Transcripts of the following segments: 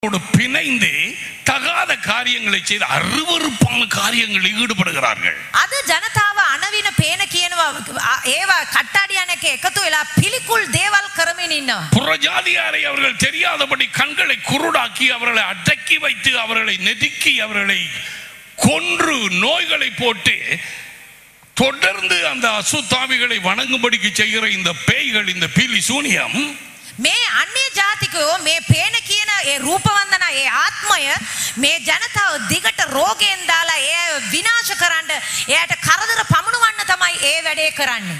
ோடு பிணைந்து தகாத காரியங்களை செய்து அருவருப்பான காரியங்களில் ஈடுபடுகிறார்கள் අද ජනතාව අනවින පේන කියනවා ආ, ඒවා කට්ටාඩියන එක එකතු වෙලා පිළිකුල් දේවල් කරමින් ඉන්නවා. புறஜாதியாரை அவர்கள் தெரியாதபடி கண்களை குருடாக்கி அவர்களை அடக்கி வைத்து அவர்களை நெருக்கி அவர்களை கொன்று நோய்களை போட்டு தொடர்ந்து அந்த அசுத்தாவிகளை வணங்கும்படிக்கு செய்கிற இந்த பேய்கள் இந்த பீலி சூனியம் මේ අන්‍ය ජාතිකයෝ මේ පේන කියන ඒ රූපවන්දන ඒ ආත්මය මේ ජනතාව දිගට රෝගයෙන් දාලා ඒ විනාශ කරන්න එයට කරදර පමුණුවන්න තමයි ඒ වැඩේ කරන්නේ.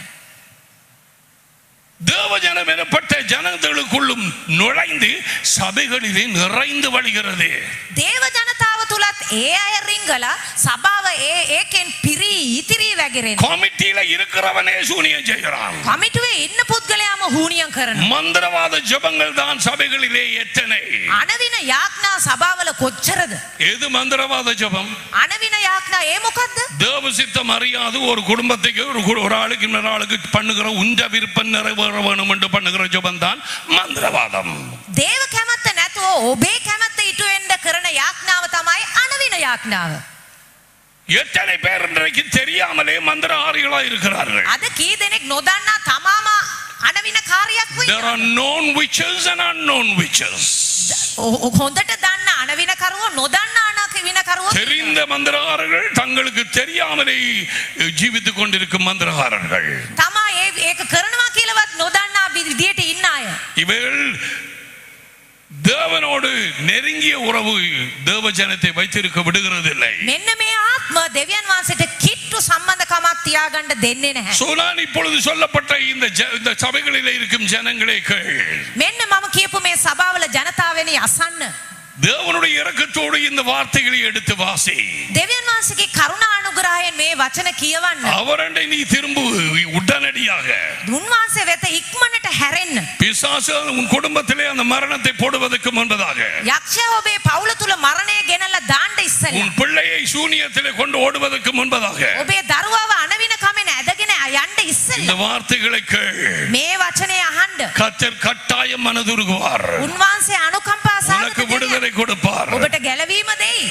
தேவஜனம் எனப்பட்ட ஜனங்களுக்குள்ளும் நுழைந்து சபைகளிலே நிறைந்து வழிகிறது දේව ජනතාව තුළත් ඒ අය රිංගල සභාව ඒ ඒකෙන් පිරී ඉතිරී වැගිරෙන. கமிட்டியில இருக்கிறவனே சூனியம் செய்கிறான் කමිටුවේ ඉන්න පුද්ගලයාම හූනියම් කරන. மந்திரவாத ஜபங்கள் தான் சபைகளிலே எத்தனை අනවින යාඥා සභාවල කොච්චරද. எது மந்திரவாத ஜபம் අනවින යාඥා ඒ මොකක්ද. தேவ சித்தம் அறியாது ஒரு குடும்பத்துக்கு ஒரு கு- ஒரு ஆளுக்கு இன்னொரு ஆளுக்கு பண்ணுகிற உஞ்ச விருப்பம் நிறைவேற வேணும் என்று பண்ணுகிற ஜபம் தான் மந்திரவாதம் දේව කැමත්ත නැතුව ඔබේ කැමත්ත ඉටුවෙන්ඩ කරන යාඥාව තමයි අනවින යාඥාව. எத்தனை பேர் இன்றைக்கு தெரியாமலே மந்திரவாதிகளா இருக்கிறார்கள் අද කී දෙනෙක් නොදන්නා තමාම අනවින කාරයක් වයි. There are known witches and unknown witches. හොඳට දන්න අනවිනකරුව නොදන්න අනක විනකරුව தெரிந்த மந்திரகாரர்கள் தங்களுக்கு தெரியாமலே ஜீவித்துக் கொண்டிருக்கும் மந்திரகாரர்கள் තමා ඒ ඒක කරනවා කියලවත් නොදන්නා විදියට ඉන්න අය. இவைகள் தேவனோடு நெருங்கிய உறவு தேவ ஜனத்தை வைத்திருக்க விடுகிறதில்லை මෙන්න මේ ආත්ම දෙවියන් වහන්සේට කිට්ටු සම්බන්ධකමක් තියාගන්න දෙන්නේ නැහැ. சோ நான் இப்பொழுது சொல்லப்பட்ட இந்த ஜ- இந்த சபைகளிலே இருக்கும் ஜனங்களே கேள் මෙන්න මම කියපු මේ සභාවල ජනතාවනි අසන්න. தேவனுடைய இரக்கத்தோடு இந்த வார்த்தைகளை எடுத்து வாசி දෙවියන් වහන්සේගේ කරුණා අනුග්‍රහයෙන් මේ වචන කියවන්න. அவரண்டை நீ திரும்ப உடனடியாக උන්වහන්සේ වෙත ඉක්මනට හැරෙන්න. பிசாசு உன் குடும்பத்திலே அந்த மரணத்தை போடுவதற்கு முன்பதாக යක්ෂය ඔබේ පවුල තුල මරණය ගෙනල්ලා දාන්න ඉස්සෙල්ලා. உன் பிள்ளையை சூனியத்திலே கொண்டு ஓடுவதற்கு முன்பதாக ඔබේ දරුවව අනවින කමෙන් ඇදගෙන යන්න இந்த ඉස්සෙල්ලා. வார்த்தைகளை கேள் මේ වචනය අහන්න. கத்தர் கட்டாயம் மனதுருகுவார் උන්වහන්සේ අනුකම්පා உனக்கு සහගත விடுதலை கொடுப்பார் ඔබට ගැලවීම දෙයි.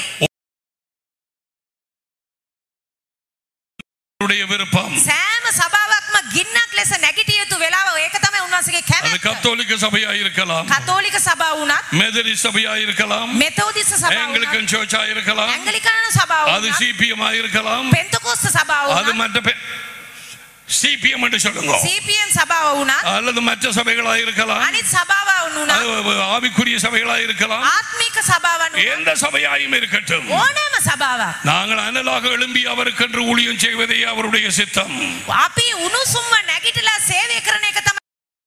உன்னுடைய விருப்பம் සෑම සභාවක්ම ගින්නක් ලෙස නැගිටිය යුතු වෙලාව ඒක තමයි උන්වහන්සේගේ அது කැමැත්ත. கத்தோலிக்க சபையா இருக்கலாம் කතෝලික සභාව වුණත්, மெதடி சபையா இருக்கலாம் මෙතෝදිස්ස සභාව වුණත්, ஆங்கிலிக்கன் சர்ச்சா இருக்கலாம் ඇංගලිකානු සභාව அது වුණත්, சிபிஎம் இருக்கலாம் පෙන්තකොස්ත සභාව அது වුණත්, மற்ற சிபிஎம் என்று சொல்லுங்க CPN සභාව වුණත්, அல்லது மற்ற சபைகளா இருக்கலாம் අනිත් සභාව වුණත්, அது ஆவிக்குரிய சபைகளா இருக்கலாம் ආත්මික සභාවන් වුණත්, எந்த சபையாயும் இருக்கட்டும் ඕනෑම සභාවක්. நாங்கள் அனலாக எழும்பி அவருக்கென்று ஊழியம் செய்வதே அவருடைய சித்தம் අපි උණුසුම්ම නැගිටලා සේවය කරන එක තමයි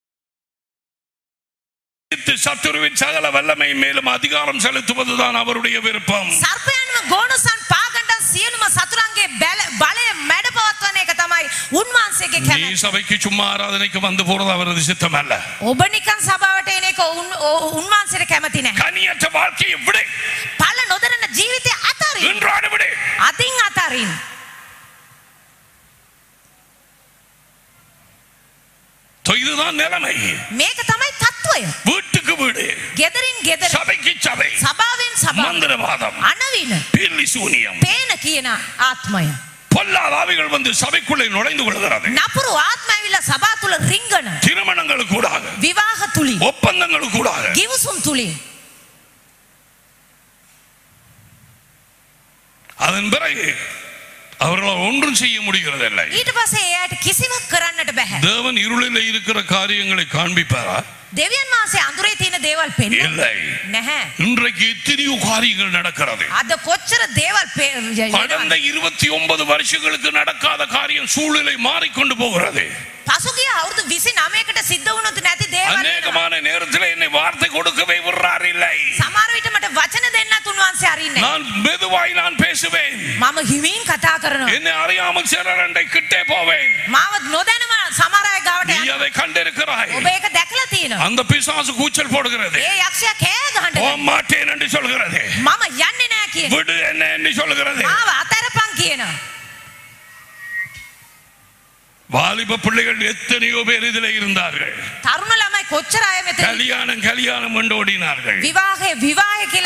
சத்துருவின் சகல வல்லமை மேலும் அதிகாரம் செலுத்துவதுதான் அவருடைய விருப்பம் සර්පයන්ව ගෝනුසන් පාගණ්ඩ සියලුම සතුරන්ගේ බැල- බලය මැඩ පවත්වන එක තමයි උන්වහන්සේගේ நீ කැමැත්ත. சபைக்கு சும்மா ஆராதனைக்கு வந்து போறது அவரது சித்தம் அல்ல ඔබ නිකන් සභාවට එන එක උන්- ඔ- උන්වහන්සේට කැමති නැහැ. கனியற்ற வாழ்க்கையை விடு පල නොදරන ජීවිතය අතරින් என்றாடு விடு අතින් අතරින් So இதுதான் நிலைமை මේක තමයි තත්ත්වය. வீட்டுக்கு வீடு ගෙදරින් ගෙදර சபைக்கு சபை සභාවෙන් සභාව மந்திரவாதம் අනවින பில்லி சூனியம் පේන කියන ආත්මය. பொல்லாத ஆவிகள் வந்து சபைக்குள்ளே நுழைந்து கொள்கிறது නපුරු ආත්ම ඇවිල්ලා සභා තුළ රිංගන திருமணங்களுக்கு கூடாக විවාහ තුලින් ஒப்பந்தங்களுக்கு கூடாக ගිවිසුම් තුලින් அதன் பிறகு அவர்களால் ஒன்றும் செய்ய முடிகிறதில்லை ඊට පස්සේ එයාට කිසිවක් කරන්නට බැහැ. தேவன் இருளில் இருக்கிற காரியங்களை காண்பிப்பாரா දෙවියන් වහන්සේ අඳුරේ තියෙන දේවල් පෙන්වන්නේ இல்லை නැහැ. இன்றைக்கு எத்தனையோ காரியங்கள் நடக்கிறது අද කොච්චර දේවල් පේ- ය- கடந்த යනවද? இருபத்தி ஒன்பது வருஷங்களுக்கு நடக்காத காரியம் சூழ்நிலை மாறிக்கொண்டு போகிறது පසුගිය අවුරුදු 29කට සිද්ධ වුණොත් නැති දේවල් වෙනවා. அநேகமான நேரத்தில் என்னை வார்த்தை கொடுக்கவே விடுறார் இல்லை සමහර විට මට වචන දෙන්නත් උන්වහන්සේ අරින්නේ නැහැ. நான் மெதுவாய் நான் பேசுவேன் මම හිමින් කතා කරනවා. என்னை அறியாமல் சிறரண்டை கிட்டே போவேன் මාව නොදැනම සමහර අය ගාවට நீ යනවා. அதை கண்டிருக்கிறாய் ඔබ ඒක දැකලා තියෙනවා. அந்த பிசாசு கூச்சல் போடுகிறது ඒ යක්ෂයා කෑ ගහන්න போக දැන්. மாட்டேன் என்று சொல்கிறது මම යන්නේ නැහැ කියන. விடு என்ன என்று சொல்கிறது මාව අතරපන් කියනවා. வாலிப பிள்ளைகள் எத்தனையோ பேர் இதில் இருந்தார்கள் තරුණ ළමයි කොච්චර අය මෙතන கல்யாணம் கல்யாணம் என்று ஓடினார்கள் විවාහය විවාහය කියලා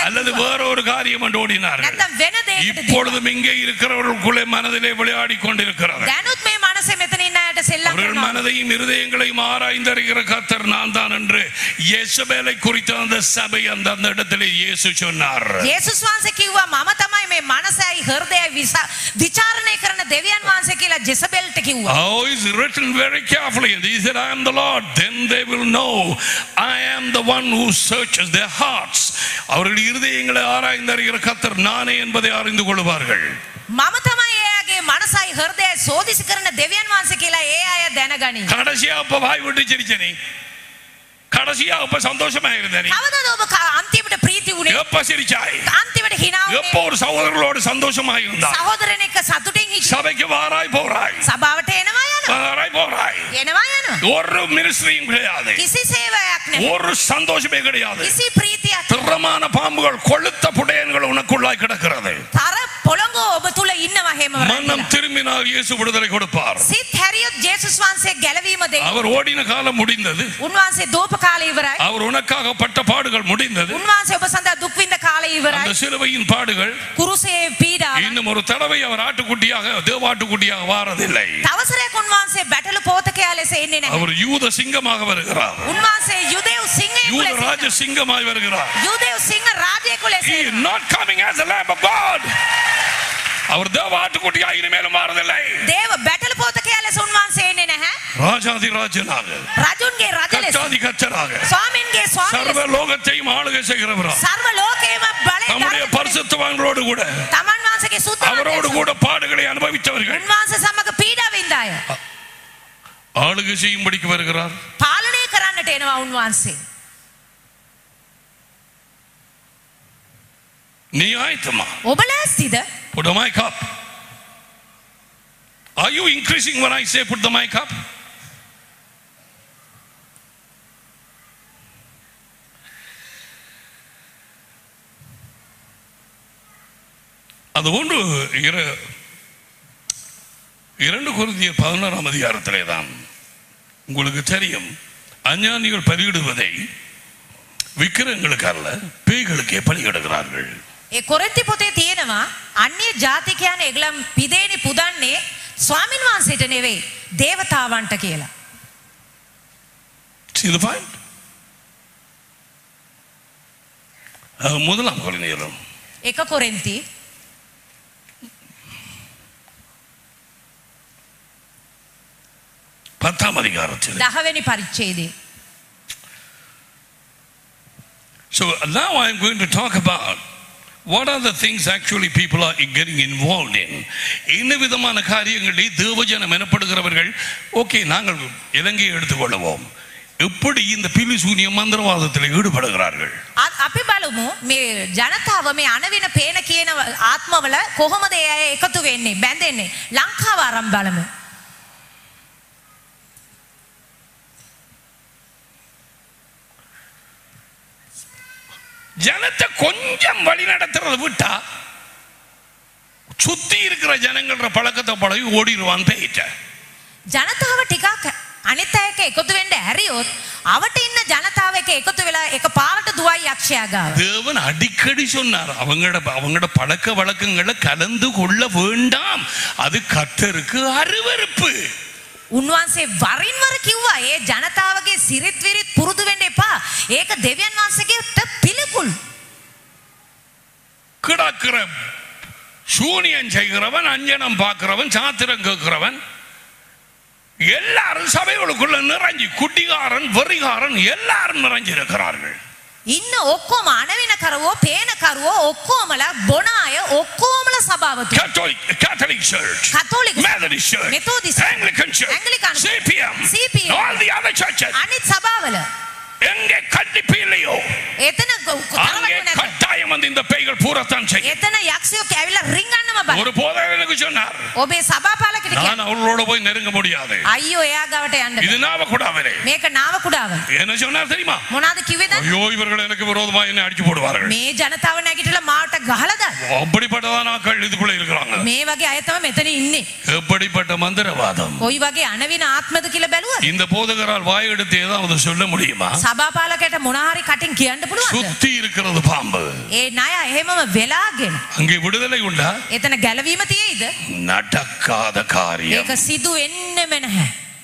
அல்லது வேற ஒரு காரியம் என்று ஓடினார்கள் නැත්තම් වෙන දෙයකට දිව්වා. இப்பொழுதும் இங்கே இருக்கிறவர்களுக்குள்ளே மனதிலே விளையாடி கொண்டிருக்கிறது දැනුත් මේ මනසේ මෙතන ඉන්න අයට සෙල්ලම් அவர்கள் කරනවා. மனதையும் இருதயங்களையும் ஆராய்ந்தறிகிற கர்த்தர் நான் தான் என்று இயேசுபேலை குறித்த அந்த சபை அந்த அந்த இடத்திலே இயேசு சொன்னார் යේසුස් වහන්සේ කිව්වා මම තමයි මේ මනසයි හෘදයයි විසා- විචාරණය කරන දෙවියන් වහන්සේ කියලා ජෙසබෙල්ට කිව්වා. Oh, it's written very carefully. And he said, I am the Lord. Then they will know I am the one who searches their hearts. அவர்கள் இருதயங்களை ஆராய்ந்தறிகிற கர்த்தர் நானே என்பதை அறிந்து கொள்வார்கள் මම තමයි එයාගේ මනසයි හෘදයයි සෝදිසි කරන දෙවියන් වහන්සේ කියලා ඒ අය දැනගනි. கடைசியா இப்ப வாய் விட்டு சிரிச்ச நீ கடைசியா இப்ப சந்தோஷமா இருந்த நீ කවදාද ඔබ ක- අන්තිමට ප්‍රීති වුණේ? எப்ப சிரிச்சாய் අන්තිමට hina எப்ப වුණේ? ஒரு சகோதரர்களோடு சந்தோஷமா இருந்தாய் සහෝදරන එක්ක සතුටින් හිටියේ. சபைக்கு வாராய் போறாய் සභාවට එනවා යනවා. வாராய் போறாய் එනවා යනවා. ஒரு மினிஸ்ட்ரியும் கிடையாது කිසි සේවයක් නැහැ. ஒரு சந்தோஷமே கிடையாது කිසි ප්‍රීතියක් නැහැ. திறமான பாம்புகள் கொளுத்த புடையன்கள் உனக்குள்ளாய் கிடக்கிறது තර පොළොංගෝ ඔබ තුල ඉන්නවා හැම மன்னம் වෙලාවෙම. திரும்பினால் இயேசு விடுதலை கொடுப்பார் සිත් හැරියොත් ජේසුස් වහන්සේ ගැලවීම දෙයි. அவர் ஓடின காலம் முடிந்தது උන්වහන්සේ දෝප කාලය ඉවරයි. அவர் உனக்காக பட்ட பாடுகள் முடிந்தது උන්වහන්සේ ඔබ සඳහා දුක් විඳ කාලය அந்த ඉවරයි. சிலுவையின் பாடுகள் කුරුසේ පීඩාව. இன்னும் ஒரு தடவை அவர் ஆட்டுக்குட்டியாக தேவாட்டுக்குட்டியாக வாரதில்லை තවසරයක් උන්වහන්සේ බැටළු පෝතකයා ලෙස එන්නේ නැහැ. அவர் யூத சிங்கமாக வருகிறார் උන්වහන්සේ යුදෙව් සිංහයෙකු யூத ලෙස ராஜ එනවා. சிங்கமாய் வருகிறார் යුදෙව් සිංහ රාජයෙකු ලෙස He is එනවා. not coming as the lamb of God. அவர் தேவ ஆட்டுக்குட்டியாக இனிமேலும் மாறதில்லை දේව බැටළු පෝතකයා ලෙස උන්වහන්සේ එන්නේ නැහැ. ராஜாதி ராஜனாக රජුන්ගේ රජ ලෙස. கச்சாதி கச்சராக ස්වාමින්ගේ ස්වාමී சர்வ ලෙස. லோகத்தையும் ஆளுகை செய்கிறவரா සර්ව ලෝකයේම බලය நம்முடைய දරන කෙනෙක්. பரிசுத்தவான்களோடு கூட තමන් වහන්සේගේ සුද්ධ அவரோடு கூட பாடுகளை அனுபவித்தவர்கள் උන්වහන්සේ සමග පීඩා වින්දාය. ஆளுகை செய்யும்படிக்கு வருகிறார் පාලනය කරන්නට එනවා උන්වහන්සේ. நீ ஆயத்தமா ඔබ ලෑස්තිද? put the mic up are you increasing when I say put the mic up அது ஒன்று இர- இரண்டு குருதியர் பதினோராம் அதிகாரத்திலே தான் உங்களுக்கு தெரியும் அஞ்ஞானிகள் பலியிடுவதை விக்கிரங்களுக்கு அல்ல பேய்களுக்கே பலியிடுகிறார்கள் ඒ කොරෙන්ති පොතේ තියෙනවා අන්‍ය ජාතිකයන් එගලම් පිදේනි පුදන්නේ ස්වාමින් වහන්සේට නෙවෙයි දේවතාවන්ට කියලා. See the point? அஹ், முதலாம் கொலைநேரம் එක කොරෙන්ති பத்தாம் அதிகாரத்தில் දහවෙනි පරිච්ඡේදයේ. So now I'm going to talk about what are the things actually people are getting involved in. என்ன விதமான காரியங்களை தேவஜனம் எனப்படுகிறவர்கள் ஓகே நாங்கள் இலங்கையை எடுத்துக்கொள்ளுவோம் எப்படி இந்த பில்லி சூனிய மந்திரவாதத்தில் ஈடுபடுகிறார்கள் අ- අපි බලමු මේ ජනතාව මේ අනවින පේන කියන ආත්මවල කොහොමද ඒ අය එකතු වෙන්නේ බැඳෙන්නේ ලංකාව ආරම්භ බලමු. ஜனத்தை கொஞ்சம் வழி நடத்துறத விட்டா சுத்தி இருக்கிற ஜனங்கள பழக்கத்தை பழகி ஓடிடுவான் பேயிட்ட ජනතාව ටිකක් අනිත් අය එක්ක එකතු වෙන්න ඇරියොත් අවට ඉන්න ජනතාව එක්ක එකතු වෙලා එක පාරට දුවයි යක්ෂයා ගාව. தேவன் அடிக்கடி சொன்னார் அவங்களோட அவங்களோட பழக்க வழக்கங்களை கலந்து கொள்ள வேண்டாம் அது கர்த்தருக்கு அருவருப்பு උන්වහන්සේ වරින් වර කිව්වා ඒ ජනතාවගේ සිරිත් විරිත් පුරුදු වෙන්න එපා. ඒක දෙවියන් වහන්සේගේට පිළිකුල්. கிடக்கிற சூனியம் செய்கிறவன் அஞ்சனம் பார்க்கிறவன் சாத்திரம் கேட்கிறவன் எல்லாரும் சபைகளுக்குள்ள நிறைஞ்சு குட்டிகாரன் வெறிகாரன் எல்லாரும் நிறைஞ்சிருக்கிறார்கள் ඉන්න ඔක්කොම අනවින කරවෝ පේන කරවෝ ඔක්කොමලා බොන අය ඔක්කොමල සභාව තුල. Catholic, Catholic Church, Catholic Methodist Church, Methodist, Anglican Church, Anglican, CPM, CPM. all the other churches. අනිත් සභාවල எங்கே கண்டிப்பு இல்லையோ එතන ග- அங்கே තරවටු නැත. கட்டாயம் வந்து இந்த பேய்கள் பூரத்தான் செய்யும் එතන යක්ෂයෝ කැවිලා රිංගන්නම බල. ஒரு போதகனுக்கு போதகருக்கு சொன்னார் ඔබේ සභාපාලකට කියන්න. நான் அவர்களோட போய் நெருங்க முடியாது අයියෝ එයා ගවට යන්න. இது நாவக்கூடாது මේක නාව කුඩාව. என்ன சொன்னார் தெரியுமா මොනවද කිව්වේද? ஐயோ இவர்கள் எனக்கு விரோதமா என்ன அடிச்சு போடுவார்கள் මේ ජනතාව නැගිටලා මාවට ගහලා දාන්න. அப்படிப்பட்டதான் ஆட்கள் இதுக்குள்ள இருக்கிறாங்க මේ වගේ අය තමයි මෙතන ඉන්නේ. எப்படிப்பட்ட மந்திரவாதம் කොයි වගේ අනවින ආත්මද කියලා බැලුවද? இந்த போதகரால் வாய் எடுத்து ஏதாவது சொல்ல முடியுமா සභාපාලකයට මොනහරි කටින් කියන්න පුළුවන්ද? சுத்தி இருக்கிறது பாம்பு ඒ ණය එහෙමම වෙලාගෙන. அங்கே விடுதலை உண்டா එතන ගැලවීම තියෙයිද? நடக்காத காரியம் ඒක සිදු වෙන්නෙම නැහැ.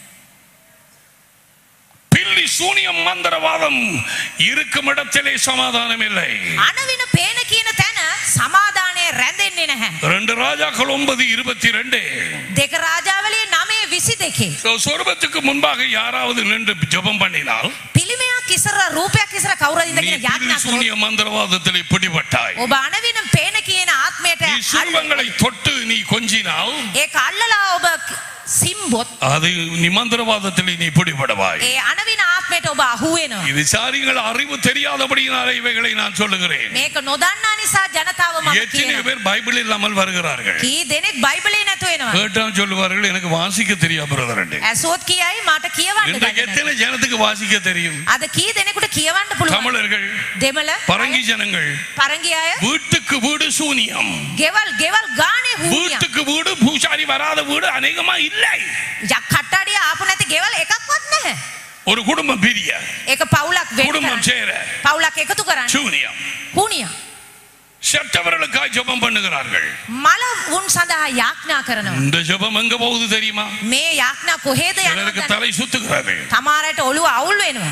பில்லி சூனியம் மந்திரவாதம் இருக்கும் இடத்திலே சமாதானம் இல்லை අනවින පේන කියන තැන සමාදානය රැඳෙන්නේ නැහැ. ரெண்டு ராஜாக்கள் ஒன்பது இருபத்தி ரெண்டு දෙක රාජාවලිය නමේ විසි දෙකේ. சொர்பத்துக்கு முன்பாக யாராவது நின்று ஜெபம் பண்ணினால் පිළිමයක් ඉසර රූපයක් ඉසර කවුරුද நீ ඉඳගෙන பில்லி යාඥා කරොත් சூனிய மந்திரவாதத்திலே பிடிபட்டாய் ඔබ අනවින පේන කියන ආත්මයට நீ சுருவங்களை தொட்டு நீ கொஞ்சினால் ඒක අල්ලලා ඔබ සිම්බොත් அது நீ மந்திரவாதத்திலே நீ பிடிபடுவாய் ඒ අනවින ආත්මයට ඔබ අහු වෙනවා. இது சாரிகள் அறிவு தெரியாதபடியினாலே இவைகளை நான் சொல்லுகிறேன் මේක නොදන්නා නිසා ජනතාව මම எத்தனை කියනවා. பேர் பைபிள் இல்லாமல் வருகிறார்கள் කී දෙනෙක් බයිබලේ නැතු වෙනවා. கேட்டா சொல்லுவார்கள் எனக்கு வாசிக்க தெரியா பிரதர் ඇසෝත් කියයි මට කියවන්න இன்றைக்கு දන්නේ නැහැ. எத்தனை ஜனத்துக்கு வாசிக்க தெரியும் අද කී දෙනෙකුට කියවන්න පුළුවන්. தமிழர்கள் දෙමළ பரங்கி ஜனங்கள் පරංගි අය வீட்டுக்கு வீடு சூனியம் ගෙවල් ගෙවල් ගානේ හූනියම්. வீட்டுக்கு வீடு பூசாரி வராத வீடு அநேகமா இல்லை යක් කට්ටඩිය ආපු නැති ගෙවල් එකක්වත් නැහැ. ஒரு குடும்பம் பிரிய ඒක පවුලක් වෙන් குடும்பம் කරන්න. சேர පවුලක් එකතු කරන්න. சூனியம் හූනියම්. செத்தவர்களுக்காக ஜெபம் பண்ணுகிறார்கள் මල උන් සඳහා යාඥා කරනවා. இந்த ஜெபம் எங்க போகுது தெரியுமா මේ යාඥා කොහෙද சிலருக்கு යනවද? தலை சுத்துகிறது තමාරට ඔළුව අවුල් වෙනවා.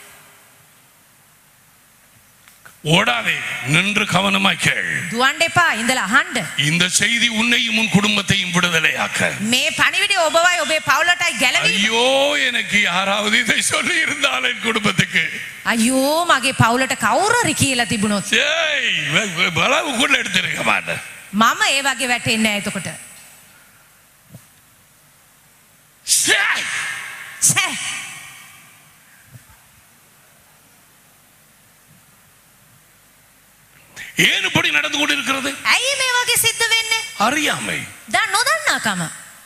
ஓடாதே நின்று கவனமாய் கேள் දුවන්න එපා ඉඳලා අහන්න. இந்த செய்தி உன்னையும் உன் குடும்பத்தையும் விடுதலையாக்க මේ පණිවිඩය ඔබවයි ඔබේ පවුලටයි ගැලවීම. ஐயோ எனக்கு யாராவது இதை சொல்லி இருந்தால் என் குடும்பத்துக்கு අයෝ මගේ පවුලට කවුරුරි කියලා තිබුණොත් ஏய் வ- வ- வளவுக்குள்ள எடுத்திருக்க மாட்டேன் මම ඒ වගේ වැටෙන්නේ නැහැ එතකොට. சேய்! සෑ ஏன் இப்படி நடந்து கொண்டிருக்கிறது ඇයි මේ වගේ සිද්ධ වෙන්නේ? அறியாமை දැන් නොදන්නාකම.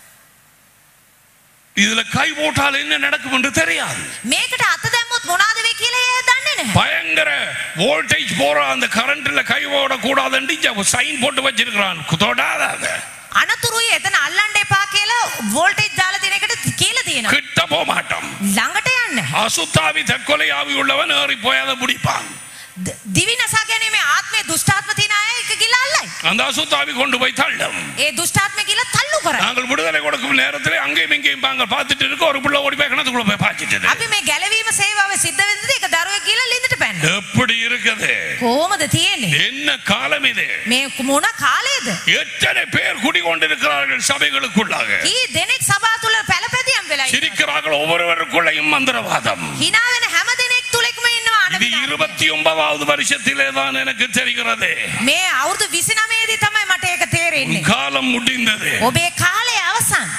இதுல கை போட்டால் என்ன நடக்கும் என்று தெரியாது මේකට අත දැම්මොත් මොනවද වෙයි කියලා එයා දන්නේ නැහැ. பயங்கர வோல்டேஜ் போற அந்த கரண்ட்ல கை போட கூடாதுன்னு சைன் போட்டு வச்சிருக்கிறான் தொடாத அத. අනතුරුයි එතන අල්ලන්න එපා කියලා වෝල්ටේජ් දාලා තියෙන එකට කියලා තියෙනවා. கிட்ட போக மாட்டோம் ළඟට යන්න. அசுத்தாவி தற்கொலை ஆவி உள்ளவன் ஏறி போய் அதை முடிப்பான் ද- දිවි නසා ගැනීමේ ආත්මය දුෂ්ටාත්ම තියෙන අය ඒක ගිලා අල්ලයි. அந்த அசுத்தாவி கொண்டு போய் தள்ளும் ඒ දුෂ්ටාත්මය ගිලා තල්ලු කරයි. நாங்கள் விடுதலை கொடுக்கும் நேரத்தில் அங்கேயும் இங்கேயும் பாங்க பார்த்துட்டு இருக்க ஒரு பிள்ளை ஓடி போய் கிணத்துக்குள்ள போய் பாய்ச்சிட்டது අපි මේ ගැලවීම සේවාවේ සිද්ධ වෙද්දී ඒක දරුවෙක් ගිලා ලිඳට පැන්න. எப்படி இருக்குது කොහොමද තියෙන්නේ? என்ன காலம் இது මේ මොන කාලයේද? எத்தனை பேர் குடிகொண்டிருக்கிறார்கள் சபைகளுக்குள்ளாக කී දෙනෙක් සභා තුල පැලපැදියම් වෙලා ඉන්නවා. சிரிக்கிறார்கள் ஒவ்வொருவருக்குள்ளையும் மந்திரவாதம் hina වෙන හැම දෙනෙක් තුලෙක්ම ඉන්නවා இது අනවින. இருபத்தி ஒன்பதாவது வருஷத்திலே தான் எனக்கு தெரிகிறது මේ අවුරුදු 29 දී තමයි මට ඒක තේරෙන්නේ. காலம் முடிந்தது ඔබේ කාලය අවසන්.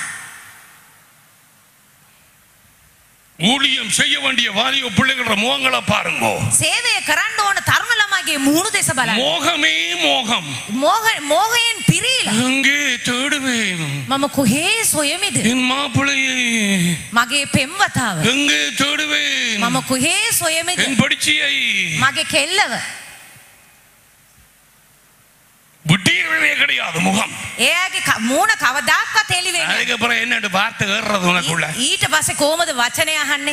ஊழியம் செய்ய வேண்டிய வாலிப பிள்ளைகள முகங்களை பாருங்க සේවය කරන්න ඕන තරුණ ළමගේ මූණු දෙස බලන්න. மோகமே மோகம் මෝහ මෝහයෙන් පිරීලා அங்கே தேடுவேன் මම කොහේ සොයමිද? என் மாப்பிள்ளையை මගේ පෙම්වතාව. எங்கே தேடுவேன் මම කොහේ සොයමිද? என் படிச்சியை මගේ කෙල්ලව. விட்டியவே கிடையாது முகம் එයාගේ ක- මූණ කවදාක්වත් එළි වෙන්නේ නැහැ. அதுக்கப்புறம் என்னட்டு வார்த்தை ஏறுறது உனக்குள்ள ඊ- ඊට පස්සේ කොහමද වචනය අහන්නේ?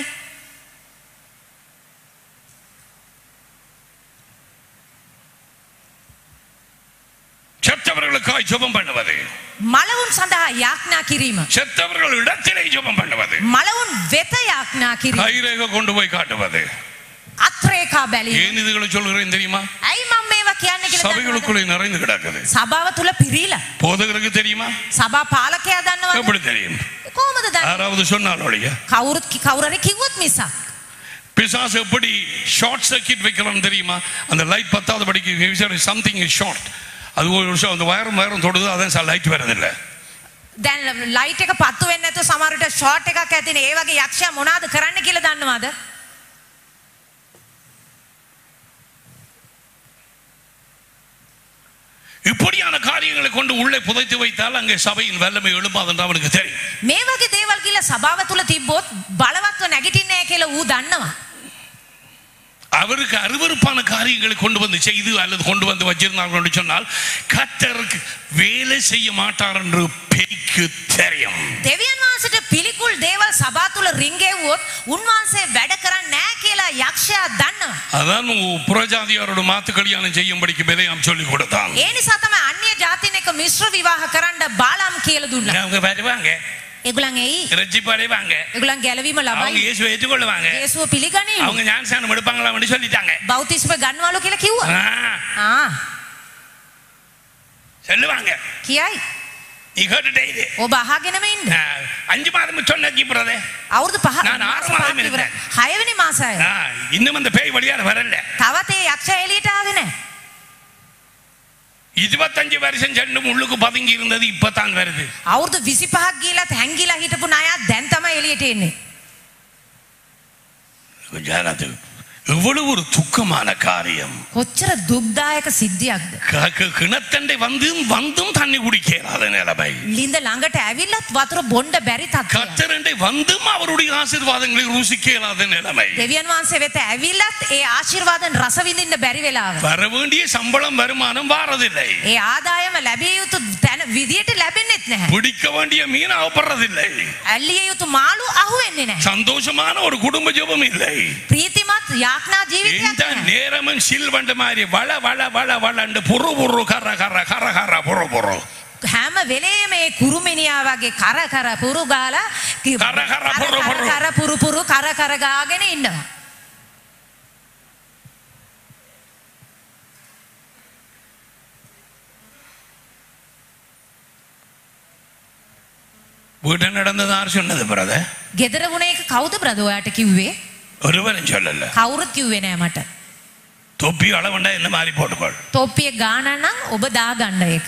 செத்தவர்களுக்காய் ஜெபம் பண்ணுவது මලවුන් සඳහා යාඥා කිරීම. செத்தவர்கள் இடத்திலே ஜெபம் பண்ணுவது මලවුන් වෙත යාඥා කිරීම. கைரேக கொண்டு போய் காட்டுவது අත්‍රේඛා බැලීම. ஏன் இதுகளை சொல்கிறேன் தெரியுமா ඇයි මම මේවා කියන්නේ කියලා දන්නවද? சபைகளுக்குள்ளே நிறைந்து கிடக்குது සභාව තුල පිරීලා. போதகருக்கு தெரியுமா සභා පාලකයා දන්නවද? எப்படி தெரியும் කොහොමද දන්නේ? யாராவது சொன்னால் ஒழிய කවුරුත් කි- කවුරුහරි කිව්වොත් මිසක්. பிசாசு எப்படி ஷார்ட் சர்க்கியூட் வைக்கலாம் தெரியுமா அந்த லைட் பத்தாவது படிக்க சம்திங் இஸ் ஷார்ட் அது ஒரு விஷயம் அந்த வயரம் வயரம் தொடுது அதான் லைட் வரதில்லை දැන් ලයිට් එක පත්තු වෙන්නේ නැතුව සමහර විට ෂෝට් එකක් ඇතිනේ. ඒ වගේ යක්ෂයා මොනවද කරන්න කියලා දන්නවද? இப்படியான காரியங்களை கொண்டு உள்ளே புதைத்து வைத்தால் அங்கே சபையின் வல்லமை எழும்பாது என்று அவனுக்கு தெரியும் මේ වගේ දේවල් කියලා සභාව තුළ තිබ්බොත් බලවත්ව නැගිටින්නේ නැහැ කියලා ඌ දන්නවා. அவருக்கு அருவருப்பான காரியங்களை கொண்டு வந்து செய்து அல்லது கொண்டு வந்து வச்சிருந்தார்கள் என்று சொன்னால் கத்தருக்கு வேலை செய்ய மாட்டார் என்று பேய்க்கு தெரியும் දෙවියන් වහන්සේට පිළිකුල් දේවල් සභා තුළ රිංගෙව්වොත් උන්වහන්සේ වැඩ කරන්නේ නැහැ කියලා යක්ෂයා දන්නවා. அதான் புறஜாதியாரோட மாத்து கல்யாணம் செய்யும்படிக்கு விதையாம் சொல்லி கொடுத்தான் ඒ නිසා තමයි අන්‍ය ජාතින් එක මිශ්‍ර විවාහ කරන්න බාලාම් කියලා දුන්නා. அவங்க வருவாங்க ඒගොල්ලන් එයි. ரட்சிப்பு அடைவாங்க ඒගොල්ලන් ගැලවීම அவங்க ලබයි. இயேசுவை ஏற்றுக்கொள்ளுவாங்க යේසුව පිළිගනිමු. அவங்க ஞானசானம் எடுப்பாங்களாம்னு சொல்லிட்டாங்க බෞතිස්ම ගන්නවලු කියලා කිව්වා. ஆ, ආ சொல்லுவாங்க කියයි. நீ கேட்டுட்டே இரு ඔබ අහගෙනම ඉන්න. ஆ, அஞ்சு மாதம் சொன்ன ஜிப்ரதே අවුරුදු පහ நான் ஆறு මාස මාදෙම පහක් ඉවරයි. ඉඳන්. හයවෙනි මාසය. இன்னும் அந்த பேய் வழியால வரல තවත් ඒ යක්ෂයා එළියට ආවේ නැහැ. இருபத்தஞ்சு வருஷம் சென்று உள்ளுக்கு பதுங்கி இருந்தது இப்பதான் வருது අවුරුදු 25ක් ගිලත් හැංගිලා හිටපු ණයා දැන් තමයි එළියට එන්නේ. குஜராத் எவ்வளவு ஒரு துக்கமான காரியம் කොච්චර දුක්දායක සිද්ධියක්ද? க- க- கிணத்தண்டை வந்தும் வந்தும் தண்ணி குடிக்காத நிலைமை ලිඳ ළඟට ඇවිල්ලත් වතුර බොණ්ඩ බැරි තත්ත්වයක්. கத்தரண்டை வந்தும் அவருடைய ஆசீர்வாதங்களை ருசிக்க இயலாத நிலைமை දෙවියන් වහන්සේ වෙත ඇවිල්ලත් ඒ ආශිර්වාදෙන් රස විඳින්න බැරි වෙලාව. வர வேண்டிய சம்பளம் வருமானம் வாரதில்லை ඒ ආදායම ලැබිය යුතු තැන විදියට ලැබෙන්නෙත් නැහැ. பிடிக்க வேண்டிய மீன் அவப்படுறதில்லை ඇල්ලිය යුතු මාළු අහුවෙන්නේ නැහැ. சந்தோஷமான ஒரு குடும்ப ஜெபம் இல்லை ප්‍රීතිමත් යාඥා ජීවිතයක් எந்த නැහැ. நேரமும் சில்வண்டு மாதிரி வள வள வள வளண்டு புரு புரு கர கர கர கர புரு புரு හැම වෙලේම මේ කුරුමිනියා වගේ කර කර පුරු ගාලා කි- කර කර පුරු පුරු. කර පුරු පුරු කර කර ගාගෙන ඉන්නවා. வீட்டு நடந்தது யார் சொன்னது பிரதர் ගෙදර වුණ එක කවුද බ්‍රද ඔයාට කිව්වේ? ஒருவரும் சொல்லல කවුරුත් කිව්වේ නෑ මට. தொப்பி அளவண்டா என்ன மாதிரி போட்டுக்கொள் තොප්පිය ගාන නම් ඔබ දාගන්න ඒක.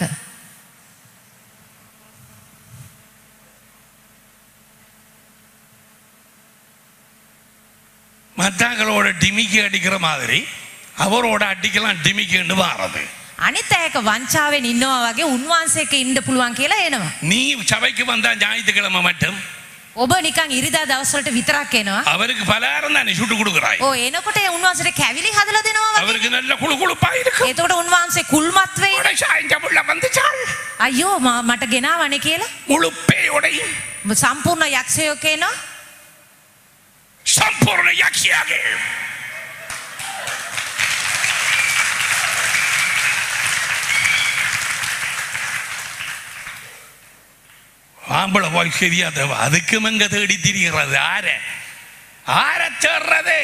மற்றவங்களோட டிமிக்கி அடிக்கிற மாதிரி அவரோட அடிக்கலாம் டிமிக்கின்னு வாரது අනිත් අයක වංචාවෙන් ඉන්නවා වගේ උන්වහන්සේක ඉන්න පුළුවන් කියලා එනවා. நீ சபைக்கு வந்தா ஞாயிற்றுக்கிழமை மட்டும் ඔබ නිකන් ඉරිදා දවස්වලට விතරක් එනවා. அவருக்கு பலரும் தானே சுட்டு கொடுக்குறாய் ඕ එනකොට ඒ උන්වහන්සේට කැවිලි හදලා දෙනවා වගේ. அவருக்கு நல்ல குழு குழுப்பா இருக்கு එතකොට උන්වහන්සේ කුල්මත් වෙයි. உடை சாய்ந்தமுள்ள வந்துச்சாள் අයියෝ මා- මට ගෙනාවනේ කියලා. முழு பேயோடையும் සම්පූර්ණ යක්ෂයෝ කියනවා. சம்பூர்ண யாக்கியாக ஆம்பளை போய் தெரியாத அதுக்கு எங்க தேடி திரிகிறது ஆர ஆர தேடுறது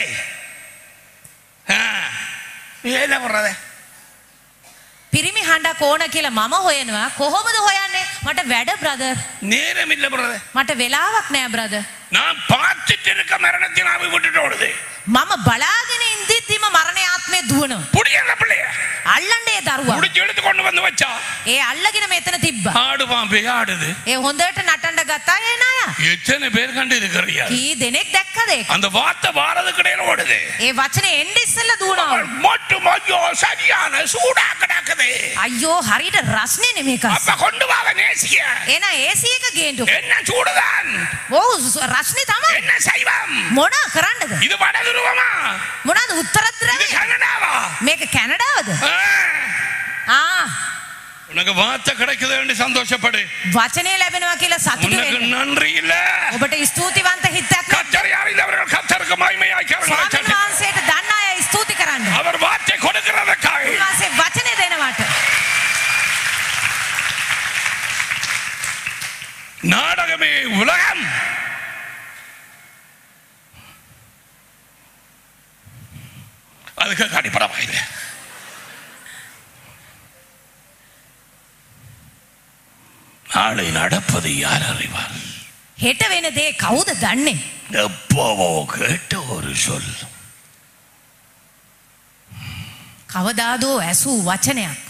ஏல வர்றது පිරිමි හඬක් ඕන කියලා මම හොයනවා. කොහොමද හොයන්නේ? මට වැඩ බ්‍රදර්. நேரம் இல்ல பிரதர் මට වෙලාවක් නෑ බ්‍රදර්. நான் பார்த்துட்டு இருக்க மரணத்தை நாம விட்டுட்டு ஓடுது මම බලාගෙන ඉඳිද්දිම මරණ ආත්මය දුවනවා. புடியல பிள்ளைய අල්ලන්න ඒ දරුවා. புடிச்சு எடுத்து கொண்டு வந்து வச்சா ඒ අල්ලගෙන මෙතන තිබ්බා. ஆடு பாம்பே ஆடுது ඒ හොඳට නටන්න ගත්තා ඒ නාය. எத்தனை பேர் கண்டு இருக்கிறியா කී දෙනෙක් දැක්කද ඒක? அந்த வார்த்தை வாரது கிடையாது ஓடுது ඒ වචනේ එන්න ඉස්සෙල්ලා දුවනවා. மட்டும் ஐயோ சரியான சூடா கிடக்குது අයියෝ හරියට රස්නේ නෙමේක. அப்ப கொண்டு வாங்க நேசிய එන AC එක ගේන්න. என்ன சூடுதான் ඔව් රස්නේ තමයි. என்ன செய்வம் මොනා කරන්නද? இது வட துருவமா මොනවාද උත්තර இது ද්‍රවය? கனடாவா මේක කැනඩාවද? ஆ. ආ உனக்கு வார்த்தை கிடைக்குது சந்தோஷப்படு වචනේ ලැබෙනවා කියලා සතුටු உனக்கு වෙන්න. நன்றி இல்ல ඔබට ස්තුතිවන්ත හිතක් නැත්නම් கத்தர் அறிந்தவர்கள் கத்தருக்கு மகிமையாய் ස්වාමීන් වහන්සේට දන්න අය ස්තුති කරන්න. அவர் வார்த்தை கொடுக்கிறதுக்காக උන්වහන්සේ වචනේ දෙනවට. நாடகமே உலகம் அதுக்கு அடிப்படமாயில்லை நாளை நடப்பது யார் அறிவார் හෙට වෙන දේ කවුද දන්නේ? எப்போவோ கேட்ட ஒரு சொல் කවදාදෝ ඇසූ වචනයක්.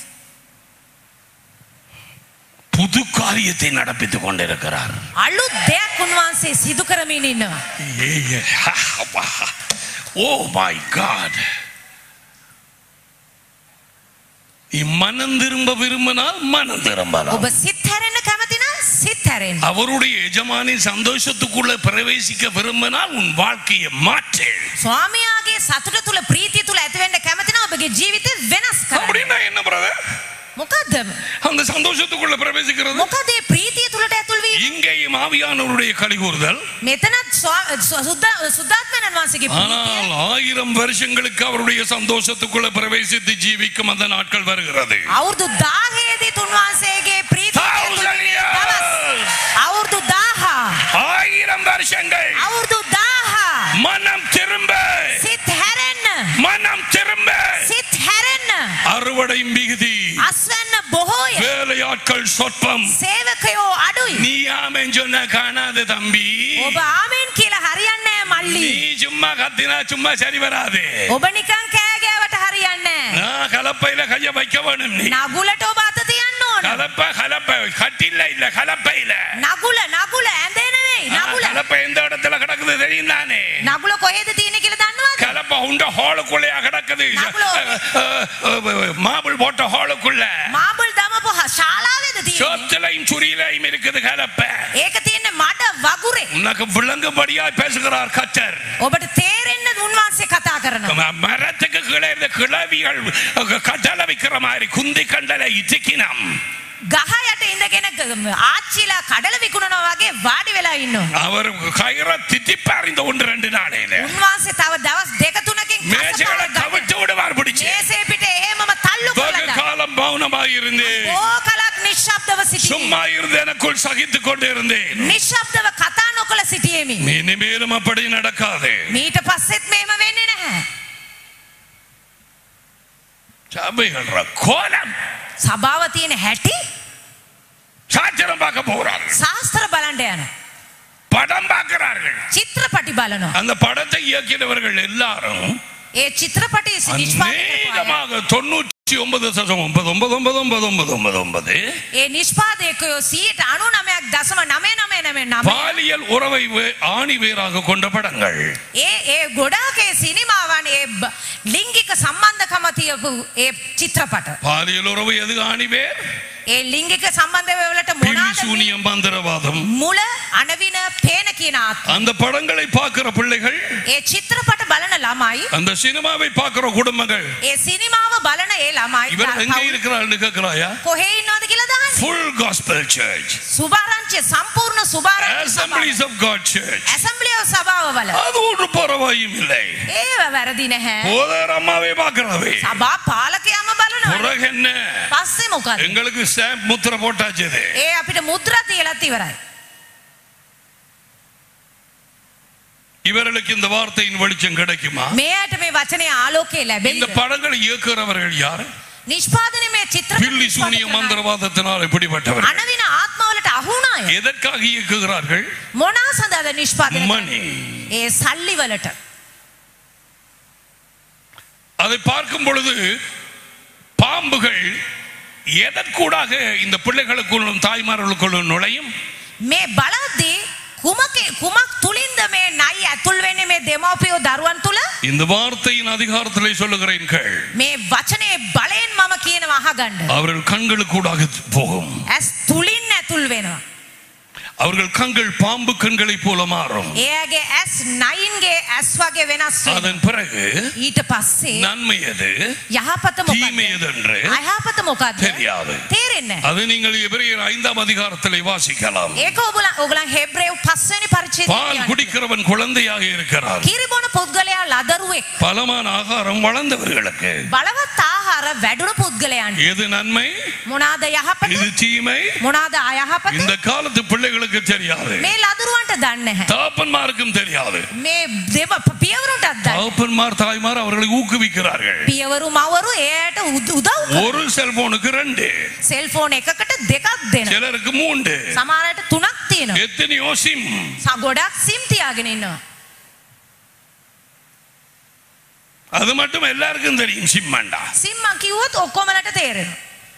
புது காரியத்தை நடப்பித்துக் கொண்டிருக்கிறார் අලුත් දෙයක් උන්වහන්සේ සිදු කරමින් ඉන්නවා. ஓ மை காட் நீ மனம் திரும்ப விரும்பினால் மனம் திரும்பலாம் ඔබ සිත් හැරෙන්න කැමති නම් සිත් හැරෙන්න. அவருடைய எஜமானின் சந்தோஷத்துக்குள்ள பிரவேசிக்க விரும்பினால் உன் வாழ்க்கையை மாற்று ස්වාමියාගේ සතුට තුළ ප්‍රීතිය තුළ ඇතිවෙන්න කැමති නම් ඔබගේ ජීවිතය වෙනස් කරන්න. அப்படின்னா என்ன பிரதர் මොකද්ද? அந்த சந்தோஷத்துக்குள்ள பிரவேசிக்கிறது මොකද මේ ප්‍රීතිය තුළට ඇතුල් වීම? இங்கேயும் ஆவியானவருடைய கலிகூறுதல் මෙතනත් ස්වා- සු- සුද්ධ- සුද්ධාත්මයන් වහන්සේගේ ප්‍රීතිය ஆனால் ஆயிரம் வருஷங்களுக்கு அவருடைய சந்தோஷத்துக்குள்ள பிரவேசித்து ஜீவிக்கும் அந்த நாட்கள் வருகிறது අවුරුදු 1000 දී තුන්වහන්සේගේ ප්‍රීතිය තුළ Thousand years. දවස්. අවුරුදු 1000 ஆயிரம் வருஷங்கள் අවුරුදු 1000 மனம் திரும்ப සිත් හැරෙන්න மனம் திரும்ப සිත් හැරෙන්න அறுவடை மிகுதி අස්වැන්න බොහෝය வேலையாட்கள் சொற்பம் සේවකයෝ අඩුයි நீ ஆமென் சொன்ன காணாத தம்பி ඔබ ආමෙන් කියලා හරියන්නේ නැහැ මල්ලි நீ சும்மா கத்தினா சும்மா சரி வராது ඔබ නිකන් කෑ ගෑවට හරියන්නේ නැහැ நான் கலப்பையில கைய வைக்க வேணும் நீ නගුලට ඔබ අත තියන්න ඕන கலப்ப கலப்ப கட்டில இல்ல கலப்பையில නගුල නගුල ඇඳේ නෙවෙයි ஆ, නගුල கலப்பை எந்த இடத்துல கிடக்குது தெரியும் தானே නගුල කොහෙද තියෙන්නේ කියලා දන්නවද கலப்பை உண்ட ஹாலுக்குள்ளேயா கிடக்குது நகுலோ. மாபிள் போட்ட ஹாலுக்குள்ள මාබල් දමපු හ- ශාලාවේද තියෙන්නේ சோத்திலையும் சுரியிலையும் இருக்குது கலப்பை ඒක තියෙන්නේ මඩ වගුරේ உனக்கு விளங்கும்படியா பேசுகிறார் கத்தர் ඔබට තේරෙන්න උන්වහන්සේ කතා කරනවා மரத்துக்கு கீழே இருந்த கிளவிகள் கட்டளை வைக்கிற மாதிரி குந்தி கண்டலை இச்சிக்கினம் ගහ යට ඉඳගෙන ග- ආච්චිලා කඩල විකුණනවා වගේ වාඩි වෙලා ඉන්නවා அவர் கயிற திட்டிப்பார் இந்த ஒன்று ரெண்டு நாளையில උන්වහන්සේ තව දවස් දෙක තුනකින් மேஜைகளை கவிழ்த்து விடுவார் பிடிச்சு මේසේ පිට එහෙමම තල්ලු வெகு කරලා காலம் மௌனமாக இருந்து ඕ කලක් නිශ්ශබ්දව සිටියේ சும்மா இருந்து எனக்குள் சகித்துக் கொண்டு இருந்தேன் නිශ්ශබ්දව කතා නොකළ සිටියෙමි இனிமேலும் அப்படி நடக்காது මීට පස්සෙත් මේම වෙන්නේ නැහැ சபைகள் கோலம் සභාව තියෙන හැටි சாத்திரம் பார்க்க போகிறார்கள் ශාස්ත්‍ර බලන්ට යන படம் பார்க்கிறார்கள் චිත්‍රපටි බලනවා அந்த படத்தை இயக்கினவர்கள் எல்லாரும் ඒ චිත්‍රපටි නිෂ්පාදනය කරපු අය. அநேகமாக தொண்ணூற்றி ஒன்பது தசம் ஒன்பது ஒன்பது ஒன்பது ஒன்பது ஒன்பது ஒன்பது ஒன்பது ඒ නිෂ්පාදකයෝ සියට අනු නමයක් දසම නමේ නමේ නමේ නම பாலியல் உறவை வே- ஆணி வேராக கொண்ட படங்கள் ඒ ඒ ගොඩාගේ සිනිමාවන් ඒ බ- ලිංගික සම්බන්ධකම තියපු ඒ චිත්‍රපට பாலியல் உறவு எது ஆணி வேர் ඒ ලිංගික සම්බන්ධවලට பில்லி මොනාද சூனியம் மந்திரவாதம் මුල අනවින පේන කියන ආත්ම அந்த படங்களை பார்க்கிற பிள்ளைகள் ඒ චිත්‍රපට බලන ළමයි அந்த சினிமாவை பார்க்கிற குடும்பங்கள் ඒ සිනිමාව බලන ඒ ළමයි இவர் எங்க කවුරු- இருக்கிறாள்னு கேட்கிறாயா කොහේ ඉන්නවද කියලා දාන්නේ ஃபுல் காஸ்பல் சர்ச் සුභාරංචිය සම්පූර්ණ සුභාරංචි அசம்பிளிஸ் ஆஃப் காட் சர்ச் ඇසම්බලියෝ සභාව වල அது ஒரு பரவாயும் இல்லை ඒව වැරදි නැහැ போதர் அம்மாவே பார்க்கிறவே සභා පාලකයාම බලනවා பிறகு என்ன පස්සේ මොකද எங்களுக்கு ஸ்டாம்ப் முத்திர போட்டாச்சு இது. ඒ අපිට මුද්‍රා තියලත් ඉවරයි இவர்களுக்கு இந்த வார்த்தையின் வெளிச்சம் கிடைக்குமா මේයට මේ වචනේ ආලෝකය இந்த ලැබෙයිද படங்களை இயக்குறவர்கள் யார் නිෂ්පාදනය මේ பில்லி சூனிய චිත්‍රපට மந்திரவாதத்தினால் எப்படிப்பட்டவர்கள் අනවින ආත්මවලට අහුණාය எதற்காக இயக்குகிறார்கள் මොනා සඳහාද නිෂ්පාදනය மணி කරන්නේ? ඒ සල්ලි වලට அதை பார்க்கும் பொழுது பாம்புகள் எதற்கூடாக இந்த பிள்ளைகளுக்குள்ளும் தாய்மார்களுக்குள்ளும் நுழையும் මේ බලද්දී කුමක කුමක් තුලින්ද මේ නයි ඇතුල් වෙන්නේ මේ දෙමව්පියෝ දරුවන් තුල இந்த வார்த்தையின் அதிகாரத்திலே சொல்லுகிறேன் கேள் මේ වචනේ බලයෙන් මම කියනවා අහගන්න அவர்கள் கண்களுக்கூடாக போகும் ඇස් තුලින් ඇතුල් වෙනවා அவர்கள் கண்கள் பாம்பு கண்களைப் போல மாறும் එයාගේ ඇස් නයින්ගේ ඇස් වගේ වෙනස් වෙනවා அதன் பிறகு ඊට පස්සේ நன்மை எது යහපත தீமை මොකක්ද எது என்று අයහපත මොකක්ද தெரியாது තේරෙන්නේ නැහැ. அது நீங்கள் எபிரேயர் ஐந்தாம் அதிகாரத்திலே வாசிக்கலாம் ඒක ඔබලා ඔයගලන් හෙබ්‍රේව් පස්වෙනි பால் පරිච්ඡේදයේ குடிக்கிறவன் குழந்தையாக இருக்கிறான் කිරි බොන පුද්ගලයා ලදරුවෙක් பலமான ஆகாரம் வளர்ந்தவர்களுக்கு බලවත් ආහාර වැඩුණු පුද්ගලයන්ට எது நன்மை මොනාද යහපත இது தீமை මොනාද අයහපත இந்த காலத்து பிள்ளைகளுக்கு தெரியாது මේ ලදරුවන්ට දන්නේ නැහැ தகப்பன்மாருக்கும் தெரியாது මේ දෙව පියවරුන්ටත් දන්නේ தகப்பன்மார் தாய்மார் அவர்களை ஊக்குவிக்கிறார்கள் පියවරු මවරු එයාට උද- උදව් කරනවා. ஒரு செல்போனுக்கு ரெண்டு සෙල්ෆෝන් එකකට දෙකක් දෙනවා சிலருக்கு மூன்று සමහරට තුනක් තියෙනවා எத்தனையோ சிம் ස- ගොඩක් සිම් තියාගෙන ඉන්නවා அது மட்டும் எல்லாருக்கும் தெரியும் சிம்மண்டா සිම් මං කිව්වොත් ඔක්කොමලට තේරෙනවා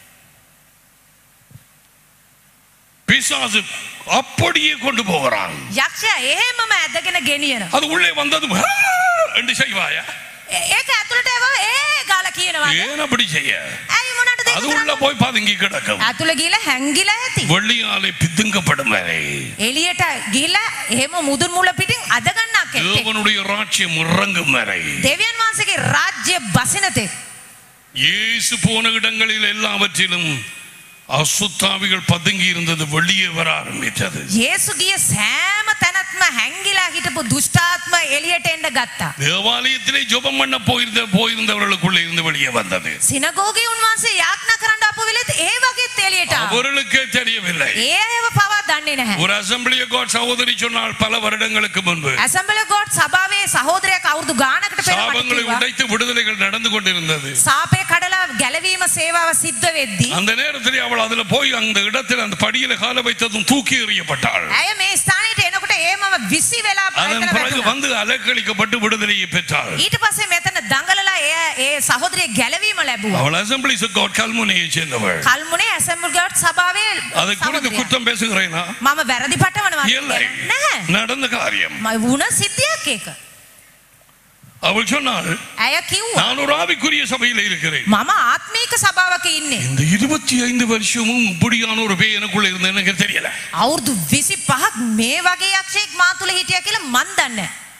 பிசாசு அப்படியே கொண்டு போகிறான் යක්ෂයා එහෙමම ඇදගෙන ගෙනියනවා அது உள்ளே வந்தது என்று செய்வாயா ඒ- ඒක ඇතුළට ඒවා ඒ ගාලා කියනවා ஏன் அப்படி செய்ய ඇයි මොනටද அது உள்ள போய் பதுங்கி கிடக்கும் ඇතුළ ගිල හැංගිලා ඇති. வெள்ளியாலை பிதுங்கப்படும் வரை එලියට ගිහිල්ලා එහෙම මුදුන් මුල පිටින් අදගන්නක් ඇත්තේ. தேவனுடைய ராட்சியம் இறங்கும் வரை දෙවියන් වහන්සේගේ රාජ්‍ය බසිනතෙක්. இயேசு போன இடங்களில் எல்லாவற்றிலும் அசுத்தாவிகள் பதுங்கி இருந்தது வெளியே வர ஆரம்பித்தது යේසු ගිය සෑම තැනත්ම හැංගිලා හිටපු දුෂ්ටාත්ම එලියට එන්න ගත්තා. தேவாலயத்திலே ஜெபம் பண்ண போயிருந்த போயிருந்தவர்களுக்குள்ளே இருந்து வெளியே வந்தது සිනගෝගේ උන්වහන්සේ යාඥා කරන්න ආපු වෙලෙත් ඒ වගේත් එලියට ආවා. அவர்களுக்கே தெரியவில்லை ඒ අයව පවා දන්නේ නැහැ. ஒரு அசம்பிளிய கோட் சகோதரி சொன்னால் பல வருடங்களுக்கு முன்பு ඇසම්බල ගෝඩ් සභාවේ සහෝදරයෙක් අවුරුදු ගානකට පෙර මට சாபங்களை කිව්වා. உடைத்து விடுதலைகள் நடந்து கொண்டிருந்தது සාපේ කඩලා ගැලවීම සේවාව සිද්ධ වෙද්දී அந்த நேரத்தில் அவள் அதுல போய் அந்த இடத்தில் அந்த படியில கால வைத்ததும் தூக்கி எறியப்பட்டாள் ඇය මේ ස්ථානයට එනකොට ඒමම විසි වෙලා அதன் පයකන பிறகு වැටුණා. வந்து அலக்களிக்கப்பட்டு விடுதலையை பெற்றாள் ඊට පස්සේ මෙතන දඟලලා එය ඒ සහෝදරය ගැලවීම ලැබුවා. அவள் அசம்பிளிஸ் காட் கல்முனையை சேர்ந்தவள் කල්මුණේ ඇසම්බල් ගෝඩ් සභාවේ அதை குறித்து සහෝදරයා. குற்றம் பேசுகிறேனா මම වැරදි පටවනවා இல்லை නැහැ. நடந்த காரியம் ම වුණ සිද්ධියක් ඒක. அவள் சொன்னாள் ඇය කිව්වා நான் ஒரு ஆவிக்குரிய சபையில் இருக்கிறேன் මම ආත්මීක සභාවක ඉන්නේ. இந்த இருபத்தி ஐந்து வருஷமும் இப்படியான ஒரு பேய் எனக்குள்ள இருந்த எனக்கு தெரியல අවුරුදු විසි පහක් මේ වගේ යක්ෂයෙක් මා තුළ හිටිය කියලා මන් දන්න.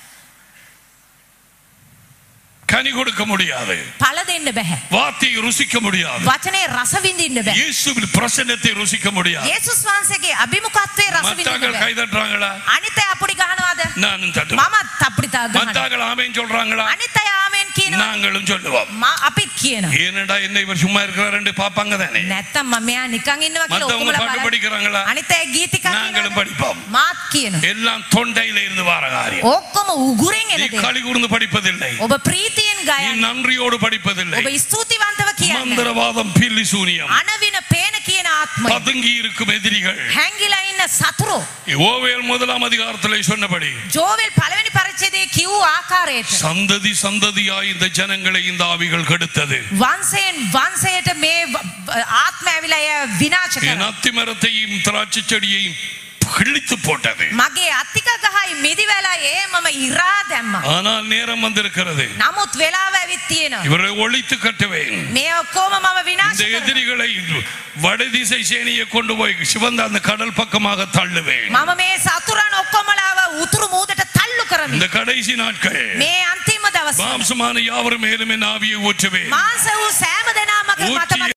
கனி கொடுக்க முடியாது පල දෙන්න බැහැ. வார்த்தையை ருசிக்க முடியாது වචනේ රස විඳින්න බෑ. இயேசுவின் பிரசன்னத்தை ருசிக்க முடியாது යේසුස් වහන්සේගේ අභිමුඛත්වයේ රස විඳින්න மத்தாக்கள் බෑ. கை தட்டுறாங்களா අනිත් අය අපුඩි ගහනවාද? நானும் தட்டுவேன் මමත් අපුඩි තා ගහනවා. மத்தாக்கள் ஆமேன் சொல்றாங்களா අනිත් අය ආමෙන් කියනවා. நாங்களும் சொல்லுவோம் මා අපිත් කියනවා. ஏனடா என்ன இவர் சும்மா இருக்கிறாரு பாப்பாங்க தானே නැත්තම් මම මෙයා නිකන් ඉන්නවා කියලා மத்தவங்க ඔක්කොමලා பாட்டு බලන්න. படிக்கிறாங்களா අනිත් අය ගීතිකා நாங்களும் කියනවා. படிப்போம் මාත් කියනවා. எல்லாம் தொண்டையில இருந்து வார காரியம் ඔක්කොම උගුරෙන් நீ එන දේ. களி கூர்ந்து படிப்பதில்லை ඔබ ප්‍රීතියෙන් நீ ගයන්න. நன்றியோடு படிப்பதில்லை ඔබ ස්තුතිවන්තව කියන්න. மந்திரவாதம் பில்லி சூனியம் අනවින පේන කියන ආත්මය. பதுங்கி இருக்கும் எதிரிகள் හැංගිලා ඉන්න සතුරෝ. ஓவேல் முதலாம் அதிகாரத்திலே சொன்னபடி ජෝවෙල් පළවෙනි පරිච්ඡේදයේ කිව් ආකාරයට சந்ததி சந்ததியாய் இந்த ஜனங்களை இந்த ஆவிகள் கெடுத்தது වංශයෙන් වංශයට මේ ව- ව- ආත්ම ඇවිලා එය විනාශ என் කරනවා. அத்தி மரத்தையும் திராட்சை செடியையும் கிழித்து போட்டது මගේ අත්තික ගහයි මිදි වෙලා ඒ මම ඉරා දැම්මා. ஆனால் நேரம் வந்திருக்கிறது නමුත් වෙලාව ඇවිත් තියෙනවා. இவரை ஒழித்து கட்டுவேன் මේ ඔක්කොම මම විනාශ இந்த කරනවා. எதிரிகளை வடதிசை சேனையை கொண்டு போய் சிவந்த அந்த கடல் பக்கமாக தள்ளுவேன் මම මේ සතුරන් ඔක්කොමලාව උතුරු මූදට තල්ලු කරමි. இந்த கடைசி நாட்கள் මේ අන්තිම දවස් වල மாம்சமான யாவரும் மேலும் என் ஆவியை ஊற்றுவேன் මාංශ වූ සෑම දෙනාමගේ මත ஊற்றிய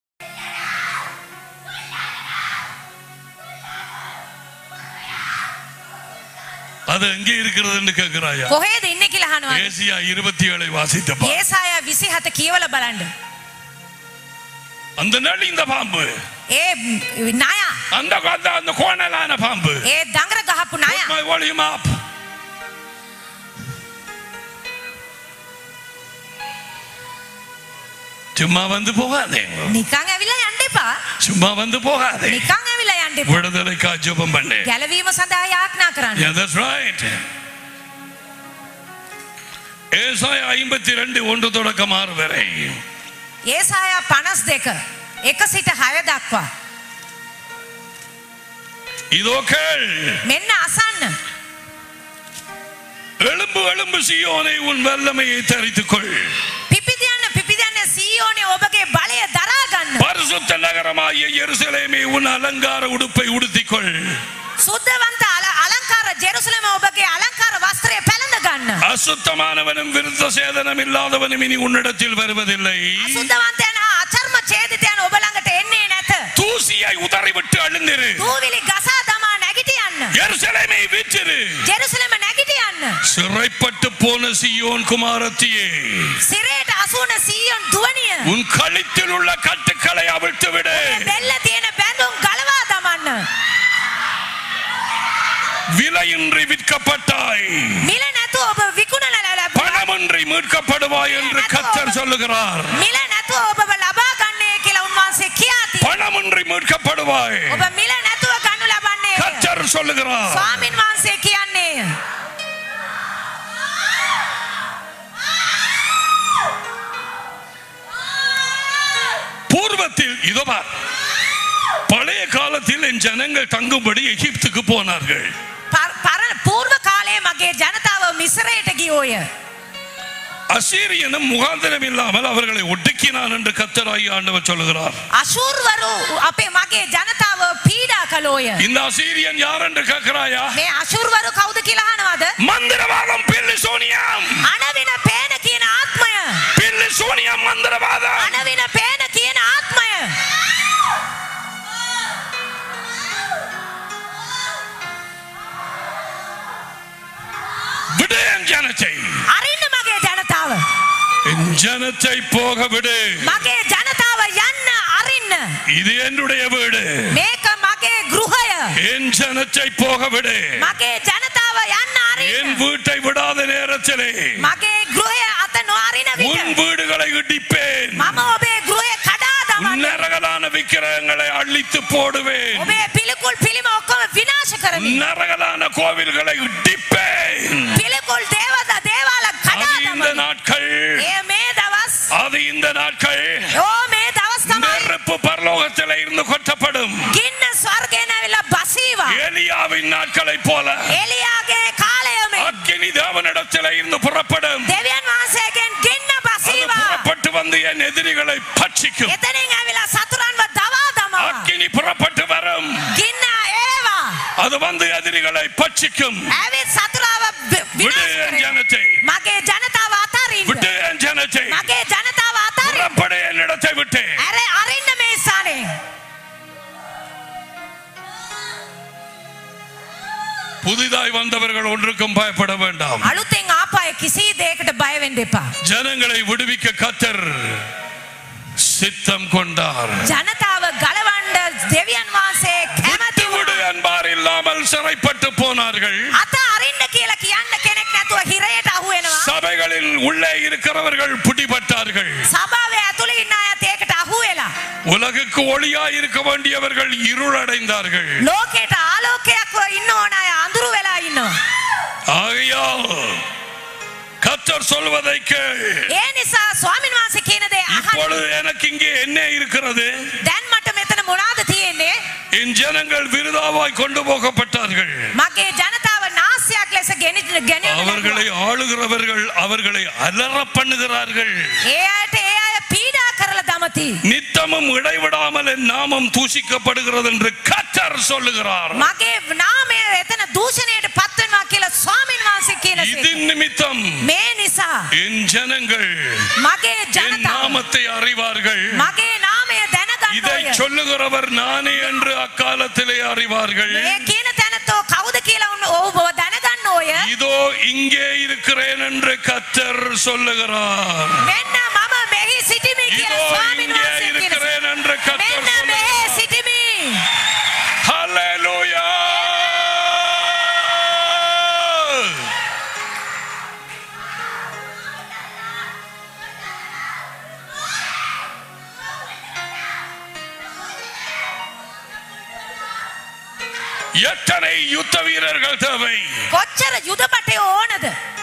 அது எங்கே இருக்கிறதுன்னு கேட்கிறாயா කොහේද ඉන්නේ කියලා අහනවා. ஏசியா இருபத்தி ஏழை வாசித்தப்பா ඒසාය 27 කියවල බලන්න. அந்த நளி இந்த பாம்பு ඒ ණය அந்த அந்த அந்த கோணலான பாம்பு ඒ දඟර ගහපු ණය Put my volume up. சும்மா வந்து போகாதே නිකන් ඇවිල්ලා යන්න එපා. சும்மா வந்து போகாதே නිකන් ඇවිල්ලා යන්න එපා. விடுதலைக்கா ஜெபம் பண்ணு ගැලවීම සඳහා යාඥා කරන්න. Yeah, that's right. ஏசாயா ஐம்பத்தி ரெண்டு ஒன்று தொடக்கம் ஆறு வரை ඒසාය 52 එක සිට 6 දක්වා. இதோ கேள் මෙන්න අසන්න. எலும்பு எலும்பு சியோனை உன் வல்லமையை தரித்துக் கொள் පිපිදියන්න පිපිදන්න සීයෝනේ ඔබගේ බලය දරා ගන්න. பரிசுத்த நகரமாகிய எருசலேமே உன் அலங்கார உடுப்பை உடுத்திக் கொள் සුද්ධවන්ත අල- අලංකාර ජෙරුසලම ඔබගේ අලංකාර වස්ත්‍රය පැළඳ ගන්න. அசுத்தமானவனும் விருத்த சேதனம் இல்லாதவனும் இனி உன்னிடத்தில் வருவதில்லை සුද්ධවන්තයන් හා අචර්ම ඡේදිතයන් ඔබ ළඟට එන්නේ නැත. தூசியை உதறிவிட்டு அழுந்திரு දූවිලි ගසා දමා නැගිටියන්න. எருசலேமை விற்றிரு ජෙරුසලම නැගිටියන්න. சிறைப்பட்டு போன சியோன் குமாரத்தியே සිරේට අසුන සීයොන් දුවනිය. உன் கழுத்தில் உள்ள கட்டுக்களை அவிழ்த்து விடு බෙල්ල තියෙන බැඳුම් ගලවා දමන්න. விலையின்றி விற்கப்பட்டாய் මිල නැතුව ඔබ විකුණන ලැබුවා. பணமின்றி மீட்கப்படுவாய் என்று கத்தர் சொல்லுகிறார் මිල නැතුව ඔබව ලබා ගන්නේ කියලා උන්වහන්සේ කියා තියෙනවා. பணமின்றி மீட்கப்படுவாய் ඔබ මිල නැතුව ගනු ලබන්නේ. கத்தர் சொல்லுகிறார் ස්වාමින් වහන්සේ කියන්නේ. பூர்வத்தில் இதோ பார் பழைய காலத்தில் என் ஜனங்கள் தங்கும்படி எகிப்துக்கு போனார்கள் පර- පරණ පූර්ව කාලයේ මගේ ජනතාව මිසරයට ගියෝය. அசீரியனும் முகாந்திரம் இல்லாமல் அவர்களை ஒடுக்கினான் என்று கத்தராகி ஆண்டவர் சொல்லுகிறார் අශූර්වරු අපේ මගේ ජනතාව පීඩා කළෝය. இந்த அசீரியன் யார் என்று கேட்கிறாயா මේ අශූර්වරු කවුද කියලා අහනවද? மந்திரவாதம் பில்லி சோனியம் අනවින පේන කියන ආත්මය. பில்லி சோனியம் மந்திரவாதம் අනවින පේන කියන ආත්මය. விடு என் ஜனத்தை අරින්න මගේ ජනතාව. என் ஜனத்தை போக விடு මගේ ජනතාව යන්න අරින්න. இது என்னுடைய வீடு මේක මගේ ගෘහය. என் ஜனத்தை போக விடு මගේ ජනතාව යන්න என் අරින්න. வீட்டை விடாத நேரத்திலே මගේ ගෘහය අත නොඅරින உன் විට வீடுகளை இடிப்பேன் මම ඔබේ ගෘහය කඩා දමන්න. நரகலான விக்கிரகங்களை அழித்து போடுவேன் ඔබේ පිළිකුල් පිළිම ඔක්කොම විනාශ කරමි. நரகலான கோவில்களை இடிப்பேன் පිළිකුල් දේවද දේවාල அது කඩා இந்த දමමි. நாட்கள் එය මේ දවස් அது இந்த நாட்கள் ඕ මේ දවස් තමයි நெருப்பு பரலோகத்திலே இருந்து கொட்டப்படும் ගින්න ස්වර්ගයෙන් ඇවිල්ලා බසීවා. ஏலியாவின் நாட்களைப் போல එලියාගේ කාලය මේ அக்கினி தேவனிடத்திலே இருந்து புறப்படும் දෙවියන් වහන්සේගෙන් ගින්න அது බසීවා. புறப்பட்டு வந்து என் எதிரிகளை பட்சிக்கும் එතනින් ඇවිල්ලා සතුරන්ව දවා දමවා. அக்கினி புறப்பட்டு வரும் ගින්න ඒවා. அது வந்து எதிரிகளை பட்சிக்கும் ඇවිත් සතුරාව වි- விடு විනාශ என் කරේ. ஜனத்தை මගේ ජනතාව අතරින්ද. விட்டு என் ஜனத்தை මගේ ජනතාව අතරින්. புறப்படு என்னிடத்தை விட்டு ඇර අරින්න මේ ස්ථානේ. புதிதாய் வந்தவர்கள் ஒன்றுக்கும் பயப்பட வேண்டாம் අලුතෙන් ආපාය කිසි දෙයකට බය වෙන්න එපා. ஜனங்களை விடுவிக்க கத்தர் சித்தம் கொண்டார் ජනතාව ගලවන්න දෙවියන් වහන්සේ விட்டு කැමති விடு වුණා. என்பார் இல்லாமல் சிறைப்பட்டு போனார்கள் අත අරින්න කියලා කියන්න කෙනෙක් නැතුව හිරයට අහු වෙනවා. சபைகளில் உள்ளே இருக்கிறவர்கள் பிடிபட்டார்கள் සභාවේ ඇතුළේ ඉන්න අයත් ඒකට අහු වෙලා. உலகுக்கு ஒளியாய் இருக்க வேண்டியவர்கள் இருளடைந்தார்கள் ලෝකයට ආලෝකයක්ව ඉන්න ඕන අය අඳුරු වෙලා ඉන්නවා. ஆகையால் கத்தர் சொல்வதை கேள் ඒ නිසා ස්වාමින් වහන්සේ කියන දේ අහන්න. இப்பொழுது எனக்கு இங்கே என்ன இருக்கிறது දැන් මට මෙතන මොනවද තියෙන්නේ? என் ஜனங்கள் விருதாவாய் கொண்டு போகப்பட்டார்கள் මගේ ජනතාව නාස්‍යයක් ලෙස ගෙනිට ගෙනෙන්න அவர்களை ලැබුවා. ஆளுகிறவர்கள் அவர்களை அலற பண்ணுகிறார்கள் ඒ අයට ඒ අය පීඩා කරලා දමති. நித்தமும் இடைவிடாமல் என் நாமம் தூஷிக்கப்படுகிறது என்று கத்தர் சொல்லுகிறார் මගේ නාමය එතන දූෂණයට පත් වෙනවා කියලා ස්වාමින් වහන්සේ කියන இது සේක. நிமித்தம் මේ නිසා என் ஜனங்கள் මගේ என் ජනතාව நாமத்தை அறிவார்கள் මගේ නාමය දැනගන්න இதை ඕය. சொல்லுகிறவர் நானே என்று அக்காலத்திலே அறிவார்கள் මේ කියන තැනතෝ කවුද කියලා උන් ඔව් දැනගන්න ඕය. இதோ இங்கே இருக்கிறேன் என்று கத்தர் சொல்லுகிறார் මෙන්න මම මෙහි සිටිමි කියලා இதோ ස්වාමින් இங்கே වහන්සේ කියන இருக்கிறேன் என்று கத்தர் මෙන්න මෙහි சொல்லுகிறார் සිටිමි. ஹalleluya எத்தனை யுத்த வீரர்கள் தேவை කොච්චර යුද බටේ ඕනද?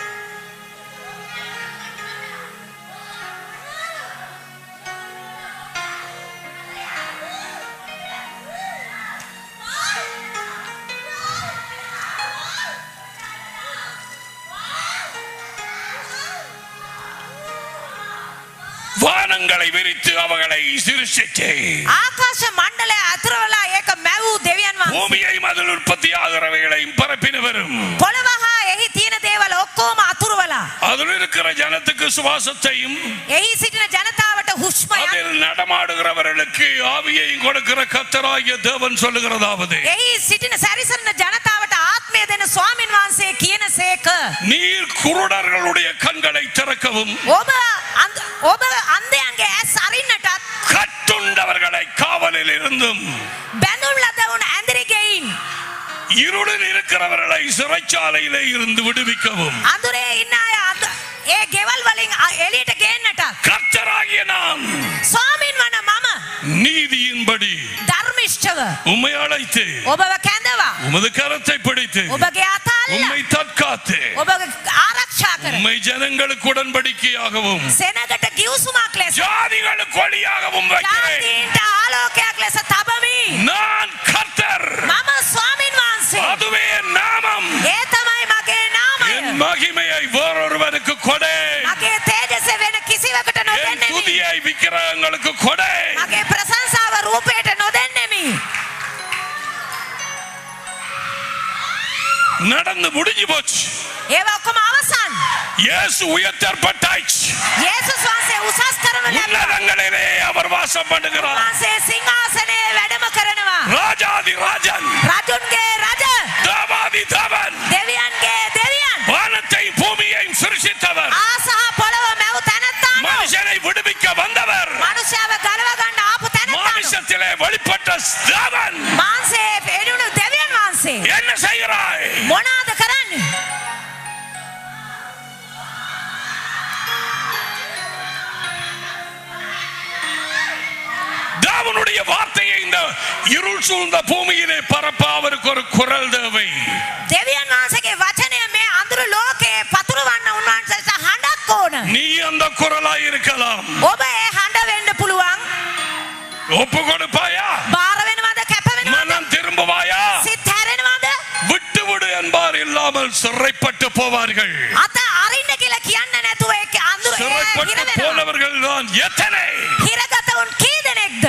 வானங்களை விரித்து அவர்களை சிருஷ்டித்து ආකාශ මණ්ඩලය අතුරවලා ඒක මැවූ දෙවියන් වහන්සේ. பூமியை மதில் உற்பத்தி ஆகிறவைகளையும் பரப்பினவரும் පොළවහා එහි තියෙන දේවල් ඔක්කොම අතුරවලා. அதில் இருக்கிற ஜனத்துக்கு சுவாசத்தையும் එහි සිටින ජනතාවට හුස්මය அதில் நடமாடுகிறவர்களுக்கு ஆவியையும் கொடுக்கிற கத்தராகிய தேவன் சொல்லுகிறதாவது එහි සිටින සැරිසරන ජනතාවට ආත්මය දෙන ස්වාමින් වහන්සේ කියන සේක. நீர் குருடர்களுடைய கண்களை திறக்கவும் ඔබ අන්ධ- ඔබ අන්දයන්ගේ ඇස් අරින්නටත් கட்டுண்டவர்களை காவலில் இருந்தும் බැඳුම් ලදවුන් ඇඳරිගෙයින් இருளில் இருக்கிறவர்களை சிறைச்சாலையிலே இருந்து விடுவிக்கவும் අඳුරේ ඉන්න අය අඳ- ඒ ගෙවල් වලින් අ- එළියට ගේන්නටත් கர்த்தராகிய நான் ස්වාමින් වන මම நீதியின்படி ධර්මිෂ්ඨව உம்மை அழைத்து ඔබව කැඳවා உமது கரத்தை பிடித்து ඔබගේ අතල්ල உம்மை தற்காத்து ඔබ ආරක්ෂා කර உம்மை ஜனங்களுக்கு உடன்படிக்கையாகவும் සෙනගට ගිවසුමක් ලෙස ஜாதிகளுக்கு ஒளியாகவும் வைக்கிறேன் ජාතීන්ට ආලෝකයක් ලෙස තබමි நான் கர்த்தர் මම ස්වාමින් වහන්සේ அதுவே என் நாமம் ඒ තමයි මගේ නාමය என் மகிமையை வேறொருவனுக்கு கொடே මගේ விக்கிரகங்களுக்கு கொடை මගේ ප්‍රශංසාව රූපයට නොදෙන්නෙමි. நடந்து முடிஞ்சு போச்சு ඒව ඔක්කොම අවසන්. இயேசு உயர்த்தப்பட்டாச்சு යේසුස් වහන්සේ උසස් කරනු ලැබුවා. உன்னதங்களிலே அவர் வாசம் பண்ணுகிறார் වහන්සේ සිංහාසනයේ වැඩම කරනවා. ராஜாதி ராஜன் රජුන්ගේ රජ தேவாதி தேவன் දෙවියන්ගේ දෙවියන් வானத்தை பூமியையும் சிருஷித்தவர் ආසහ පොළව මැව් තැනැත්තානෝ மனுஷனை விடுவிக்க வந்தவர் මනුෂ්‍යව ගලව ගන්න ආපු තැනැත්තානෝ மாமிசத்திலே வெளிப்பட்ட தேவன் මාන්සේ පෙනුණු දෙවියන් වහන්සේ என்ன செய்கிறாய் මොනාද කරන්නේ தேவனுடைய வார்த்தையை இந்த இருள் சூழ்ந்த பூமியிலே பரப்ப அவருக்கு ஒரு குரல் தேவை දෙවියන් වහන්සේගේ වචනය මේ අඳුරු ලෝකයේ පතුරවන්න උන්වහන්සේට හඬක් ඕන நீ அந்த குரலாய் இருக்கலாம் ඔබ ඒ හඬ වෙන්න පුළුවන් ஒப்பு கொடுப்பாயா බාර වෙනවද කැප වෙනවද மனம் திரும்புவாயா සිත් හැරෙනවද விட்டு விடு என்பார் இல்லாமல் சிறைப்பட்டு போவார்கள் අත අරින්න කියලා කියන්න නැතුව ඒක අඳුර ඒ சிறைப்பட்டு හිර වෙනවා போனவர்கள் தான் எத்தனை හිරගතවුන් කී දෙනෙක්ද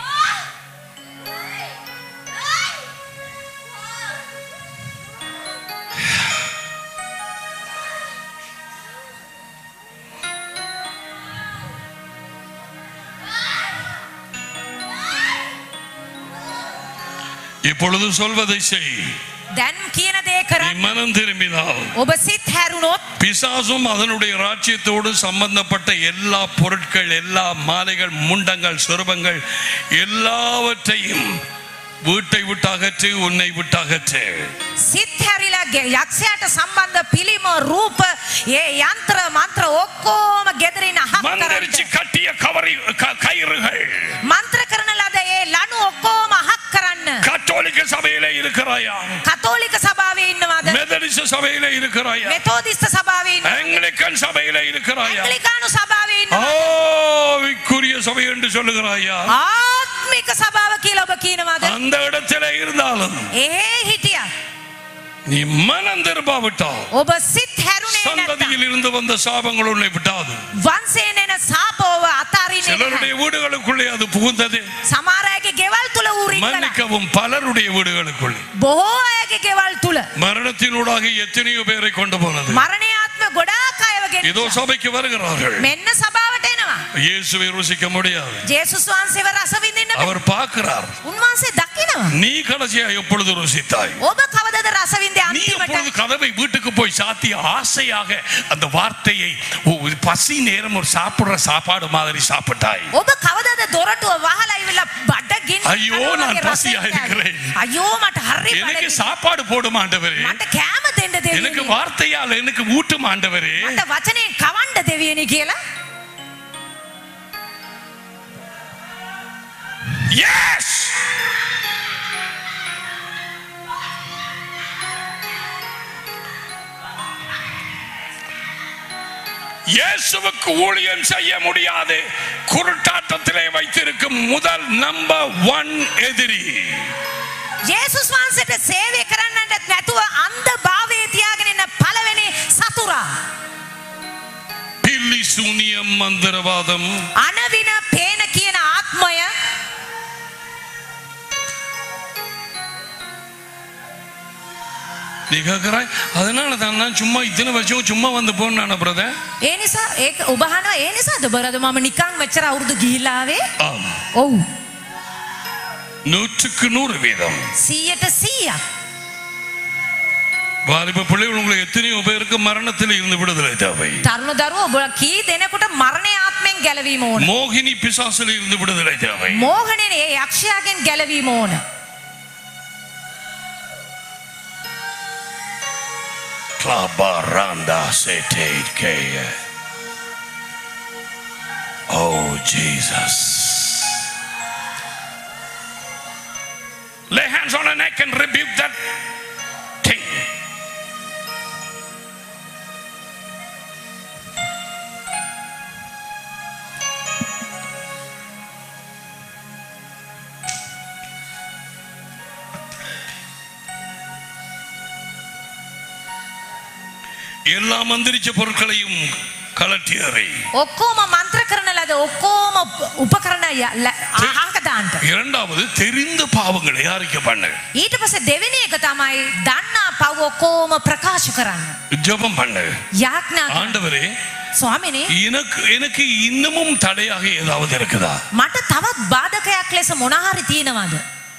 இப்பொழுது சொல்வதை செய் දැන් කියන දේ நீ කරන්න மனம் திரும்பினால் ඔබ සිත් හැරුණොත් பிசாசும் அதனுடைய ராஜ்யத்தோடு சம்பந்தப்பட்ட எல்லா பொருட்கள் எல்லா மாலைகள் முண்டங்கள் சுரபங்கள் எல்லாவற்றையும் வீட்டை விட்டு அகற்று உன்னை விட்டு அகற்று සිත් හැරිලා ගේ- යක්ෂයාට සම්බන්ධ පිළිම රූප ඒ යන්ත්‍ර මන්ත්‍ර ඔක්කෝම ගෙදරින් අහක් மந்திரிச்சு කරන්න கட்டிய கவரி க- கயிறுகள் මන්ත්‍ර කරන ලද ඒ ලනු ඔක්කෝම අහක් කරන්න கத்தோலிக்க சபையிலே இருக்கிறாயா කතෝලික සභාවේ ඉන්නවද மெதடிச சபையிலே இருக்கிறாயா මෙතෝදිස්ත සභාවේ ඉන්න ஆங்கிலிக்கன் சபையிலே இருக்கிறாயா ඇංගලිකානු සභාවේ ඉන්න ஆவிக்குரிய சபை என்று சொல்லுகிறாயா ආත්මික සභාව කියලා ඔබ කියනවද அந்த இடத்திலே இருந்தாலும் ඒ හිටිය நீ மனம் திரும்பாவிட்டால் ඔබ සිත් හැරුණේ නැත්නම් சந்ததியில் இருந்து வந்த சாபங்கள் உன்னை விட்டாது වංශයෙන් එන සාපෝව අතාරින්නේ சிலருடைய නැහැ. வீடுகளுக்குள்ளே அது புகுந்தது සමහර අයගේ ගෙවල් තුල ඌරින් කළා. மன்னிக்கவும் பலருடைய வீடுகளுக்குள்ளே බොහෝ අයගේ ගෙවල් තුල மரணத்தினூடாக எத்தனையோ பேரை கொண்டு போனது මරණයාත්ම ගොඩාක් අයව இதோ ගෙනිච්චා. சபைக்கு வருகிறார்கள் මෙන්න සභාවට එනවා. இயேசுவை ருசிக்க முடியாது ජේසුස් වහන්සේව රස විඳින්න බෑ. அவர் பார்க்கிறார் උන්වහන්සේ දකිනවා. நீ கடைசியா எப்பொழுது ருசித்தாய் ඔබ කවදද රස විඳේ நீ எப்பொழுது අන්තිමට? கதவை வீட்டுக்கு போய் சாத்தி ஆசையாக அந்த வார்த்தையை ஓ, இது பசி நேரம் ஒரு சாப்பிடுற சாப்பாடு மாதிரி சாப்பிட்டாய் ඔබ කවදද දොරටුව වහලා ඉවලා බඩ ගින්න අයියෝ, කනවා நான் වගේ பசியா රසයක් இருக்கிறேன். ආවේ. අයියෝ මට හරි எனக்கு බඩගිනි. சாப்பாடு போடும் ஆண்டவரே මට කෑම දෙන්න எனக்கு දෙවියනි. வார்த்தையால் எனக்கு ஊட்டும் ஆண்டவரே මට වචනේ කවන්න දෙවියනි කියලා. எஸ் இயேசுவுக்கு ஊழியம் செய்ய முடியாது குருட்டாட்டத்திலே வைத்திருக்கும் முதல் நம்பர் ஒன் எதிரி ජේසුස් වහන්සේට සේවය කරන්නට නැතුව අන්ධ භාවයේ තියාගෙන ඉන්න පළවෙනි සතුරා. பில்லி சூனியம் மந்திரவாதம் අනවින පේන කියන ආත්මය நீ கேட்கிறாய் அதனால தான் நான் சும்மா இத்தனை வருஷம் சும்மா வந்து போனான பிரதர் ඒ නිසා ඒක ඔබ අහනවා ඒ නිසාද බරද මම නිකන් මෙච්චර අවුරුදු ගිහිල්ලා ආවේ? ஆம் ඔව්. நூற்றுக்கு நூறு வீதம் 100ට 100ක්. வாலிப பிள்ளைகள் உங்களுக்கு எத்தனையோ பேருக்கு மரணத்தில் இருந்து விடுதலை தேவை තරුණ දරුවෝ ඔබ කී දෙනෙකුට මරණය ආත්මෙන් ගැලවීම ඕන. மோகினி பிசாசில் இருந்து விடுதலை தேவை මෝහණයෙන් ඒ යක්ෂයාගෙන් ගැලවීම ඕන. Klabaranda setekeya. Oh Jesus. Lay hands on her neck and rebuke that thing. எல்லா மந்திரிச்ச பொருட்களையும் கலட்டி அறை ඔක්කොම මන්ත්‍ර කරන ලද මොනවද ඔක්කෝම උපකරණ ය- ල- අහක දාන්න. இரண்டாவது தெரிந்த பாவங்களை அறிக்கை பண்ணு ඊට පස්සේ දෙවෙනි එක තමයි දන්නා පව් ඔක්කෝම ප්‍රකාශ කරන්න. ஜெபம் பண்ணு යාඥා කරන්න. ஆண்டவரே ස්වාමිනේ எனக்கு எனக்கு இன்னமும் தடையாக ஏதாவது இருக்குதா මට තවත් බාධකයක් ලෙස මොනහරි තියෙනවද?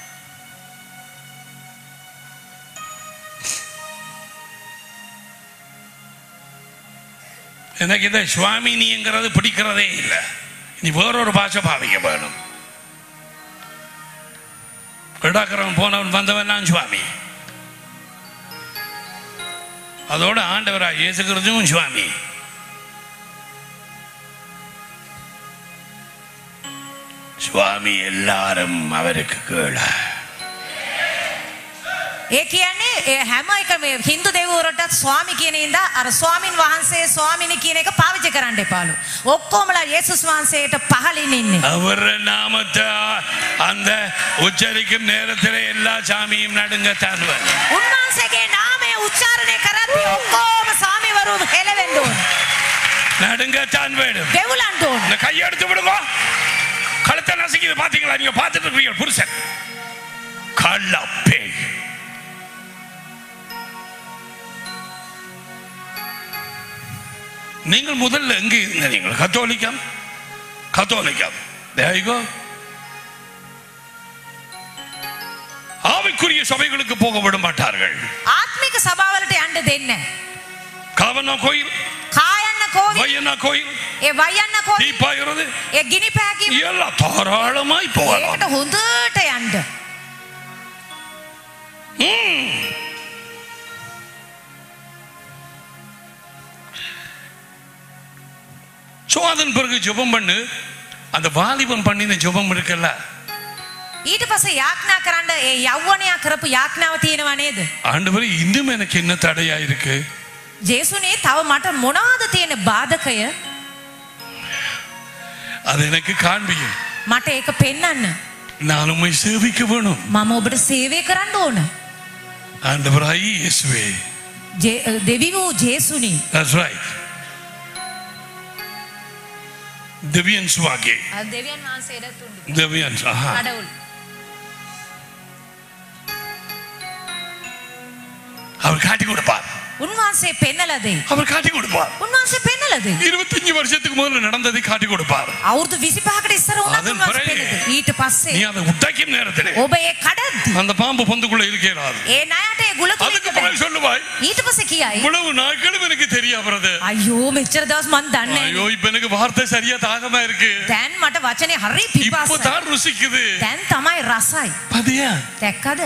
எனக்கு இந்த சுவாமினிங்கிறது பிடிக்கிறதே இல்லை நீ வேறொரு பாஷை பாவிக்க வேணும் விடாக்கிறவன் போனவன் வந்தவன் நான் சுவாமி அதோட ஆண்டவரா இயேசுகிறதும் சுவாமி சுவாமி எல்லாரும் அவருக்கு கீழே ඒ කියන්නේ ඒ හැම එක මේ හින්දු දෙවිවරුන්ටත් ස්වාමි කියන ඉඳා අර ස්වාමින් වහන්සේ ස්වාමිනි කියන එක පාවිච්චි කරන්න එපාලු. ඔක්කොමලා යේසුස් වහන්සේට පහලින් ඉන්නේ. அவர் நாமத்தை அந்த உச்சரிக்கும் நேரத்தில் எல்லா சாமியும் நடுங்கத்தான் வரும். උන්වහන්සේගේ නාමය උච්චාරණය කරද්දී ඔක්කොම ස්වාමිවරු හෙලවෙන්න ඕන. நடுங்கத்தான் வேணும் දෙවුලන්ට ඕන. இந்த கையை எடுத்து விடுங்க கழுத்தை நசுக்கிது பாத்தீங்களா நீங்க பார்த்துட்டு இருக்கீங்க புருஷன் கள்ளப்பே நீங்கள் முதல்ல எங்க இருந்த நீங்கள் கத்தோலிக்கம் கத்தோலிக்கம் There you go. ஆவிக்குரிய சபைகளுக்கு போக விட மாட்டார்கள் ආත්මික සභාවලට යන්න දෙන්න. காவனா கோயில் කායන්න කෝවි வையனா கோயில் ඒ වයන්න කෝවි தீப்பாயிறது ඒ ගිනි පෑකින් எல்லாம் தாராளமாய் போகலாம் ඒකට හොඳට යන්න. ம். சோ அதன் பிறகு ஜெபம் பண்ணு அந்த வாலிபன் பண்ணின ஜெபம் இருக்குல்ல ඊට පස්සේ යාඥා කරන්න ඒ යෞවනයා කරපු යාඥාව තියෙනව නේද? ஆண்டவர் இன்னும் எனக்கு என்ன தடையா இருக்கு ජේසුනේ තව මට මොනවද තියෙන බාධකය? அது எனக்கு காண்பியும் මට ඒක පෙන්වන්න. நான் உம்மை சேவிக்க வேணும் මම ඔබට සේවය කරන්න ඕන. ஆண்டவராய் இயேசுவே ජේ- දෙවි වූ ජේසුනි. That's right. දෙවියන් ස්වාගේ දෙවියන් වහන්සේට තුන්ඩු. දෙවියන් ආහා. කඩවුල්. அவர் காட்டி கொடுப்பார் උන්වහන්සේ පෙන්නලා දෙයි. அவர் காட்டி கொடுப்பார் උන්වහන්සේ පෙන්නලා දෙයි. இருபத்தஞ்சு வருஷத்துக்கு முதல்ல நடந்ததை காட்டி கொடுப்பார் අවුරුදු 25කට ඉස්සර උනත් அதன் උන්වහන්සේ பிறகு පෙන්නලා දෙයි. ඊට පස්සේ நீ அதை உடைக்கும் நேரத்திலே ඔබ ඒ කඩද්දි அந்த பாம்பு பொந்துக்குள்ள இருக்கிறார் ඒ ණයට ඒ ගුල තුල அதுக்கு ඉන්න பிறகு බෑ. சொல்லுவாய் ඊට පස්සේ කියයි இவ்வளவு நாட்களும் எனக்கு தெரியாதுறது අයියෝ මෙච්චර දවස් මන් දන්නේ ஐயோ නැහැ. இப்ப எனக்கு வார்த்தை சரியா தாகமா இருக்கு දැන් මට වචනේ හරි පිපාසයි. இப்பதான் ருசிக்குது දැන් තමයි රසයි. பாத்தியா දැක්කද?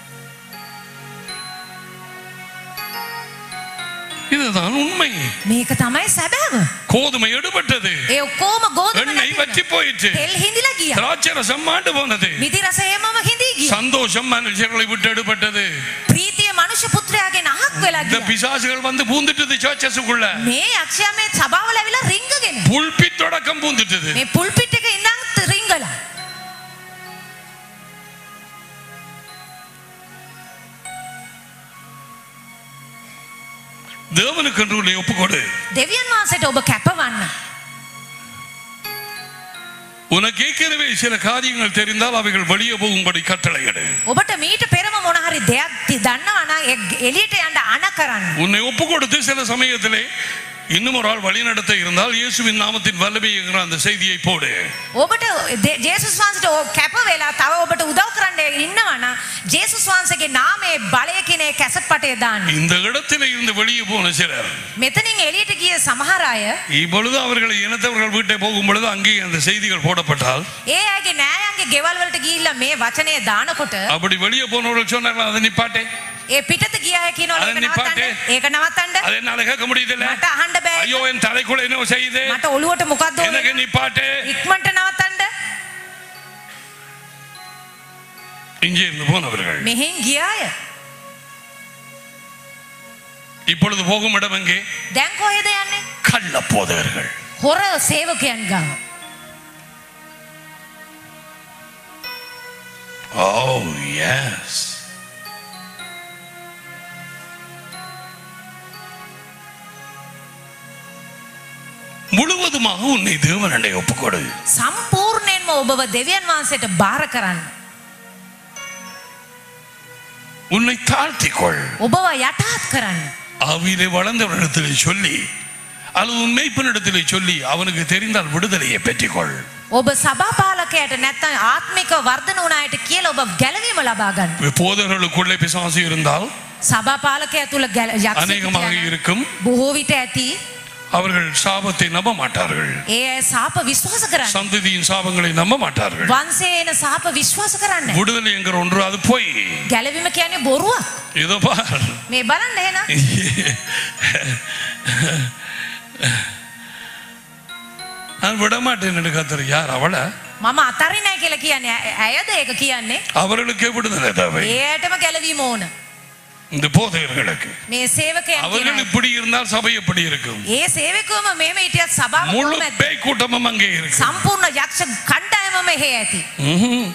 இதுதான் உண்மை මේක තමයි සැබෑව. கோதுமை எடுபட்டது ඒ ඔක්කොම ගෝධුම எண்ணெய் නැති வற்றி වුණා. போயிற்று තෙල් හිඳිලා ගියා. திராட்சை ரசம் மாண்டு போனது මිදි රස හැමම හිඳී ගියා. சந்தோஷம் மனுஷர்களை விட்டு எடுபட்டது ප්‍රීතිය මනුෂ්‍ය පුත්‍රයාගෙන් අහක් වෙලා இந்த ගියා. பிசாசுகள் வந்து பூந்துட்டது சர்ச்சஸுக்குள்ள මේ යක්ෂයා මේ සභාවල ඇවිල්ලා රිංගගෙන. புல்பி தொடக்கம் பூந்துட்டது මේ පුල්පිට් එක ඉඳන් රිංගලා. தேவனுக்கு என்று உன்னை ஒப்புக்கொடு දෙවියන් වහන්සේට ඔබ කැපවන්න. உனக்கு ஏற்கனவே சில காரியங்கள் தெரிந்தால் அவைகள் வெளியே போகும்படி கட்டளையிடு ඔබට මීට පෙරම මොන හරි දෙයක් ති- දන්නවා නම් ඒ එළියට යන්න අණ කරන්න. உன்னை ஒப்பு கொடுத்து சில சமயத்திலே இன்னும் ஒரு ஆள் வழிநடத்த இருந்தால் இயேசுவின் நாமத்தின் வல்லமை என்கிற அந்த செய்தியை போடு ඔබට දේ- ජේසුස් වහන්සේට ඔ- කැප වෙලා තව ඔබට උදව් කරන්න ඉන්නවා නම් ජේසුස් වහන්සේගේ නාමයේ බලය කියන ඒ කැසට් පටය දාන්න. இந்த இடத்திலே இருந்து வெளியே போன சிலர் මෙතනින් එළියට ගිය සමහර අය இப்பொழுது அவர்களை இனத்தவர்கள் வீட்டை போகும் பொழுது அங்கே அந்த செய்திகள் போடப்பட்டால் ඒ අයගේ නෑයන්ගේ ගෙවල් වලට ගිහිල්ලා මේ වචනය දානකොට அப்படி வெளியே போனவர்கள் சொன்னார்கள் அதை நிப்பாட்டே ඒ පිටත ගිය අය කියනවා අර ඒක නිපාතේ. නවත්තන්න. ඒක නවත්තන්න. அதை என்னால கேட்க முடியுதில்ல මට අහන්න බෑ. ஐயோ என் தலைக்குள்ள என்ன செய்யுது මට ඔළුවට මොකක්ද ඕනේ? எனக்கு நிப்பாட்டு ඉක්මනට නවත්තන්න. இங்கே இருந்து போனவர்கள் මෙහෙන් ගිය අය. இப்பொழுது போகும் இடம் எங்கே දැන් කොහෙද යන්නේ? கள்ள போதகர்கள் හොර සේවකයන් ගාව. Oh, yes. முழுவதும் முழுவதுமாக உன்னை தேவனண்டை ஒப்புக்கொடு සම්පූර්ණයෙන්ම ඔබව දෙවියන් වහන්සේට බාර කරන්න. உன்னை தாழ்த்திக்கொள் ඔබව යටහත් කරන්න. ஆவியிலே வளர்ந்தவனிடத்திலே சொல்லி அல்லது உன் மெய்ப்பனிடத்திலே சொல்லி அவனுக்கு தெரிந்தால் விடுதலையை பெற்றுக்கொள் ඔබ සභාපාලකයට නැත්තම් ආත්මික වර්ධන වුණ අයට කියලා ඔබ ගැලවීම ලබා ගන්න. போதர்களுக்குள்ளே பிசாசு இருந்தால் සභාපාලකයා තුල ගැල- යක්ෂයෙක් அநேகமாக කියනවා. இருக்கும் බොහෝ විට ඇති அவர்கள் சாபத்தை நம்ப மாட்டார்கள் ඒ අය සාප විශ්වාස කරන්න. சந்ததியின் சாபங்களை நம்ப மாட்டார்கள் වංශයේ එන සාප විශ්වාස කරන්න. விடுதலை என்கிற ஒன்று அது போய் ගැලවීම කියන්නේ බොරුවක්. இதோ பார் මේ බලන්න එහෙනම්. நான் விட மாட்டேன் கத்தர் யார் அவள මම අතරින් නැහැ කියලා කියන්නේ ඇ- ඇයද ඒක කියන්නේ? அவர்களுக்கே விடுதலை தேவை ඒයටම ගැලවීම ඕන. இந்த போதகர்களுக்கு මේ සේවකයන් அவர்கள் කියන இப்படி இருந்தால் சபை எப்படி இருக்கும் ඒ සේවකවම මේම හිටියත් සභාව முழு කොහොමද? பேய் கூட்டமும் அங்கே இருக்கு සම්පූර්ණ යක්ෂ කණ්ඩායමම එහෙ ඇති. ம்ஹும்.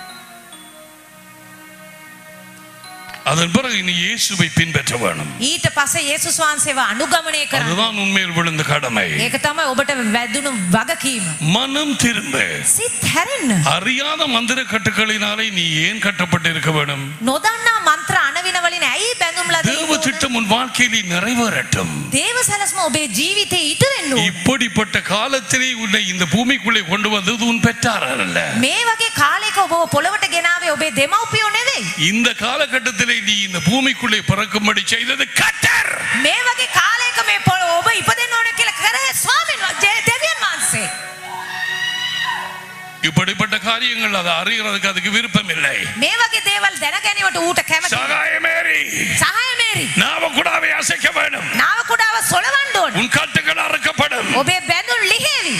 அதன் பிறகு நீ இயேசுவை பின்பற்ற வேணும் ඊට පස්සේ යේසුස් වහන්සේව අනුගමනය කරන්න. அதுதான் உண்மையில் விழுந்த கடமை ඒක තමයි ඔබට වැදුණු වගකීම. மனம் திரும்ப සිත් හැරෙන්න. அறியாத மந்திர கட்டுகளினாலே நீ ஏன் கட்டப்பட்டு இருக்க வேணும் නොදන්නා මන්ත්‍ර අනවින වලින් ඇයි බැඳුම්ලා தேவ දෙන්නේ? திட்டம் உன் வாழ்க்கையிலே நிறைவேறட்டும் දේව සැලස්ම ඔබේ ජීවිතේ ඉටු වෙන්න ඕන. இப்படிப்பட்ட காலத்திலே உன்னை இந்த பூமிக்குள்ளே கொண்டு வந்தது உன் பெற்றார் அல்ல මේ වගේ කාලයක ඔබ පොළවට ගෙනාවේ ඔබේ දෙමව්පියෝ නෙවෙයි. இந்த காலகட்டத்திலே நீ இந்த பூமிக்குள்ளே பிறக்கும்படி செய்தது கட்டர் මේ වගේ කාලයක මේ පොළ ඔබ ඉපදෙන්න ඕන කියලා කරේ ස්වාමීන් වහන්සේ දෙවියන් වහන්සේ. இப்படிப்பட்ட காரியங்கள் அதை அறிகிறதுக்கு அதுக்கு விருப்பம் இல்லை මේ වගේ දේවල් දැනගැනීමට ඌට කැමති. சகாயமேரி සහාය මේරි. நாம கூடாவே அசைக்க வேணும் නාව කුඩාව සොලවන්න ඕන. உன் கட்டுகள் அறுக்கப்படும் ඔබේ බැඳුන් ලිහේවි.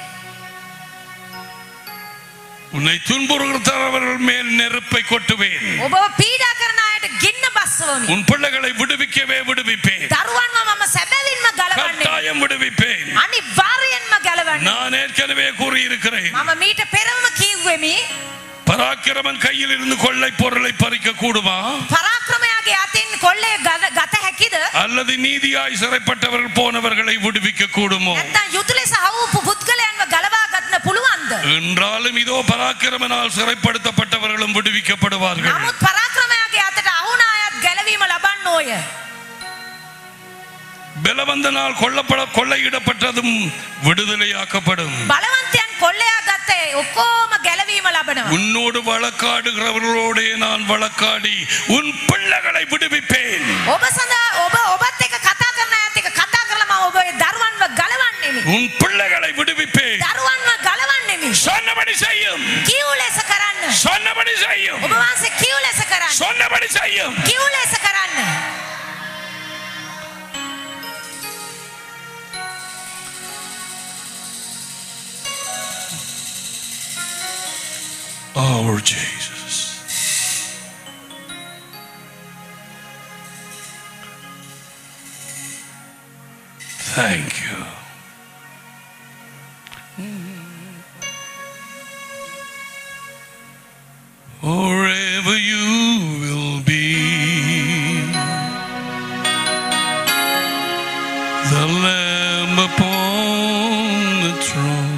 உன்னை துன்புறுகிறவர்கள் மேல் நெருப்பை கொட்டுவேன் ඔබ පීඩා කරන අයට ගින්න බස්සවමි. உன் பிள்ளைகளை விடுவிக்கவே விடுவிப்பேன் දරුවන්ව මම සැබැවින්ම ගලවන්නේ. கட்டாயம் விடுவிப்பேன் අනිවාර්යෙන්ම ගලවන්නේ. நான் ஏற்கனவே கூறியிருக்கிறேன் මම මීට පෙරම කිව්වෙමි பராக்கிரமன் கையில் இருந்து கொள்ளை பொருளை பறிக்க கூடுமா පරාක්‍රමයාගේ අතින් කොල්ලේ ගල- ගත හැකිද? அல்லது நீதியாய் சிறைப்பட்டவர்கள் போனவர்களை விடுவிக்க கூடுமோ නැත්නම් යුතු ලෙස හවුපු පුද්ගලයන්ව ගලවා ගන්න පුළුවන්ද? என்றாலும் இதோ பராக்கிரமனால் சிறைப்படுத்தப்பட்டவர்களும் விடுவிக்கப்படுவார்கள் නමුත් පරාක්‍රමයාගේ අතට අහුණ අයත් ගැලවීම ලබන්න ඕය. பலவந்தனால் கொல்லப்பட கொள்ளையிடப்பட்டதும் விடுதலையாக்கப்படும் බලවන්තයන් කොල්ලයා ගත්ත ඒ ඔක්කොම ගැලවීම ලබනවා. உன்னோடு வழக்காடுகிறவர்களோடே நான் வழக்காடி உன் பிள்ளைகளை விடுவிப்பேன் ඔබ සඳහා ඔබ ඔබත් එක්ක කතා කරන අයත් එක්ක කතා කරලා මම ඔබේ දරුවන්ව ගලවන්නෙමි. உன் பிள்ளைகளை விடுவிப்பேன் දරුවන්ව ගලවන්නෙමි. சொன்னபடி செய்யும் කිව් ලෙස කරන්න. சொன்னபடி செய்யும் ඔබ වහන්සේ කිව් ලෙස කරන්න. சொன்னபடி செய்யும் කිව් ලෙස කරන්න. Our Jesus. Thank you. Wherever you will be, the Lamb upon the throne.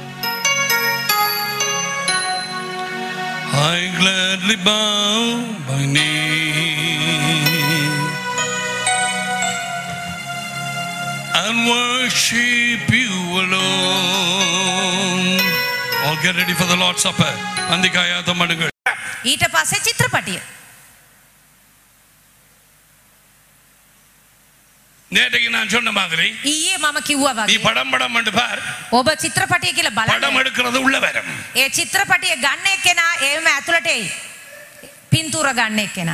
I gladly bow my knee and worship you alone. All get ready for the Lord's Supper. அந்திக்காயாத்தம் பண்ணுங்கள் ඊට පස්සේ චිත්‍රපටිය. நேற்றைக்கு நான் சொன்ன மாதிரி ඊයේ මම කිව්වා நீ වගේ. படம் படம் என்று பார் ඔබ චිත්‍රපටිය කියලා படம் බලන්න. எடுக்கிறது உள்ள வரும் ඒ චිත්‍රපටිය ගන්න එක්කෙනා එහෙම ඇතුළට එයි. පින්තූර ගන්න එක්කෙනා.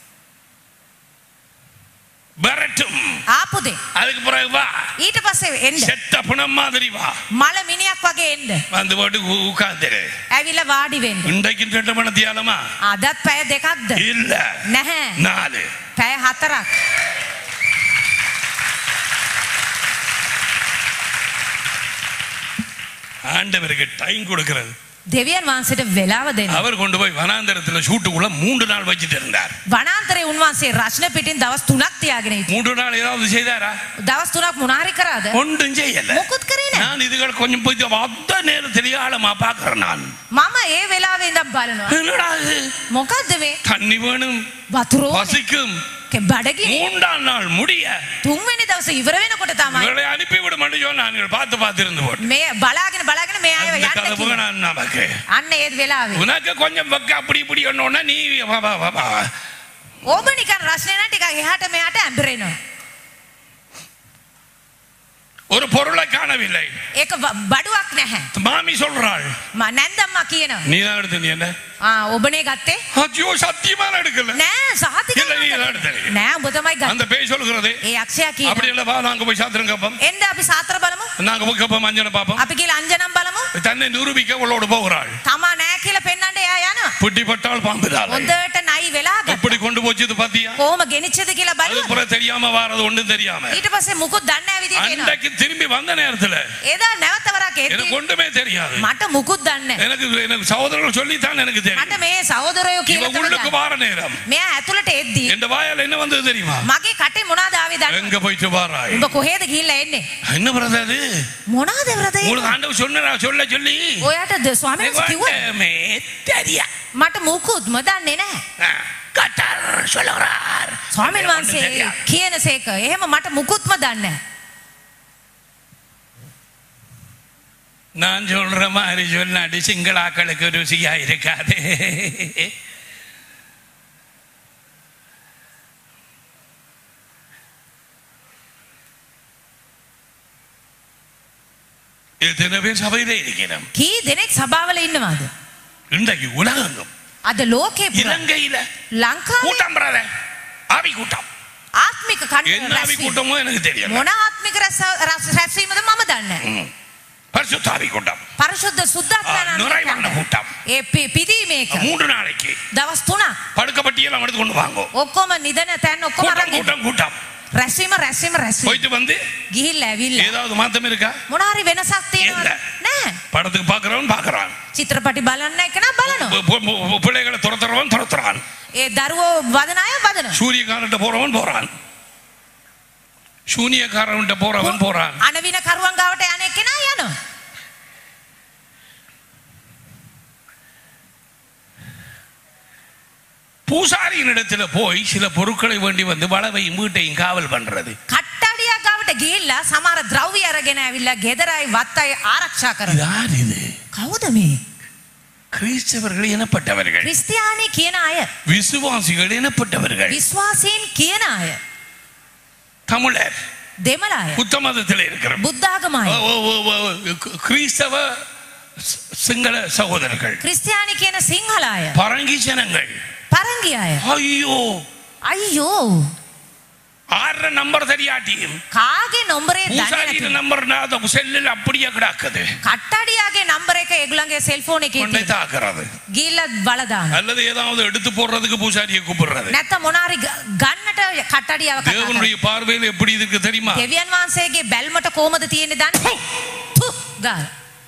வரட்டும் ආපුදේ. அதுக்கு பிறகு வா ඊට පස්සේ එන්න. செத்த புணம் மாதிரி வா මල මිනිහක් වගේ එන්න. வந்து போட்டு உட்கார்ந்துரு ඇවිල්ලා වාඩි වෙන්න. இன்றைக்கு ரெண்டு மணி தியானமா අදත් පැය දෙකක්ද? இல்ல නැහැ. நாலு පැය හතරක්. ஆண்டவருக்கு டைம் கொடுக்கிறது දෙවියන් වහන්සේට වෙලාව දෙන්න. அவர் கொண்டு போய் வனாந்தரத்துல ஷூட்டுக்குள்ள மூன்று நாள் வச்சுட்டு இருந்தார் වනාන්තරේ උන්වහන්සේ රශ්න පිටින් දවස් 3ක් තියාගෙන හිටියා. மூன்று நாள் ஏதாவது செய்தாரா දවස් 3ක් මොනාරි කරාද? ஒன்றும் செய்யல මොකුත් කරේ නැහැ. நான் இதுகளை கொஞ்சம் போய் அந்த நேரத்திலேயே ஆழமா பாக்குறேன் நான் මම ඒ වෙලාවේ ඉඳන් බලනවා. என்னடா இது? මොකද්ද මේ? தண்ணி வேணும் වතුර ඕනේ. பசிக்கும் කේ බඩගිනි. மூன்றாம் நாள் முடிய තුන්වෙනි දවසේ ඉවර වෙනකොට තමයි இவர்களை அனுப்பிவிட மாட்டேன் நான் பார்த்து பார்த்து இருந்து போட்டு මේ බලාගෙන බලාගෙන මේ අයව அந்த යන්න கதை කිව්වා. நான் நமக்கு අන්න ඒ වෙලාවේ. உனக்கு கொஞ்சம் வெக்க அப்படி இப்படி ஒண்ணு நீ வா, வா, வா, வா. ඔබ නිකන් රශ්නේ නම් ටිකක් එහාට මෙහාට ඇඹරෙනවා. ஒரு பொருளை காணவில்லை ඒක ව- බඩුවක් නැහැ. மாமி சொல்றாள் මම නැන්දම්මා කියනවා. நீ தான் எடுத்த நீ என்ன ආ ඔබනේ ගත්තේ? ஐயோ சத்தியமா நான் எடுக்கல නෑ සහතික இல்ல, நீ தான் எடுத்த நீ. නෑ ඔබ තමයි ගත්තේ. அந்த பேய் சொல்கிறது ඒ යක්ෂයා அப்படி කියනවා. இல்ல வா நாங்க போய் சாத்திரம் கப்பம் එන්න අපි සාත්‍ර බලමු. நாங்க போய் கப்பம் அஞ்சனை பாப்போம் අපි කියලා අංජනම් බලමු. தன்னை நிரூபிக்க அவளோடு போகிறாள் තමා නෑ කියලා පෙන්වන්න එයා යනවා. புட்டி பட்டால் பாம்புதாள் හොඳට නයි වෙලා எப்படி ගත්තා. கொண்டு போச்சது பாத்தியா කොහොම ගෙනිච්චද කියලා அது බලුවා. புற தெரியாம வாரது ஒண்ணும் தெரியாம ඊට පස්සේ මුකුත් දන්නේ නැහැ විදිය කියනවා. அன்றைக்கு திரும்பி வந்த நேரத்துல එදා නැවත වරක් எனக்கு එද්දි ஒன்றுமே தெரியாது මට මුකුත් දන්නේ නැහැ. எனக்கு எனக்கு சகோதரர்கள் சொல்லித்தான் எனக்கு தெரியும் මට මේ සහෝදරයෝ இவ කියලා තමයි உள்ளுக்கு දන්නේ. வார நேரம் මෙයා ඇතුළට එද්දි என் வாயால என்ன வந்தது தெரியுமா මගේ කටේ මොනවද ආවේ දන්නේ? எங்க போயிட்டு வாராய் උඹ කොහෙද ගිහිල්ලා එන්නේ? என்ன பிரதர் அது මොනවද බ්‍රදර්? உங்களுக்கு ஆண்டவர் சொன்னா சொல்ல சொல்லி ඔයාට ද- ස්වාමීන් எனக்கு වහන්සේ කිව්වා ஒண்ணுமே தெரியா මට මුකුත්ම දන්නේ නැහැ. கட்டார் சொல்லுகிறார் ස්වාමීන් எனக்கு වහන්සේ ஒண்ணும் தெரியாது. කියන සේක. එහෙම මට මුකුත්ම දන්නේ නැහැ. நான் சொல்ற மாதிரி சொன்னாடி சிங்களாக்களுக்கு ருசியா இருக்காது எத்தனை பேர் சபையிலே இருக்கிறோம் කී දෙනෙක් සභාවල ඉන්නවද? இன்றைக்கு உலகெங்கும் අද ලෝකේ පුරා இலங்கையில ලංකාවේ கூட்டம் பிரதர் ஆவி கூட்டம் ආත්මික කණ්ඩ என்ன ஆவி රැස්වීම. கூட்டமோ எனக்கு தெரியும் මොන ආත්මික රැස්- රැස්- රැස්වීමද මම දන්නේ නැහැ. பரிசுத்த ஆவி கூட்டம் පරිශුද්ධ සුද්ධාත්මයන් ஆ, நிறைவான கூட்டம். ඒ පි- පිදීමේක மூன்று நாளைக்கு දවස් තුනක් படுக்கப்பட்டியெல்லாம் எடுத்து கொண்டு வாங்க ඔක්කොම නිදන තැන් ඔක්කොම கூட்டம் අරන් එන්න. கூட்டம் கூட்டம் රැස්වීම රැස්වීම රැස්වීම போயிட்டு வந்து ගිහිල්ලා ඇවිල්ලා ஏதாவது மாத்தம் இருக்கா මොනාරි වෙනසක් තියෙනවද இல்ல. නෑ படத்துக்கு பாக்குறவன் பாக்குறான் චිත්‍රපටි බලන්න එක නම් බලනවා பு- பு- பு- பிள்ளைகளை துரத்துறவன் துரத்துறான் ඒ දරුවෝ වදන අය වදනවා சூரியக்காரன்ட்ட போறவன் போறான் சூனியக்காரன்ட்ட போறவன் போறான் අනවින කරුවන් ගාවට යන එක්කෙනා යනවා பூசாரியின் இடத்துல போய் சில பொருட்களை வேண்டி வந்து வளவையும் வீட்டையும் காவல் பண்றது කට්ටඩියක් ගාවට ගිහිල්ලා සමහර ද්‍රව්‍ය අරගෙන ඇවිල්ලා ගෙදරයි වත්තයි ආරක්ෂා කරනවා யார் இது කවුද මේ கிறிஸ்தவர்கள் எனப்பட்டவர்கள் ක්‍රිස්තියානි කියන අය விசுவாசிகள் எனப்பட்டவர்கள் විශ්වාසයෙන් කියන අය தமிழர் දෙමළ අය புத்த மதத்தில் இருக்கிற බුද්ධාගම අය ஓ- ஓ- ஓ- ஓ- கிறிஸ்தவ சி- சிங்கள சகோதரர்கள் ක්‍රිස්තියානි කියන සිංහල අය பரங்கி ஜனங்கள் පරංගි අය ஐயோ අයියෝ ஆற நம்பர் தெரியாட்டியும் කාගේ නොම්බරේ දන්නේ பூசாரியின் නැති நம்பர் அந்த செல்லில் அப்படியே கிடக்குது කට්ටඩියාගේ නම්බර එක ඒගොල්ලන්ගේ සෙල්ෆෝන් එකේ கொண்டே තියෙනවා. தாக்குறது ගිහිල්ලා බලදාන அல்லது ஏதாவது எடுத்து போடுறதுக்கு பூசாரியை கூப்பிடுறது නැත්නම් මොනාරි ග- ගන්නට කට්ටඩියාව කතා කරනවා. தேவனுடைய பார்வையில் எப்படி இருக்கு தெரியுமா දෙවියන් වහන්සේගේ බැල්මට කොහමද තියෙන්නේ දන්නේ තු ගාලා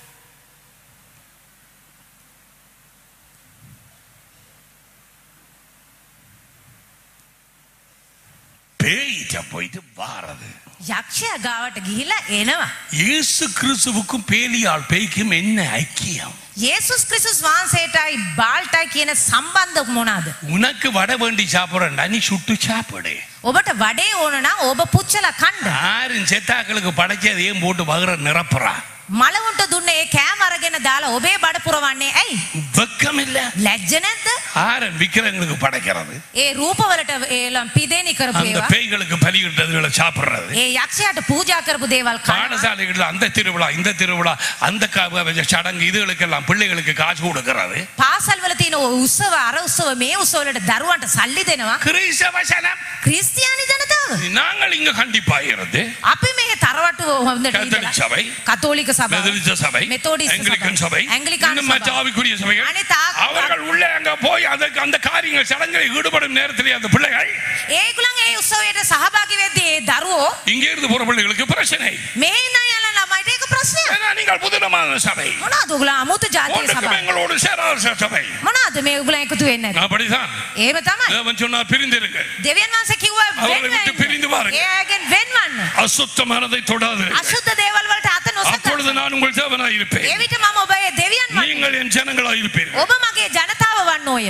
பேயிட்ட போயிட்டு வாரது යක්ෂයා ගාවට ගිහිල්ලා එනවා இயேசு கிறிஸ்துவுக்கும் பேலியால் பேய்க்கும் என்ன ஐக்கியம் යේසුස් ක්‍රිස්තුස් වහන්සේටයි බාල්ටයි කියන සම්බන්ධ මොනවාද உனக்கு வட வேண்டி சாப்பிடுறா நீ சுட்டு சாப்பிடு ඔබට වඩේ ඕන නම් ඔබ පුච්චලා කන්න யாரும் செத்தாக்களுக்கு படைச்சதையும் போட்டு வகுற நிரப்புறா මලවුන්ට දුන්නේ ඒ කෑම අරගෙන දාලා ඔබේ බඩ පුරවන්නේ ඇයි வெக்கம் இல்ல ලැජ්ජ නැද්ද ஆரன் விக்கிரங்களுக்கு படைக்கிறது ඒ රූපවලට ඒලම් පිදේනි කරපු அந்த ඒවා பேய்களுக்கு பலியிட்டதுகளை சாப்பிடுறது ඒ යක්ෂයාට පූජා කරපු දේවල් කනවා பாடசாலைகள்ல அந்த திருவிழா இந்த திருவிழா அந்த க- சடங்கு இதுகளுக்கெல்லாம் பிள்ளைகளுக்கு காசு கொடுக்கிறது පාසල්වල තියෙන ඔය උත්සව අර උත්සව මේ උත්සවවලට දරුවන්ට සල්ලි දෙනවා கிறிஸ்தவ வசனம் ක්‍රිස්තියානි ජනතාව நாங்கள் இங்க கண்டிப்பாகிறது අපි මේ තරවට්ටු හොඳට கத்தோலிக்க ඉඳලා சபை කතෝලික සභාව மெதடிஸ்ட் சபை மெத்தோடிஸ்ட் ஆங்கிலிக்கன் சபை, சபை ஆங்கிலிக்கான இன்னும் மற்ற சபை. ஆவிக்குரிய சபைகள் அனைத்து ஆ- அவர்கள் உள்ள அங்க போய் அதற்கு அந்த காரியங்கள் சடங்குகளை ஈடுபடும் நேரத்திலே அந்த பிள்ளைகள் ඒගොල්ලන් ඒ උත්සවයට සහභාගී වෙද්දී ඒ දරුවෝ இங்கே இருந்து போற பிள்ளைகளுக்கு பிரச்சனை මේ ඉඳන් යන ළමයිට ඒක ප්‍රශ්නය ஏன்னா நீங்கள் புதினமான சபை මොනාද ඔගුලා අමුතු ජාතිය ஒன்றுக்கும் සභාව எங்களோடு சேராத சபை මොනාද මේ ඔගුලා එකතු වෙන්න ඇති? அப்படிதான் එහෙම තමයි தேவன் சொன்னார் பிரிந்திருங்க දෙවියන් වහන්සේ කිව්වා அவரை වෙන් விட்டு වෙන්න. பிரிந்து பாருங்க. ඒ අයගෙන් වෙන්වන්න அசுத்தமானதை தொடாது අසුද්ධ දේවල් වලට අත නොසකා அப்பொழுது நான் உங்கள் தேவனாய் இருப்பேன் ඒ විට මම ඔබ ඒ දෙවියන් වන්න நீங்கள் என் ஜனங்களாய் இருப்பீர்கள் ඔබ මගේ ජනතාව වන්නෝය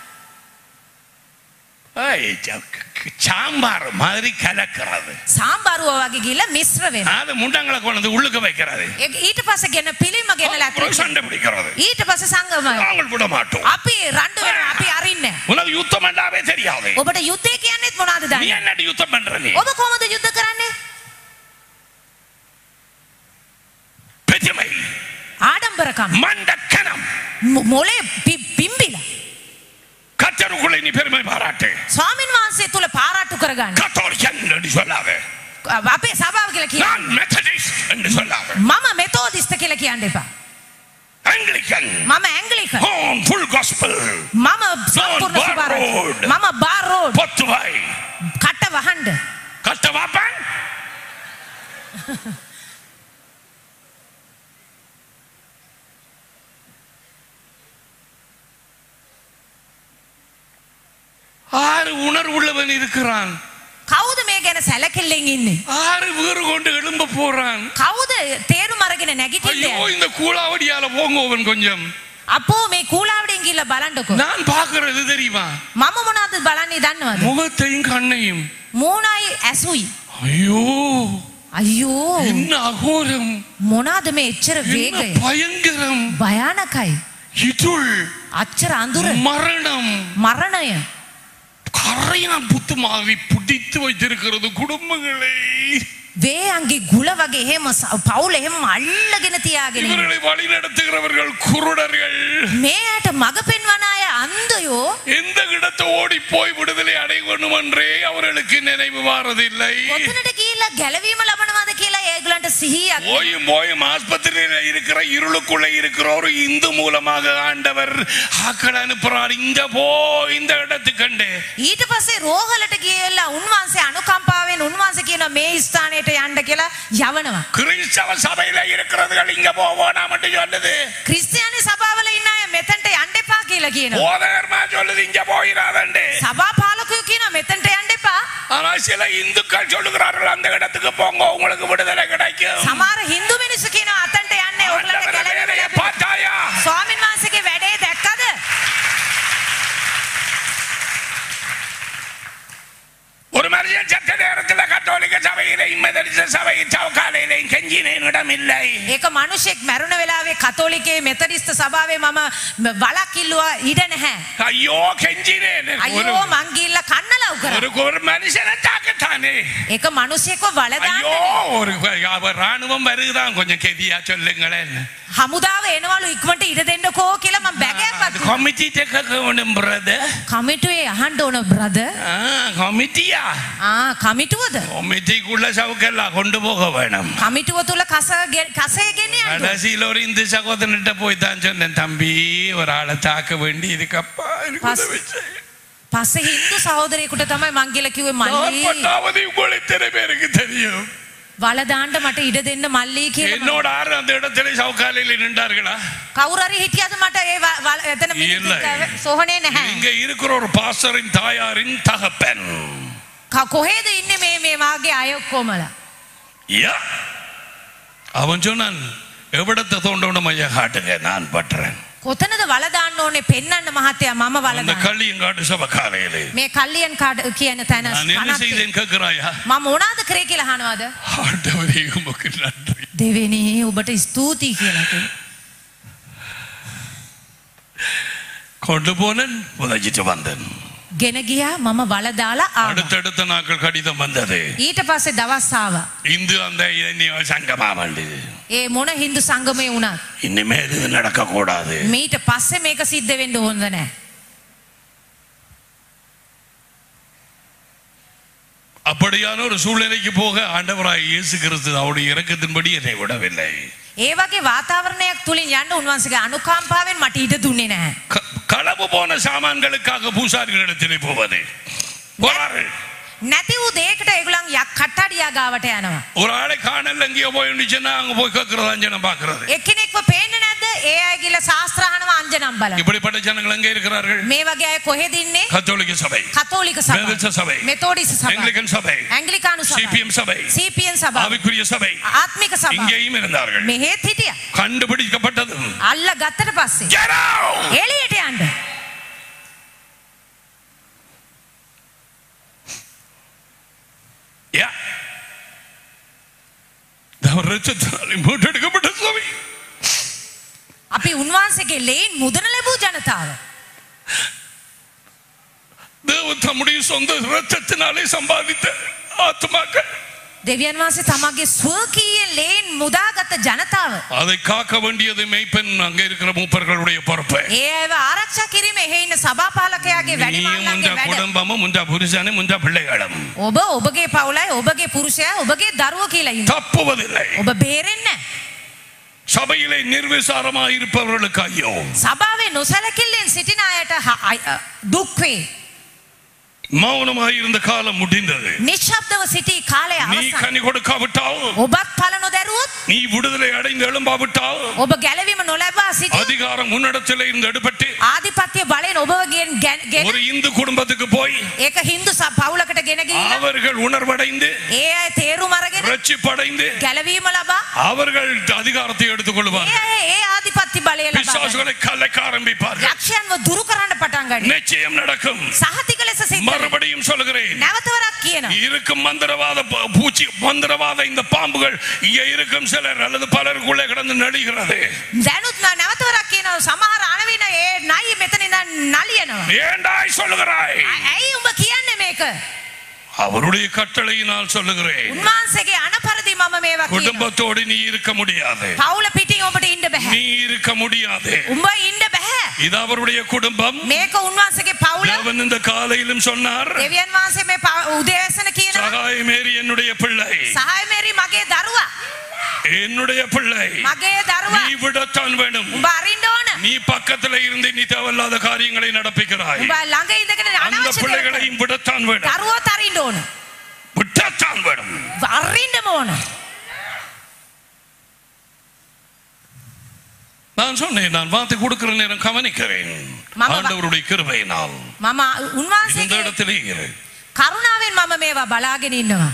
ஏய், ச- க- சாம்பார் மாதிரி கலக்கிறது සාම්බරුව වගේ ගිල මිශ්‍ර වෙන அது முண்டங்களை கொண்டு வந்து உள்ளுக்க வைக்கிறது ඊට පස්ස ගෙන පිළිම ගෙනලා அப்புறம் ඇතුළට. சண்டை பிடிக்கிறது ඊට පස්ස සංගම நாங்கள் விட மாட்டோம் අපි රණ්ඩු වෙන අපි අරින්න உனக்கு யுத்தம் என்றாவே தெரியாது ඔබට යුද්ධය කියන්නෙත් මොනාද நீ දන්නේ என்னடி யுத்தம் பண்ற நீ ඔබ කොහොමද යුද්ධ කරන්නේ பெருமை ආඩම්බරකම් மண்டக்கணம் මො- මොලේ පි- පිම්බිලා கத்தருக்குள்ளே நீ பெருமை பாராட்டு ස්වාමින් වහන්සේ තුල පාරාට්ටු කරගන්න கத்தோலிக்கன் என்று சொல்லாத අපේ සභාව කියලා කියන්න நான் மெத்தடிஸ்ட் என்று சொல்லாத මම මෙතෝදිස්ත කියලා කියන්න එපා ஆங்கிலிக்கன் මම ඇංගලික ஹோம் ஃபுல் காஸ்பல் මම සම්පූර්ණ bar සුභාරෝධ. road. මම බාරෝඩ් பத்து வாய் කට වහන්ඩ கட்ட வாப்பன் ஆறு உணர்வுள்ளவன் இருக்கிறான் කවුද මේ ගැන සැලකිල්ලෙන් ඉන්නේ ஆறு வீறு கொண்டு எழும்ப போறான் කවුද තේරුම් අරගෙන නැගිටිල්ල ஐயோ இந்த கூலாவடியால போங்க அவன் கொஞ்சம் අපෝ මේ කූලාවඩෙන් ගිල්ල බලන්ඩකො நான் பாக்குறது தெரியுமா මම මොනාද බලන්නේ දන්නවද முகத்தையும் கண்ணையும் මෝනයි ඇසුයි ஐயோ අයියෝ என்ன அகோரம் මොනාද මේ එච්චර என்ன වේගය பயங்கரம் භයානකයි இருள் අච්චර අඳුර மரணம் මරණය கரையான் புத்துமாவி பிடித்து வைத்திருக்கிறது குடும்பங்களை වේයන්ගේ ගුල වගේ එහෙම ස- පවුල එහෙම අල්ලගෙන තියාගෙන ඉන්නේ. இவர்களை வழி நடத்துகிறவர்கள் குருடர்கள் මේයට මඟ පෙන්වන අය අන්දයෝ எந்த இடத்தை ஓடி போய் விடுதலை அடையணும் என்றே அவர்களுக்கு நினைவு வாரதில்லை කොතනට ගිහිල්ලා ගැලවීම ලබනවාද කියලා ඒගොල්ලන්ට සිහියක් ஓயும் போயும் ஆஸ்பத்திரியில இருக்கிற இருளுக்குள்ள இருக்கிற ஒரு இந்து மூலமாக ஆண்டவர் ஆக்கள் அனுப்புறார் இங்க போ இந்த இடத்துக்கண்டு ඊට පස්සේ රෝහලට ගියලා උන්වහන්සේ අනුකම්පාවෙන් උන්වහන්සේ කියන මේ ස්ථානයට යන්න කියලා යවනවා. கிறிஸ்தவ சபையில இருக்கிறதுகள் இங்க போவோம் மட்டும் சொல்லுது ක්‍රිස්තියානි සභාවල ඉන්න අය මෙතනට යන්න එපා කියලා කියනවා. போதகர்மா சொல்லுது இங்க போயிடாதண்டு සභා පාලකයෝ කියනවා මෙතනට යන්න එපා. ஆனா சில இந்துக்கள் சொல்லுகிறார்கள் அந்த இடத்துக்கு போங்க உங்களுக்கு விடுதலை கிடைக்கும் සමහර හින්දු මිනිස්සු කියනවා අතන්ට යන්න ඕගලන්ට ஆண்டவர் ගැලවීම வேலையை ලැබෙනවා. பார்த்தாயா ස්වාමින් වහන්සේගේ වැඩේ දැක්කද? ஒரு மனுஷன் சட்ட நேரத்தில் கத்தோலிக்க சபையிலையும் மெதடிச சபையில் சவுக்காலையிலையும் கெஞ்சினேன் இடம் இல்லை ඒක මිනිසෙක් මැරුණ වෙලාවේ කතෝලිකේ මෙතඩිස්ත සභාවේ මම වලක් ඉල්ලුවා ඉඩ නැහැ. ஐயோ கெஞ்சினேன் ஒரு අයියෝ මං ගිහිල්ලා කන්න ලව් කරා. ஒரு ஒரு மனுஷனை தாக்கத்தானே ඒක මිනිසෙක්ව වල ஐயோ දාන්න. ஒரு அவர் ராணுவம் வருகுதான் கொஞ்சம் கெதியா சொல்லுங்களேன் හමුදාව එනවලු ඉක්මනට ඉඩ දෙන්නකෝ කියලා මම බැගෑපත් அது கமிட்டிட்ட கேட்கணும் பிரதர் කමිටුවේ අහන්න ඕන බ්‍රදර්. கமிட்டியா ආ කමිටුවද? கமிட்டிக்குள்ள சவுக்கெல்லாம் கொண்டு போக வேணும் කමිටුව තුල කස ගෙ- කසය ගෙනියන්න. ඕන. கடைசியில் ஒரு இந்து சகோதரன்கிட்ட போய் தான் சொன்னேன் தம்பி ஒரு ஆளை தாக்க வேண்டி இதுக்கப்பா எனக்கு பஸ்- உதவி செய்ய. පස්සේ හින්දු සහෝදරයෙකුට තමයි මං ගිහලා කිව්වේ මල්ලි நாற்பதாவது உங்களை இத்தனை பேருக்கு தெரியும் වල දාන්න මට ඉඩ දෙන්න මල්ලි කියලා. என்னோட ஆறு அந்த இடத்துல சவுக்காலையில் நின்றார்களா කවුරු හරි හිටියද මට ඒ ව- වල- එතන இல்ல. මිනිස්සු සෝහනේ නැහැ. இங்க இருக்கிற ஒரு பாஸ்டரின் தாயாரின் தகப்பன் ක- කොහෙද ඉන්නේ මේ මේ වාගේ අය ඔක්කොමලා? யா அவன் சொன்னான் எவ்விடத்தை தோண்டணும் ஐயா காட்டுங்க நான் பட்டுறேன் කොතනද වල දාන්න ඕනේ පෙන්වන්න මහත්තයා මම වල அந்த දාන්න. கள்ளியங்காட்டு சபை காலையிலே මේ කල්ලියන් කාඩ කියන තැන நான் என்ன කනත් செய்தேன் கேட்கிறாயா මම මොනාද කරේ කියලා අහනවාද? ஆண்டவரே உமக்கு நன்றி දෙවෙනි ඔබට ස්තුතියි කියලා කිව්වා. கொண்டு போனேன் புதைச்சிட்டு வந்தேன் ගෙන ගියා මම වල දාලා ආවා. அடுத்தடுத்த நாட்கள் கடிதம் வந்தது ඊට පස්සේ දවස් ආවා. இந்து அந்த இளைஞர் சங்கமா வேண்டியது ඒ මොන හින්දු සංගමේ වුණත් இனிமேல் இது நடக்க கூடாது මීට පස්සේ මේක සිද්ධ වෙන්න හොඳ නැහැ. அப்படியான ஒரு சூழ்நிலைக்கு போக ஆண்டவராய் இயேசு கிறிஸ்து அவருடைய இறக்கத்தின்படி என்னை விடவில்லை ඒ වගේ වාතාවරණයක් තුලින් යන්න උන්වහන්සේගේ අනුකම්පාවෙන් මට ඉඩ දුන්නේ නැහැ. க- களவு போன சாமான்களுக்காக பூசாரிகளிடத்திலே போவது போறார்கள் නැති වූ දෙයකට ඒගොල්ලන් යක් කට්ටඩියා ගාවට යනවා. ஒரு ஆளை காணல எங்கேயோ போய் இருந்துச்சுன்னா அங்க போய் கேட்கறது அஞ்சனம் பாக்குறது එක්කෙනෙක්ව පේන්නේ නැද්ද? ඒ අය ගිල ශාස්ත්‍රහනව අංජනම් බලන. இப்படிப்பட்ட ஜனங்கள் எங்கே இருக்கிறார்கள் මේ වගේ අය කොහෙද ඉන්නේ? கத்தோலிக்க சபை කතෝලික මෙදෙස සභාව. සභයි. මෙතෝඩිස් සභාව. எங்கிலிக்கன் சபை ඇංග්ලිකානු சிபிஎம் සභාව. சபை CPN සභාව. ஆவிக்குரிய சபை ආත්මික සභාව. இங்கேயும் இருந்தார்கள் මෙහෙත් හිටියා. கண்டுபிடிக்கப்பட்டதும் අල්ල ගත්තට පස්සේ Get out! එළියට යන්න. Yeah. அவர் ரட்சத்தினாலே மீட்டெடுக்கப்பட்ட சபை අපි උන්වහන්සේගේ ලේන් මුදන ලැබූ ජනතාව. தேவன் தம்முடைய சொந்த ரத்தத்தினாலே சம்பாதித்த ஆத்மாக்கள் දෙවියන් වහන්සේ තමගේ ස්වකීය ලේන් මුදාගත්ත ජනතාව. அதை காக்க வேண்டியது மெய்ப்பெண் அங்கே இருக்கிற மூப்பர்களுடைய பொறுப்பு ඒ අයව ආරක්ෂා කිරීම එහෙ ඉන්න සභාපාලකයාගේ நீயும் වැඩිමල්ලන්ගේ முஞ்சா වැඩ. குடும்பமும் முஞ்சா புருஷனும் முஞ்சா பிள்ளைகளும் ඔබ ඔබගේ පවුලයි ඔබගේ පුරුෂයා ඔබගේ දරුව කියලා ඉන්න. தப்புவதில்லை ඔබ බේරෙන්න. சபையிலே நிர்விசாரமாக இருப்பவர்களுக்கு ஐயோ සභාවේ නොසැලකිල්ලෙන් සිටින අයට හ- අය- අ, දුක්වේ. மௌனமாக இருந்த காலம் முடிந்தது නිශ්ශබ්දව සිටි කාලය நீ අවසන්. கனி கொடுக்காவிட்டால் ඔබත් පල නොදැරුවොත් நீ விடுதலை அடைந்து எழும்பாவிட்டால் ඔබ ගැලවීම නොලැබා සිටි அதிகாரம் உன்னிடத்தில் இருந்து எடுபட்டு ආධිපත්‍ය බලයෙන් ඔබගෙන් ගැන ගෙන- ஒரு இந்து குடும்பத்துக்கு போய் ඒක හින්දු ස- පවුලකට ගෙන ගිහිල්ලා அவர்கள் உணர்வடைந்து ඒ අය තේරුම් අරගෙන ரட்சிப்படைந்து ගැලවීම ලබා அவர்கள் அதிகாரத்தை எடுத்துக் ඒ கொள்வார்கள் අය ඒ ආධිපත්‍ය බලය ලබා ගන්න. பிசாசுகளை கலைக்க ஆரம்பிப்பார்கள் යක්ෂයන්ව දුරු කරන්න පටන් ගන්න. நிச்சயம் நடக்கும் සහතික ලෙස සිද්ධ වෙනවා. மறுபடியும் சொல்லுகிறேன் නැවතවරක් කියනවා. இருக்கும் மந்திரவாத ப- பூச்சி மந்திரவாத இந்த பாம்புகள் இங்கே இருக்கும் சிலர் அல்லது பலருக்குள்ளே கிடந்து நடிகிறது දැනුත් නා- නැවතවරක් කියනවා සමහර අනවින ඒ නයි මෙතන ඉඳන් නලියනවා. ஏண்டாய் சொல்லுகிறாய் අ- ඇයි උඹ කියන්නේ මේක? அவருடைய கட்டளையினால் சொல்லுகிறேன் උන්වහන්සේගේ අනපරදි මම මේවා කියනවා. குடும்பத்தோடு நீ இருக்க முடியாது පවුල පිටින් ඔබට ඉන්න බෑ. நீ இருக்க முடியாது උඹ ඉන්න බෑ. இது அவருடைய குடும்பம் මේක උන්වහන්සේගේ පවුල. தேவன் இந்த காலையிலும் சொன்னார் දෙවියන් වහන්සේ මේ පව- උදෑසන කියනවා. சகாய மேரி என்னுடைய பிள்ளை සහය මෙරි මගේ දරුවා. என்னுடைய பிள்ளை මගේ දරුවා. நீ விடத்தான் வேணும் උඹ අරින්න ඕන. நீ பக்கத்துல இருந்து நீ தேவையில்லாத காரியங்களை நடப்பிக்கிறாய் උඹ ළඟ ඉඳගෙන அந்த අනවශ්‍ය දේවල් பிள்ளைகளையும் விடத்தான் வேணும் දරුවෝත් අරින්න ඕන. விடத்தான் வேணும் අරින්නම ඕන. நான் சொன்னேன் நான் வார்த்தை கொடுக்கிற நேரம் கவனிக்கிறேன் மாமா, ஆண்டவருடைய கிருபையினால் මම இந்த උන්වහන්සේගේ இடத்திலே இரு. කරුණාවෙන් මම මේවා බලාගෙන ඉන්නවා.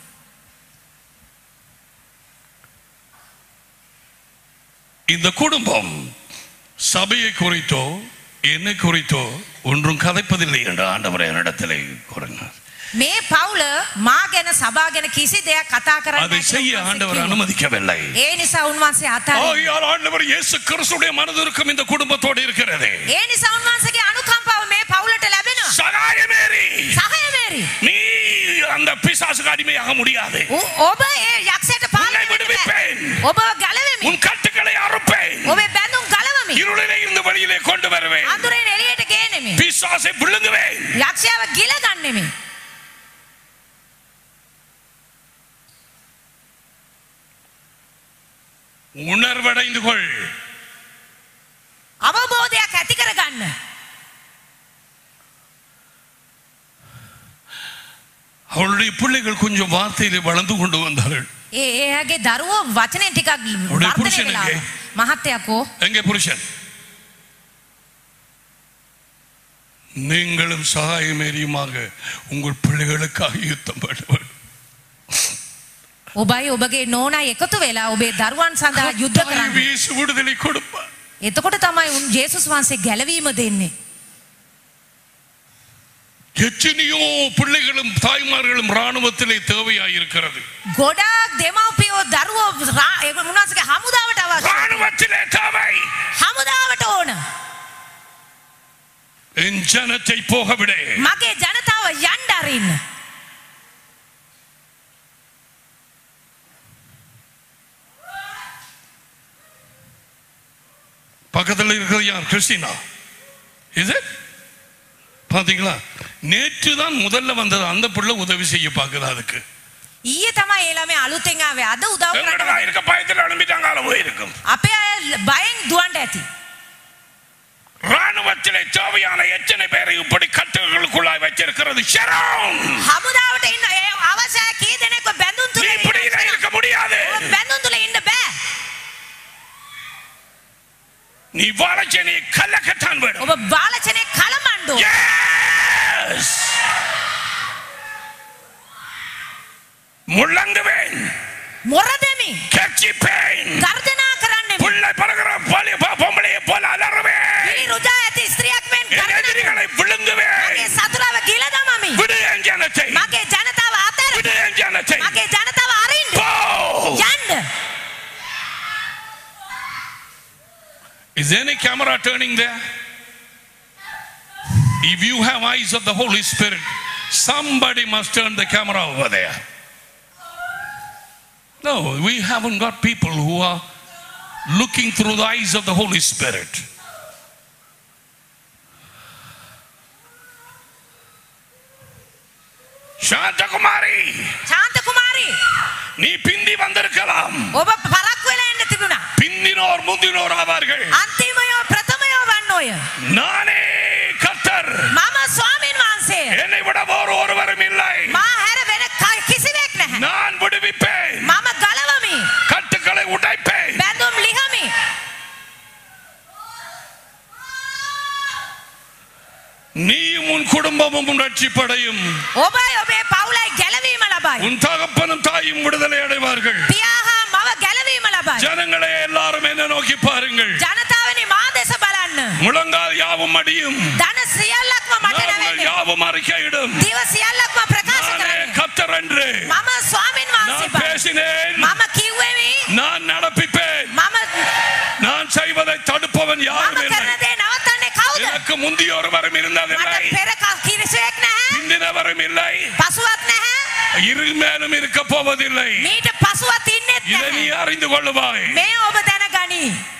இந்த குடும்பம் சபையை குறித்தோ என்னை குறித்தோ ஒன்றும் கதைப்பதில்லை என்று ஆண்டவரை என்னிடத்திலே கூறினார் මේ පවුල මා ගැන සභා ගැන කිසි දෙයක් කතා කරන්න அதை නැහැ செய்ய කියලා උන්වහන්සේ ஆண்டவர் කිව්වා. அனுமதிக்கவில்லை ඒ නිසා උන්වහන්සේ අතාරින්න. ஆகையால் ஆண்டவர் இயேசு கிறிஸ்துடைய மனதிற்கும் இந்த குடும்பத்தோடு இருக்கிறது ඒ නිසා උන්වහන්සේගේ අනුකම්පාව මේ පවුලට ලැබෙනවා. சகாயமேரி සහය මේරි. நீ அந்த பிசாசுக்கு அடிமையாக முடியாது උ- ඔබ ඒ යක්ෂයට පාලනය උන්னை වෙන්න බෑ. விடுவிப்பேன். ඔබ ගලවෙමි. உன் கட்டுக்களை அறுப்பேன் ඔබේ බැඳුම් ගලවමි. இருளிலே இருந்து வெளியிலே கொண்டு வருவேன் අඳුරෙන් එළියට ගේනෙමි. பிசாசை விழுங்குவேன் යක්ෂයාව ගිල ගන්නෙමි. உணர்வடைந்து கொள் අවබෝධයක් ඇති කරගන්න. அவளுடைய பிள்ளைகள் கொஞ்சம் வார்த்தையிலே வளர்ந்து கொண்டு வந்தார்கள் ඒ ඒගේ දරුවෝ වචනෙන් ටිකක් ඔඩේ වර්ධනය පුරුෂයනගේ. වෙලා. මහත්තයකෝ எங்கே புருஷன் நீங்களும் சகாயமேரியுமாக உங்கள் பிள்ளைகளுக்காக யுத்தம் பண்ண வேண்டும் ඔබයි ඔබගේ නෝනයි එකතු වෙලා ඔබේ දරුවන් සඳහා යුද්ධ கர்த்தர் කරන්න. இயேசு விடுதலை கொடுப்பார் එතකොට තමයි උන් ජේසුස් වහන්සේ ගැලවීම දෙන්නේ. எத்தனையோ பிள்ளைகளும் தாய்மார்களும் ராணுவத்திலே தேவையாயிருக்கிறது ගොඩාක් දෙමව්පියෝ දරුවෝ රා- ඒ උන්වහන්සේගේ හමුදාවට අවශ්‍ය. ராணுவத்திலே தேவை හමුදාවට ඕන. என் ஜனத்தை போக விட මගේ ජනතාව යන්න අරින්න. பக்கத்தில் இருக்கிறது யார் கிறிஸ்டினா இது பாத்தீங்களா நேற்று தான் முதல்ல வந்தது அந்த புள்ள உதவி செய்ய பாக்குது அதுக்கு ඊයේ තමයි ඒ ළමයා අලුතෙන් ආවේ. අද උදව් எங்கடா කරන්න. இருக்க பயத்தில் அனுப்பிட்டாங்க அளவு இருக்கும் අපේ අය බයෙන් දුවන්න ඇති. ராணுவத்திலே தேவையான எத்தனை பேரை இப்படி கட்டுகளுக்குள்ளாய் வச்சிருக்கிறார் இருக்கிறது ஷரோன் හමුදාවට ඉන්න ඒ අවශ්‍ය කී දෙනෙක්ව බැඳුම් நீ තුල இப்படி இருக்க முடியாது ඔබ බැඳුම් තුල ඉන්න බෑ நீ வாழச்சேனை கலக்கத்தான் வேணும் ඔබ බාලචනේ කලමණ්ඩු Yes! முள்ளங்குவேன் මොර දෙමි கர்ச்சிப்பேன் ගර්ජනා කරන්නෙමි புள்ளை பறக்கிற பலி பொம்பளையை போல அலறுவேன் පිරි රුජා ඇති ස්ත්‍රියක් මෙන් என் ගර්ජනා எதிரிகளை விழுங்குவேன் මගේ සතුරාව ගිල දමමි விடு என் ஜனத்தை මගේ ජනතාව අතර விடு என் ஜனத்தை මගේ ජනතාව අරින්න போ යන්න Is any camera turning there? If you have eyes of the Holy Spirit, somebody must turn the camera over there. No, we haven't got people who are looking through the eyes of the Holy Spirit. Shanthakumari ශාන්ත කුමාරී நீ பிந்தி வந்திருக்கலாம் ඔබ පරක් වෙලා එන්න තිබුණා பிந்தினோர் முந்தினோர் ஆவார்கள் අන්තිමයෝ ප්‍රථමයෝ වන්නෝය நானே கர்த்தர் මම ස්වාමීන් වහන්සේ என்னை விட வேறு ஒருவரும் இல்லை මා හැර වෙන ක- කිසිවෙක් නැහැ நான் விடுவிப்பேன் මම ගලවමි கட்டுக்களை உடைப்பேன் බැඳුම් ලිහමි நீயும் உன் குடும்பமும் ரட்சிப்படையும் ඔබයි ඔබේ පවුලයි ගැලවීම ලබයි உன் தகப்பனும் தாயும் விடுதலை அடைவார்கள் පියාහා මව ගැලවීම ලබයි ஜனங்களே எல்லாரும் என்ன நோக்கி பாருங்கள் ජනතාවනි මා දෙස බලන්න முழங்கால் யாவும் அடியும் ධන සියල්ලක්ම මට நாவுகள் නැවෙන්නේ யாவும் அறிக்கையிடும் දිව සියල්ලක්ම ප්‍රකාශ நானே කරන්නේ கர்த்தர் என்று මම ස්වාමින් වහන්සේ நான் බව பேசினேன் මම කිව්වෙමි நான் நடப்பிப்பேன் මම நான் செய்வதை தடுப்பவன் මම யாரும் இல்லை කරන දේ නවත්තන්නේ කවුද எனக்கு முந்தியோருவரும் இருந்ததில்லை මට පෙර ක- කිරිසෙක් නැහැ பிந்தினவரும் இல்லை පසුවත් නැහැ இரு மேலும் இருக்க போவதில்லை මීට පසුවත් ඉන්නෙත් இதை நீ නැහැ அறிந்து கொள்ளுவாய் මේ ඔබ දැනගනි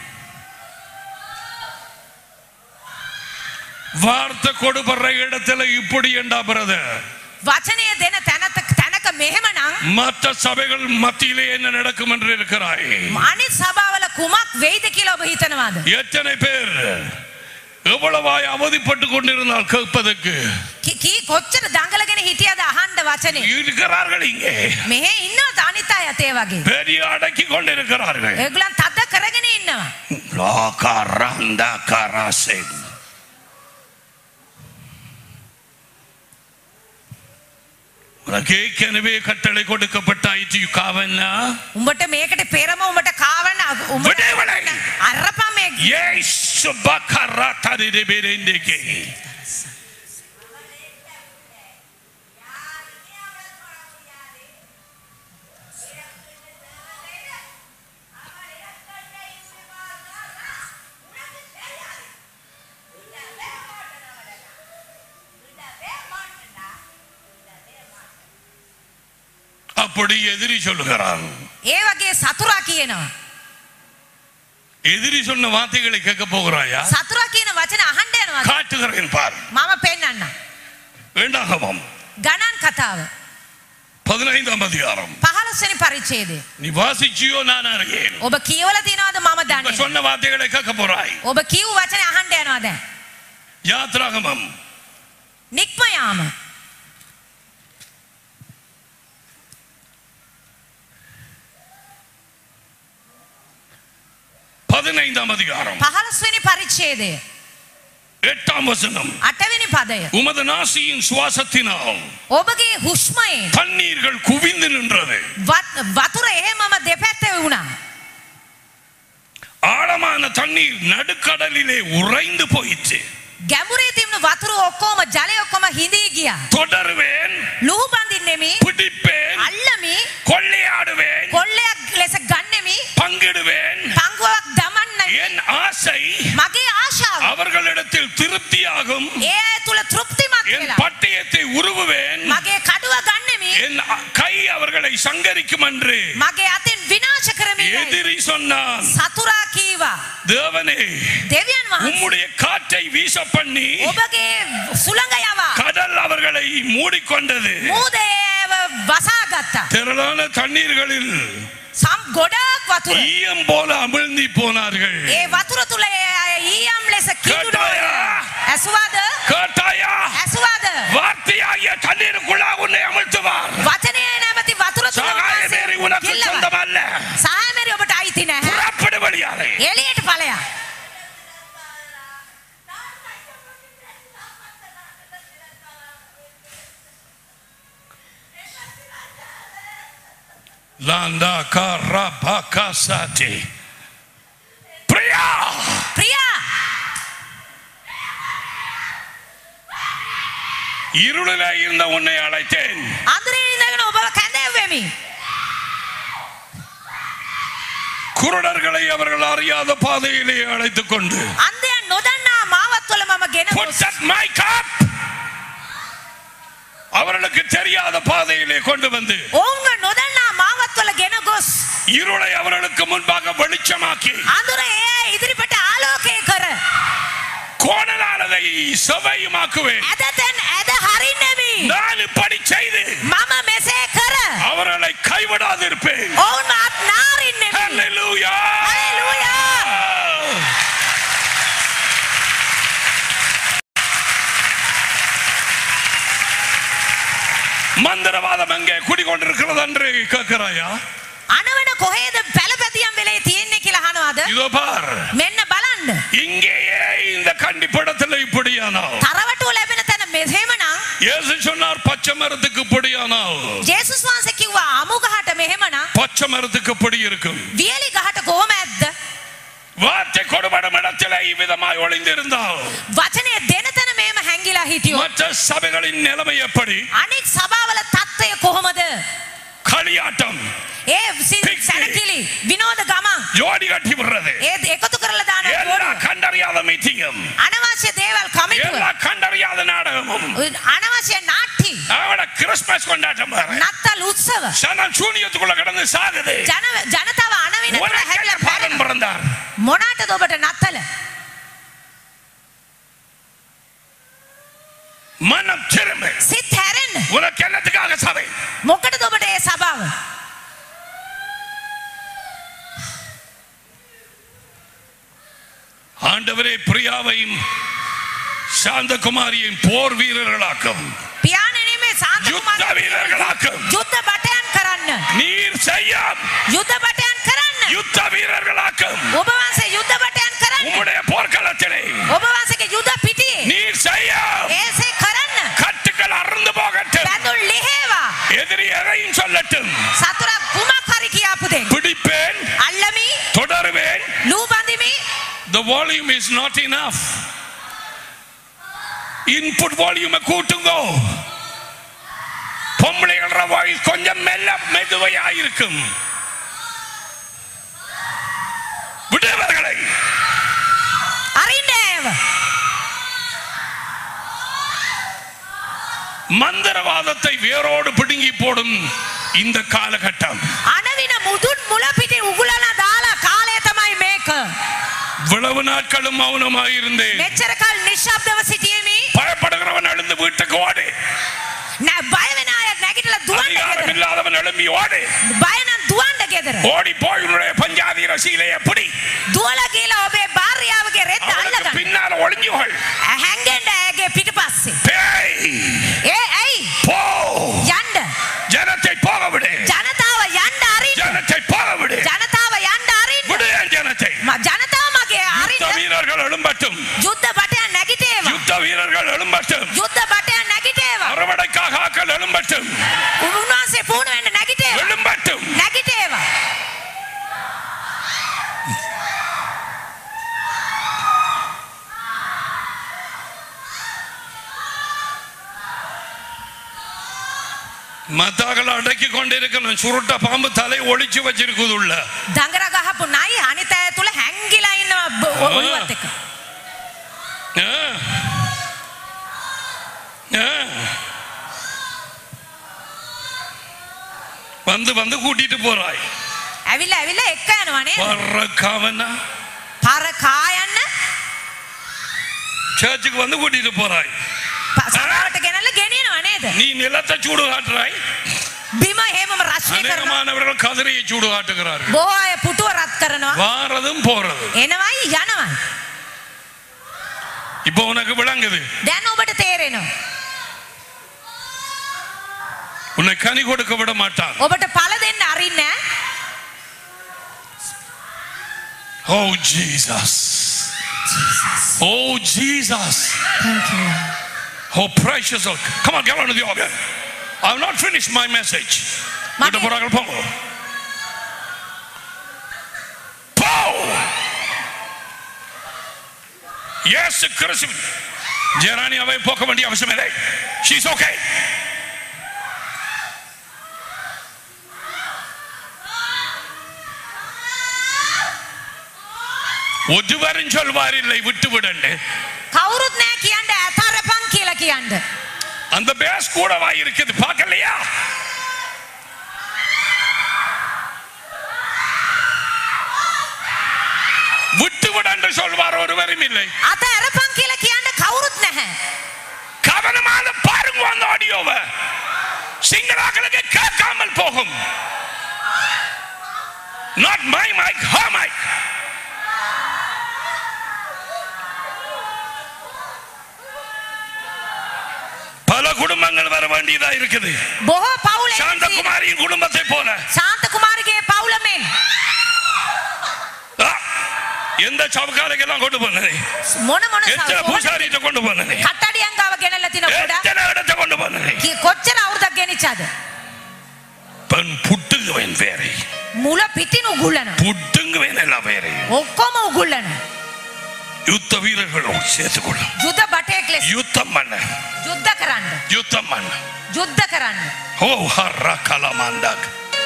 வார்த்தை கொடுபடுற இடத்துல இப்படி என்றா பிரதர் වචනය දෙන තැනත තැනක මෙහෙමනම් மற்ற சபைகள் மத்தியிலே என்ன நடக்கும் என்று இருக்கிறாய் අනිත් සභාවල කුමක් වෙයිද කියලා ඔබ හිතනවාද எத்தனை பேர் எவ்வளவாய் அவதிப்பட்டு கொண்டிருந்தால் கேட்பதற்கு කි- කී කොච්චර දඟලගෙන හිටියද අහන්න වචනේ இருக்கிறார்கள் இங்கே මෙහෙ ඉන්නවා අනිත් අයත් ඒ වගේ பெரிய அடக்கி கொண்டிருக்கிறார்கள் ඒගොල්ලන් තද කරගෙන ඉන්නවා லோகாரந்தா கராசேன். உனக்கு ஏற்கனவே கட்டளை கொடுக்கப்பட்டாயிற்று காவன்னா උඹට මේකට පෙරම උඹට කාවන්න උඹට விடுதலை. අරපා මේ இயேசு பக்கரா தரிதெபிரெண்டேகே. அப்படி எதிரி சொல்லுகிறான் ඒ වගේ සතුරා කියනවා எதிரி சொன்ன வார்த்தைகளை கேட்க போகிறாயா සතුරා කියන වචන අහන්න යනවා காட்டுகிறேன் பார் මම පෙන්වන්න வேண்டாகமம் ගණන් කතාව பதினைந்தாம் அதிகாரம் 15 වෙනි පරිච්ඡේදය நீ வாசிச்சியோ நான் அறியேன் ඔබ කියවලා තියනවද මම இப்ப දන්නේ சொன்ன வார்த்தைகளை கேட்க போறாய் ඔබ කිව් වචනේ අහන්න යනවා දැන් யாத்ராகமம் නික්ම යාම பதினைந்தாம் அதிகாரம் 15 වෙනි පරිච්ඡේදය எட்டாம் வசனம் 8 වෙනි පදය உமது நாசியின் சுவாசத்தினால் ඔබගේ හුස්මයෙන් தண்ணீர்கள் குவிந்து நின்றது වත්- වතුර එහෙමම දෙපැත්තේ වුණා ஆழமான தண்ணீர் நடுக்கடலிலே உறைந்து போயிற்று ගැඹුරේ තිබුණු වතුර ඔක්කොම ජලය ඔක්කොම හිඳී ගියා தொடருவேன் ලුහු බඳින්නෙමි பிடிப்பேன் අල්ලමි கொள்ளையாடுவேன் කොල්ලයක් ලෙස ගන්නෙමි பங்கிடுவேன் පංගුවක් දමන්නයි என் ஆசை මගේ ආශාව அவர்களிடத்தில் திருப்தியாகும் ඒ අය තුල තෘප්තිමත් என் වෙලා பட்டயத்தை உருவுவேன் මගේ කඩුව ගන්නෙමි என் கை அவர்களை சங்கரிக்கும் என்று මගේ අතින් විනාශ කරමින් எதிரி சொன்னான் සතුරා කීවා தேவனே දෙවියන් වහන්සේ உம்முடைய காற்றை வீச பண்ணி ඔබගේ සුළඟ යවා கடல் அவர்களை மூடிக்கொண்டது මූදේව වසා ගත්තා திரளான தண்ணீர்களில் සම් ගොඩාක් වතුර ஈயம் போல அமிழ்ந்தி போனார்கள் ඒ වතුර තුල ඒ අය ඊයම් ලෙස කිඳුනවා කටායා. ඇසුවාද கேட்டாயா ඇසුවාද வார்த்தையாகிய Landa karabakasati. பிரியா ප්‍රියා இருளில இருந்த உன்னை அழைத்தேன் අඳුරේ ඉඳගෙන ඔබව කැඳැව්වෙමි குருடர்களை அவர்கள் அறியாத பாதையிலே அழைத்துக் கொண்டு අන්දයන් නොදන්නා මාවත් වල මම ගෙන Put ගොස් that mic up. அவர்களுக்கு தெரியாத பாதையிலே கொண்டு வந்து ඔවුන්ව නොදන්නා මාවත් වල ගෙන ගොස් இருளை அவர்களுக்கு முன்பாக வெளிச்சமாக்கி අඳුර ඒ ඉදිරිපට ආලෝකය කර கோணலானதை செவையுமாக்குவேன் ඇදතැන් ඇද හරින්නෙමි நான் இப்படி செய்து මම මෙසේ කර அவர்களை கைவிடாதிருப்பேன் ඔවුන් අත් නාරින්නෙමි Hallelujah. Hallelujah. மந்திரவாதம் எங்கே குடிக்கொண்டிருக்கிறது என்று கேட்கிறாயா අනවන කොහේද පැළපැතියම් වෙලේ තියෙන්නේ කියලා අහනවාද இதோ பார் මෙන්න බලන්න இங்கேயே இந்த கண்டிப்படத்தில் இப்படியானால் තරවටුව ලැබෙන තැන මෙහෙමනම් இயேசு சொன்னார் பச்சை மரத்துக்கு இப்படியானால் ජේසුස් වහන්සේ කිව්වා අමු ගහට මෙහෙමනම් பச்சை மரத்துக்கு இப்படி இருக்கும் වියලි ගහට කොහොම ඇද්ද வார்த்தை கொடுபடும் இடத்திலே இவ்விதமாய் ஒளிந்திருந்தால் වචනය දෙන තැන මෙහෙම හැංගිලා හිටියෝ மற்ற சபைகளின் நிலைமை எப்படி අනික් සභාවල තත්ත්වය කොහොමද களியாட்டம் ඒ සි- Picnic. සැනකිලි විනෝද ගමන් ஜோடி கட்டி விடுறது ඒ එකතු කරලා දාන எல்லா ගොනු. கண்டறியாத மீட்டிங்கும் අනවශ්‍ය දේවල් කමිටුව எல்லா கண்டறியாத நாடகமும் අනවශ්‍ය නාට්ටි அவட கிறிஸ்மஸ் கொண்டாட்டம் பாரு නත්තල් උත්සව சனம் சூனியத்துக்குள்ள கடந்து சாகுது ජන ජනතාව අනවින තුළ உனக்கென்ன හැරිලා பாதம் පැරෙනවා. பிறந்தார் මොනාටද ඔබට නත්තල மனம் திரும்ப සිත් හැරෙන්න உனக்கு என்னத்துக்காக சபை මොකටද ඔබට ඒ සභාව ஆண்டவரே பிரியாவையும் சாந்தகுமாரியும் போர் வீரர்களாக்கும் පියාණෙනි මේ සාන්ත யுத்த කුමාරයා வீரர்களாக்கும் යුද්ධ බටයන් කරන්න நீர் செய்யும் යුද්ධ බටයන් කරන්න யுத்த வீரர்களாக்கும் ඔබ වහන්සේ යුද්ධ බටයන් කරන්න உம்முடைய போர்க்களத்திலே ඔබ වහන්සේගේ යුද පිටියේ நீர் செய்யும் ඒසේ කරන්න கட்டுகள் அறுந்து போகட்டும் බැඳුල් ලිහේවා எதிரி எதையும் சொல்லட்டும் සතුර කුමක් හරි කියාපු දෙන්න பிடிப்பேன் අල්ලමි தொடருவேன் ලූ බඳිමි the volume is not enough input volume கூட்டுங்கோ பொம்பளைகள வாய்ஸ் கொஞ்சம் மெல்ல மெதுவையா இருக்கும் விடுவர்களை අරින්නෑව மந்திரவாதத்தை வேரோடு பிடுங்கி போடும் இந்த காலகட்டம் අනවින මුදුන් මුල පිටි උගුලන දාලා කාලය තමයි මේක இவ்வளவு நாட்களும் மௌனமாயிருந்தேன் මෙච්චර කල් නිශ්ශබ්දව සිටියෙමි பயப்படுகிறவன் எழுந்து வீட்டுக்கு ஓடு නෑ බය වෙන අය නැගිටලා දුවන්න அதிகாரம் ගෙදර இல்லாதவன் எழும்பி ஓடு බය නම් දුවන්න ගෙදර ஓடி போய் உன்னுடைய பஞ்சாதி ரசீலை எப்படி දුවලා ගිහලා ඔබේ භාර්යාවගේ රෙද්ද அவனுக்கு අල්ලගන්න பின்னால ஒளிஞ்சுகள் හැංගෙන්න ඇගේ පිටිපස්සේ பேய் ඒ ඇයි போ යන්න ஜனத்தை போக விடு ජනතාව යන්න අරින්න ஜனத்தை போக விடு ජනතාව යන්න අරින්න விடு என் ஜனத்தை ම- ජනතාව මගේ யுத்த අරින්න வீரர்கள் எழும்பட்டும் යුද්ධ බටයන් නැගිටේවා யுத்த வீரர்கள் எழும்பட்டும் යුද්ධ බටයන් නැගිටේවා அறுவடைக்காக ஆக்கள் எழும்பட்டும் උන්වහන්සේ පුහුණු වෙන්න නැගිටේවා எழும்பட்டும் නැගිටේවා மத்தாக்கள் அடக்கி கொண்டிருக்கணும் சுருட்ட பாம்பு தலை ஒளிச்சு வச்சிருக்குது உள்ள දඟර ගහපු නයි අනිත අය තුළ හැංගිලා ඉන්නවා බ- ඔ- ඔළුවත් එක ஆ. ஆ. வந்து வந்து கூட்டிட்டு போறாய் ඇවිල්ලා ඇවිල්ලා එක්ක යනවා නේද வர்ற கவனா පර කායන්න சர்ச்சுக்கு வந்து கூட்டிட்டு போறாய் ප- සභාවට ගෙනල්ලා ගෙනියනවා නේද நீ நிலத்தை சூடு காட்டுறாய் බිම එහෙමම රශ්මි කරනවා அநேகமானவர்கள் கதிரையை சூடு காட்டுகிறார்கள் බොහෝ අය පුටුව රත් කරනවා வாரதும் போறது එනවයි යනවයි இப்போ உனக்கு விளங்குது දැන් ඔබට තේරෙනවා உன்னை கனி கொடுக்க விட மாட்டான் ඔබට පල දෙන්න අරින්න oh Jesus oh Jesus Oh, precious. Lord. Come on, get on to the organ. I've not finished my message. Mami- விட்டு போறார்கள் போங்க இயேசு கிறிஸ்து ஜெரானி அவை போக்க வேண்டிய அவசியம் இல்லை ஷீஸ் ஓகே ஒருவரும் சொல்வார் இல்லை விட்டு விடண்டு කවුරුත් නෑ කියන්න ඇතරපන් කියලා කියන්න. அந்த பேஸ் கூடவா இருக்குது பார்க்கலையா விட்டு விட என்று சொல்வார் ஒருவரும் இல்லை අත ඇරපන් කියලා කියන්න කවුරුත් නැහැ. கவனமாக பாருங்க அந்த ஆடியோவை சிங்களாக்களுக்கு கேட்காமல் போகும் not my mic her mic பல குடும்பங்கள் வர வேண்டியதா இருக்குது බොහෝ පවුල சாந்தகுமாரியின் குடும்பத்தை போல ශාන්ත කුමාරගේ පවුල මෙන් ஆ, எந்த சவுக்காலைக்கெல்லாம் கொண்டு போனது මොන මොන எத்தனை பூசாரிட்ட கொண்டு போனது කට්ටඩියංගාව ගෙනල්ලා තින ගොඩ எத்தனை இடத்தை கொண்டு போனது කී- කොච්චර අවුරුද්දක් ගෙනිච්චාද பெண் புட்டுங்குவேன் வேறை මුල පිටින් උගුල්ලන புட்டுங்குவேன் எல்லாம் வேறை ඔක්කොම උගුල්ලන யுத்த வீரர்களோடு சேர்த்துக்கொள்ளும் යුද බටයෙක් ලෙස யுத்தம் பண்ண යුද්ධ කරන්න யுத்தம் பண்ண යුද්ධ කරන්න ஓ ஹர்ரா கலமாண்டாக்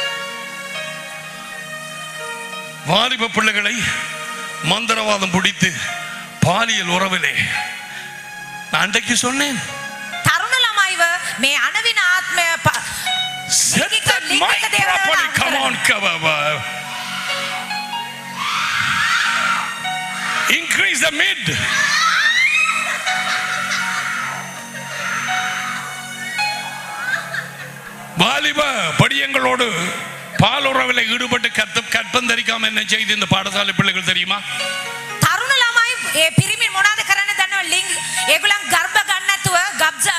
வாலிப பிள்ளைகளை மந்திரவாதம் பிடித்து பாலியல் உறவிலே நான் அன்றைக்கு சொன்னேன் තරුණ ළමයිව මේ අනවින ආත්මය ප- Set ලිංගික- that ලිංගික mic දේවල් properly. වල Come අන්තරය. on, come on. uh, Increase the mid. வாலிப படியங்களோடு பாலுறவில் ஈடுபட்டு கத்து கற்பந்தரிக்காம என்ன செய்து இந்த பாடசாலை பிள்ளைகள் தெரியுமா තරුණ ළමයි ඒ පිරිමින් මොනාද කරන්න දන්නව ලිංග ඒගොල්ලන් ගර්භ ගන්න නැතුව ගබ්සා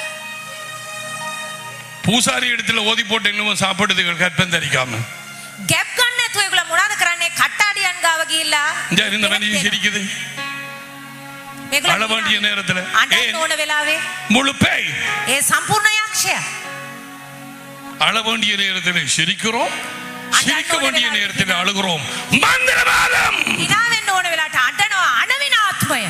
பூசாரி இடத்துல ஓதி போட்டு இன்னும் சாப்பிடுதுகள் கற்பந்தரிக்காம ගැප් ගන්න නැතුව ඒගොල්ලන් මොනාද කරන්නේ කට්ටඩියන් ගාව ගිහිල්ලා இந்த இந்த மனுஷன் சிரிக்குது මේගොල්ලන් அழ வேண்டிய நேரத்துல අඬන්න ஏன் ඕන වෙලාවේ முழு பேய் ඒ සම්පූර්ණ යක්ෂය அழ வேண்டிய நேரத்தில் சிரிக்கிறோம் சிரிக்க வேண்டிய நேரத்தில் அழுகிறோம் மந்திரவாதம் hina වෙන්න ඕන වෙලාවට අඬනවා අනවින ආත්මය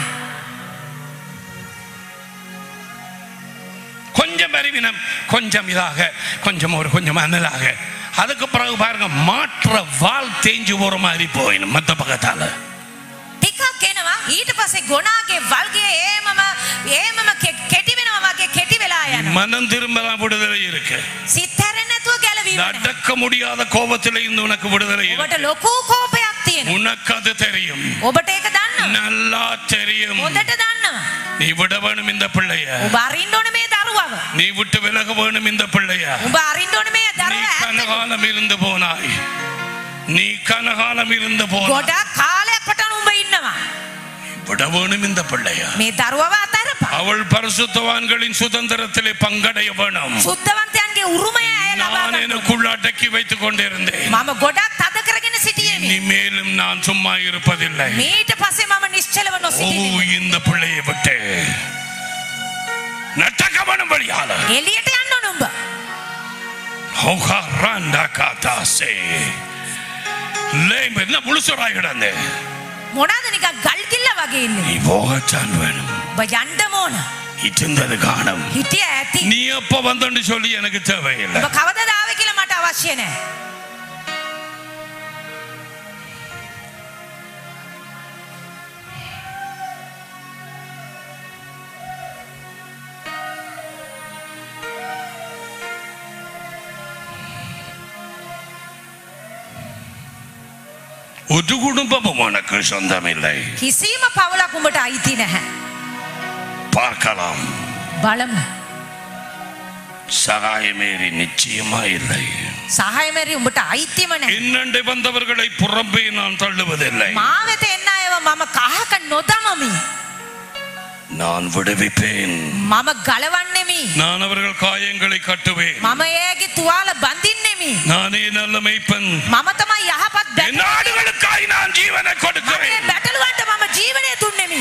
கொஞ்சம் அறிவினம் கொஞ்சம் இதாக கொஞ்சம் ஒரு கொஞ்சம் அனலாக அதுக்கு பிறகு பாருங்க மாற்ற வால் தேஞ்சு போற மாதிரி போயிடும் மத்த பக்கத்தால ටිකක් එනවා ඊට පස්සේ ගොනාගේ වල්ගේ ඒමම ඒමම කෙ- කෙටි වෙනවා වගේ කෙටි වෙලා යනවා மனம் திரும்பலாம் விடுதலை இருக்கு සිත් හැරෙන්නේ නැතුව ගැලවීම இந்த නැහැ. அடக்க முடியாத கோபத்தில இருந்து உனக்கு விடுதலை இருக்கு ඔබට ලොකු කෝපයක් තියෙනවා உனக்கு அது தெரியும் ඔබට ඒක දන්නවා நல்லா தெரியும் හොඳට දන්නවා நீ விட வேணும் இந்த பிள்ளைய ඔබ අරින්න ඕනේ මේ දරුවව நீ விட்டு விலக வேணும் இந்த பிள்ளைய ඔබ අරින්න ඕනේ මේ நீ දරුව ඈත. கனகாலம் இருந்து போனாய் நீ கனகாலம் இருந்து போனாய் ගොඩක් කාලයක් පටන් උඹ ඉන්නවා விட வேணும் இந்த பிள்ளைய මේ දරුවව අතහැරපන් அவள் பரிசுத்தவான்களின் சுதந்திரத்திலே பங்கடைய வேணும் සුද්ධවන්තයන්ගේ උරුමය ඇය ලබා நான் ගන්න. எனக்குள் அடக்கி வைத்துக் கொண்டிருந்தேன் මම ගොඩක් තද කරගෙන සිටියෙමි இனிமேலும் நான் சும்மா இருப்பதில்லை මීට පස්සේ මම නිශ්චලව ஓ නොසිටිමි இந்த பிள்ளையை விட்டு நட்டக்கவனம் வழியால එලියට යන්න ඕන උඹ ஹோகாராண்டா காத்தாசே லேம்பு என்ன முழுசுறாய் கிடந்து මොනාද නිකන් ගල් කිල්ල වගේ ඉන්නේ நீ போகத்தான் வேணும் ඔබ යන්න ඕන இட்டுந்தது காணும் හිටිය ඇති நீ எப்ப வந்தன்னு சொல்லி எனக்கு தேவையில்லை ඔබ කවදද ආවේ කියලා මට අවශ්‍ය නැහැ ஒரு குடும்பமும் உனக்கு சொந்தமில்லை කිසිම පවුලක් උඹට අයිති නැහැ பார்க்கலாம் බලමු சகாயமேறி நிச்சயமா இல்லை සහයමරි උඹට අයිතිම නැහැ என்னண்டை வந்தவர்களை புறம்பே நான் தள்ளுவதில்லை මා වෙත එන්න අයව මම කහක නොදමමි நான் விடுவிப்பேன் මම ගලවන්නෙමි நான் அவர்கள் காயங்களை கட்டுவேன் මම ඒගේ තුවාල බඳින්නෙමි நானே நல்ல மெய்ப்பன் මම තමයි යහපත් என் நாடுகளுக்காய் நான் ஜீவனை මගේ கொடுக்கிறேன் බැටළුවන්ට මම ජීවනය දුන්නෙමි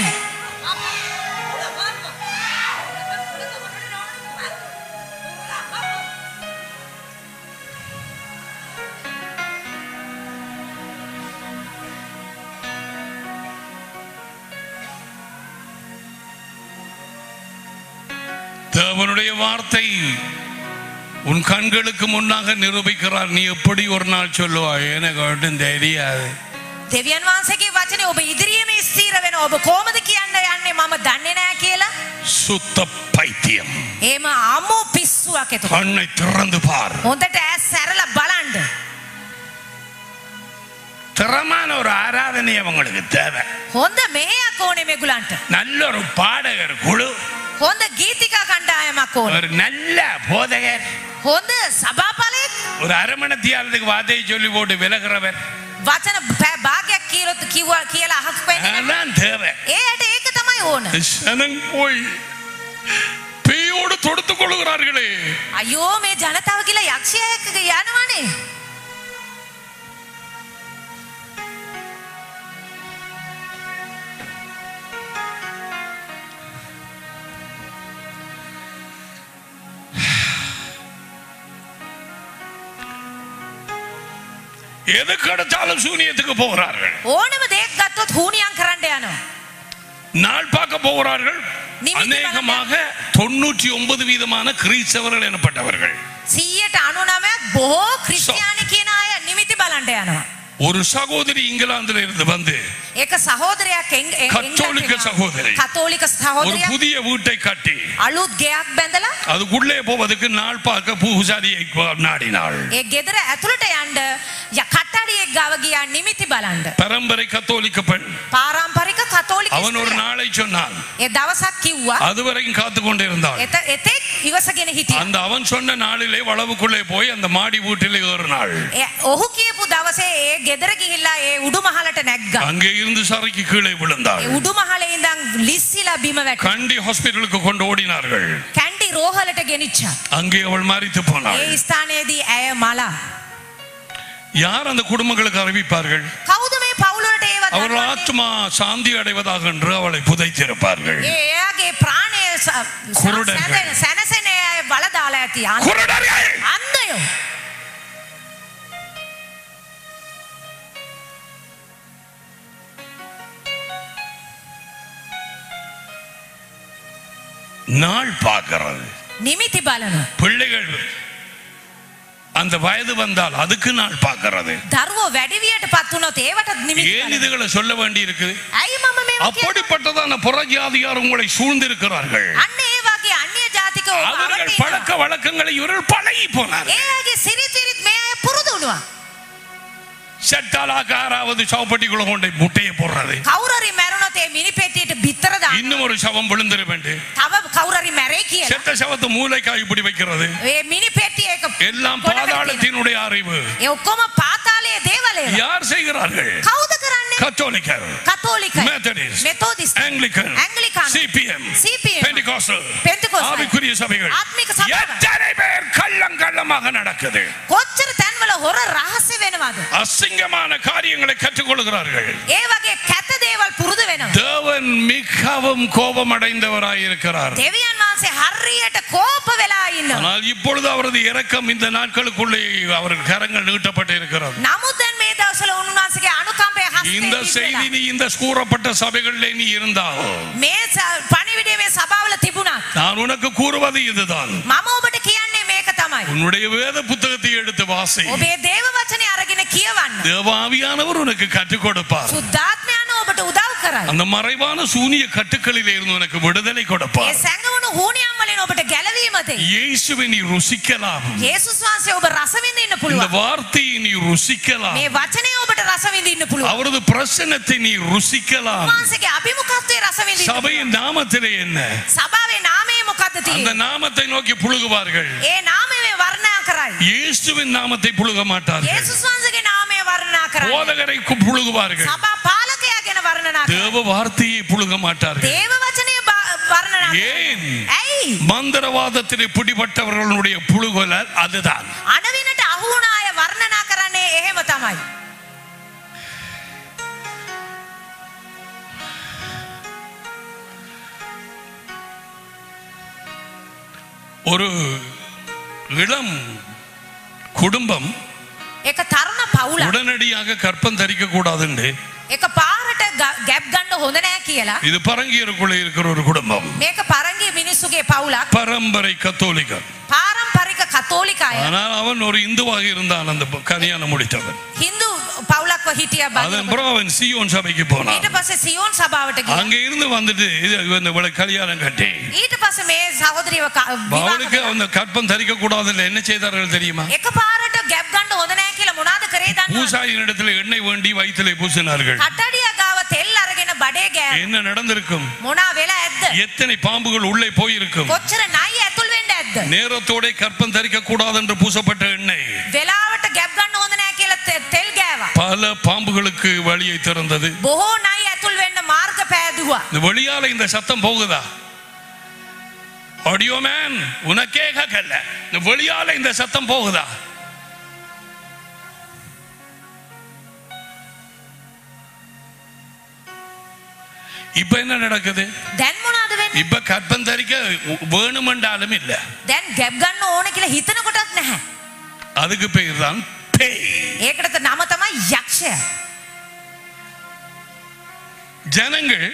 தேவனுடைய வார்த்தை உன் கண்களுக்கு முன்னாக நிரூபிக்கிறார் நீ எப்படி ஒரு நாள் சொல்லுவாய் எனக்கு ஒன்றும் தெரியாது දෙවියන් වහන්සේගේ වචනේ ඔබ ඉදිරියේම ස්ථීර වෙනවා. ඔබ කොහොමද කියන්න යන්නේ මම දන්නේ නැහැ කියලා? சுத்த பைத்தியம் එහෙම අමු පිස්සුවක් එතකොට. கண்ணை திறந்து பார் හොඳට ඇස් සැරලා බලන්න. திறமான ஒரு ஆராதனை அவங்களுக்கு தேவை හොඳ මෙහෙයක් ඕනේ මේගොල්ලන්ට. நல்ல ஒரு பாடகர் குழு හොඳ ගීතිකා කණ්ඩායමක් ඕනේ. ஒரு நல்ல போதகர் හොඳ සභාපලයෙක් ஒரு அரமணத்தியாளத்துக்கு வாதையை சொல்லி போட்டு விலகிறவர் වචන පෑ භාගයක් කියලොත් කිව්වා කියලා අහක් වෙන්නේ. அதான் தேவை ඒට ඒක තමයි ඕන. சனம் போய் பேயோடு தொடுத்துக் கொள்கிறார்களே අයෝ මේ ජනතාව කියලා යක්ෂයෙක් යනවනේ. எதுக்கு எடுத்தாலும் சூனியத்துக்கு போகிறார்கள் ඕනම දෙයක් ගත්තොත් හූනියම් කරන්න යනවා. நாள் பார்க்க போகிறார்கள் நிமித்தி அநேகமாக தொண்ணூற்றி ஒன்பது வீதமான கிறிஸ்தவர்கள் எனப்பட்டவர்கள் සීයට අනුනමයක් බොහෝ ක්‍රිස්තියානි කියන අය නිමිති බලන්ට යනවා. ஒரு சகோதரி இங்கிலாந்துல இருந்து வந்து ඒක සහෝදරයක් එංග- එ- කතෝලික එංගලන්තේ සහෝදරයි. කතෝලික ஒரு සහෝදරයක් புதிய வீட்டை கட்டி අලුත් ගෙයක් බැඳලා அதுக்குள்ளே போவதற்கு நாள் பார்க்க பூசாரியை நாடினாள் ඒ ගෙදර ඇතුළට යන්න ය කට්ටඩියෙක් ගව ගියා නිමිති බලන්න. பரம்பரை கத்தோலிக்க பெண் පාරම්පරික කතෝලික அவன் ஒரு ස්ත්‍රියක්. நாளை சொன்னான் ඒ දවසක් කිව්වා அதுவரைக்கும் காத்து கொண்டிருந்தாள் එත එතෙක් ඉවසගෙන හිටියා. அந்த அவன் சொன்ன நாளிலே வளவுக்குள்ளே போய் அந்த மாடி வீட்டிலே ஏறினாள் ඒ- ඔහු කියපු දවසේ ඒ ගෙදර ගිහිල්ලා ඒ උඩුමහලට නැග්ගා. அங்கே இருந்து சறுக்கி கீழே விழுந்தாள் ඒ උඩුමහලේ ඉඳන් ලිස්සිලා බිම වැටුණා. கண்டி ஹாஸ்பிட்டலுக்கு கொண்டு ஓடினார்கள் කැන්ඩි රෝහලට ගෙනිච්චා. அங்கே அவள் மறித்து போனாள் ඒ ස්ථානයේදී ඇය මලා. யார் அந்த குடும்பங்களுக்கு அறிவிப்பார்கள் කවුද මේ පවුලට ඒව அவர்கள் දන්නවන්නේ? ஆத்மா சாந்தி அடைவதாக என்று அவளை புதைத்திருப்பார்கள் ඒ එයාගේ ප්‍රාණය ස- කුරුඩர்கள். සැන- සැනසෙන ඒ අය බල දාලා ඇති අන්ධ- குருடர்கள்! අන්ධයෝ. நாள் பார்க்கிறது නිමිති බලනවා. பிள்ளைகள் அந்த வயது வந்தால் அதுக்கு நாள் பார்க்கிறது දරුවෝ වැඩිවියට පත් වුණොත් ඒවට නිමිති ஏன் බලනවා. இதுகளை சொல்ல வேண்டி இருக்குது ඇයි මම මේවා කියන්නේ? அப்படிப்பட்டதான புறஜாதியார் உங்களை சூழ்ந்திருக்கிறார்கள் අන්න ඒ වගේ අන්‍ය ජාතිකව அவர்கள் பழக்க வழக்கங்களை இவர்கள் பழகி போனார் ඒගේ සිරිතිරිත් මේ අය පුරුදු වුණා. செட்டாலாக ஆறாவது சவப்பட்டிக்குள்ள கொண்டு முட்டையை போடுறது කවුරුරි මැරුණොත් ඒ මිනිපෙට්ටියට බිත්තර දාන්න. இன்னும் ஒரு சவம் விழுந்துட வேண்டும் තව කවුරුරි මැරේ කියලා. செத்த சவத்தை மூளைக்காய் இப்படி வைக்கிறது ඒ මිනිපෙට්ටිය එක எல்லாம் ගොඩකට තියෙනවා. பாதாளத்தினுடைய அறிவு ඒ ඔක්කොම පාතාලයේ දේවල් ඒවා. யார் செய்கிறார்கள் කවුද කරන්නේ? கத்தோலிக்கர் කතෝලිකයි. Methodist, මෙතෝදිස්ත. ஆங்கிலிக்கன் ඇංග්ලිකානු. CPM CPM. பெண்டிகாஸ்டல் பெந்தெகோஸ்தல். ஆவிக்குரிய சபைகள் ஆத்மீக சபைகள். எத்தனை பேர் கள்ளம் கள்ளமாக நடக்குது කොච්චර තැන්වල හොර රහස්‍ය වෙනවද? அசிங்கமான காரியங்களை கற்றுக்கொள்கிறார்கள் ඒ වගේ කැත දේවල් පුරුදු වෙනවා. தேவன் மிகவும் கோபமடைந்தவராய் இருக்கிறார் දෙවියන් වහන්සේ හරියට කෝප වෙලා ඉන්නවා. ஆனால் இப்பொழுது அவரது இரக்கம் இந்த நாட்களுக்குள்ளே அவர் கரங்கள் நீட்டப்பட்டு இருக்கிறது නමුත් දැන් මේ දවස්වල උන්වහන්සේගේ අනුකම්පය இந்த හස්තේ செய்தி තිබෙලා. நீ இந்த கூறப்பட்ட சபைகளிலே நீ இருந்தால் මේ ස- පණිවිඩය මේ සභාවල තිබුණත් நான் உனக்கு கூறுவது இதுதான் මම ඔබට කියන්නේ මේක තමයි. உன்னுடைய வேத புத்தகத்தை எடுத்து வாசி ඔබේ දේව වචනේ අරගෙන කියවන්න. தேவாவியானவர் உனக்கு கற்றுக் கொடுப்பார் සුද්ධාත්මයන් ඔබට උදව් කරයි. அந்த மறைவான சூனிய கட்டுக்களில் இருந்து உனக்கு விடுதலை ඒ கொடுப்பார் සැඟවුණු හූනියම් වලින් ඔබට ගැලවීම දෙයි. இயேசுவை நீ ருசிக்கலாம் යේසුස් වහන්සේ ඔබ රස විඳින්න இந்த පුළුවන්. வார்த்தையை நீ ருசிக்கலாம் මේ වචනය ඔබට රස විඳින්න පුළුවන්. அவரது பிரசன்னத்தை நீ ருசிக்கலாம் වහන්සේගේ අභිමුඛත්වයේ රස විඳින්න. சபையின் நாமத்திலே என்ன සභාවේ නාමය මොකද්ද அந்த තියෙන්නේ? நாமத்தை நோக்கி புழுகுவார்கள் ඒ නාමය වර්ණනා කරයි. இயேசுவின் நாமத்தை புழுக மாட்டார்கள் යේසුස් වහන්සේගේ නාමය වර්ණනා කරයි. போதகரை கு- புழுகுவார்கள் සභා පාලකයා ගැන වර්ණනා කරයි. தேவ வார்த்தையை புழுக மாட்டார்கள் දේව වචනය බ- වර්ණනා කරයි. ஏன் ඇයි? மந்திரவாதத்திலே பிடிபட்டவர்களுடைய புழுகல அதுதான் අනවිනට අහු වුණ අය වර්ණනා කරන්නේ එහෙම තමයි. ஒரு இளம் குடும்பம் එක තරුණ පවුල உடனடியாக கற்பம் தரிக்க கூடாதுன்னு එක පාරට ගැබ් ගන්න හොඳ නෑ කියලා இது பரங்கியருக்குள்ளே இருக்கிற ஒரு குடும்பம் මේක පරංගිය මිනිස්සු මිනිස්සුගේ පවුලක් பரம்பரை கத்தோலிக்கர் පාරම්පරික කතෝලික අය ஆனால் அவன் ஒரு இந்துவாக இருந்தான் அந்த கல்யாணம் முடித்தவன் හින්දු පවුලක්ව හිටිය அதன் බඳ பிறகு அவன் சியோன் சபைக்கு போனான் ඊට පස්සේ සියෝන් සභාවට ගියා அங்க இருந்து வந்துட்டு இது இவன் இவளை கல்யாணம் கட்டி ඊට පස්සේ මේ සහෝදරියව ක- විවාහ அவளுக்கு කළා. அந்த கற்பம் தரிக்க கூடாதுல்ல என்ன செய்தார்கள் தெரியுமா එක පාරට ගැබ් ගන්න හොඳ නැහැ කියලා මොනවද කරේ දන්නවද பூசாயின் இடத்துல எண்ணெய் வேண்டி வயிற்றிலே பூசினார்கள் කට්ටඩිය ගාව තෙල් අරගෙන බඩේ ගෑ என்ன நடந்திருக்கும் මොනා වෙලා ඇද්ද எத்தனை பாம்புகள் உள்ளே போயிருக்கும் කොච්චර නයි ඇතුල් වෙන්න ඇද්ද நேரத்தோட கற்பம் தரிக்க கூடாது என்று பூசப்பட்ட எண்ணெய் වෙලාවට ගැබ් ගන්න හොඳ නැහැ කියලා තෙ- තෙල් ගෑවා பல பாம்புகளுக்கு வழியை திறந்தது බොහෝ නයි ඇතුල් වෙන්න මාර්ග පෑදුවා இந்த வெளியால இந்த சத்தம் போகுதா ஆடியோ மேன் உனக்கே கேட்கல இந்த வெளியால இந்த சத்தம் போகுதா இப்ப என்ன நடக்குது දැන් මොනවද වෙන්නේ இப்ப கற்பம் தரிக்க வேணுமென்றாலும் இல்ல දැන් ගැබ් ගන්න ඕන කියලා හිතනකොටත් නැහැ அதுக்கு பேர் தான் பேய் ඒකට නම තමයි යක්ෂය ஜனங்கள்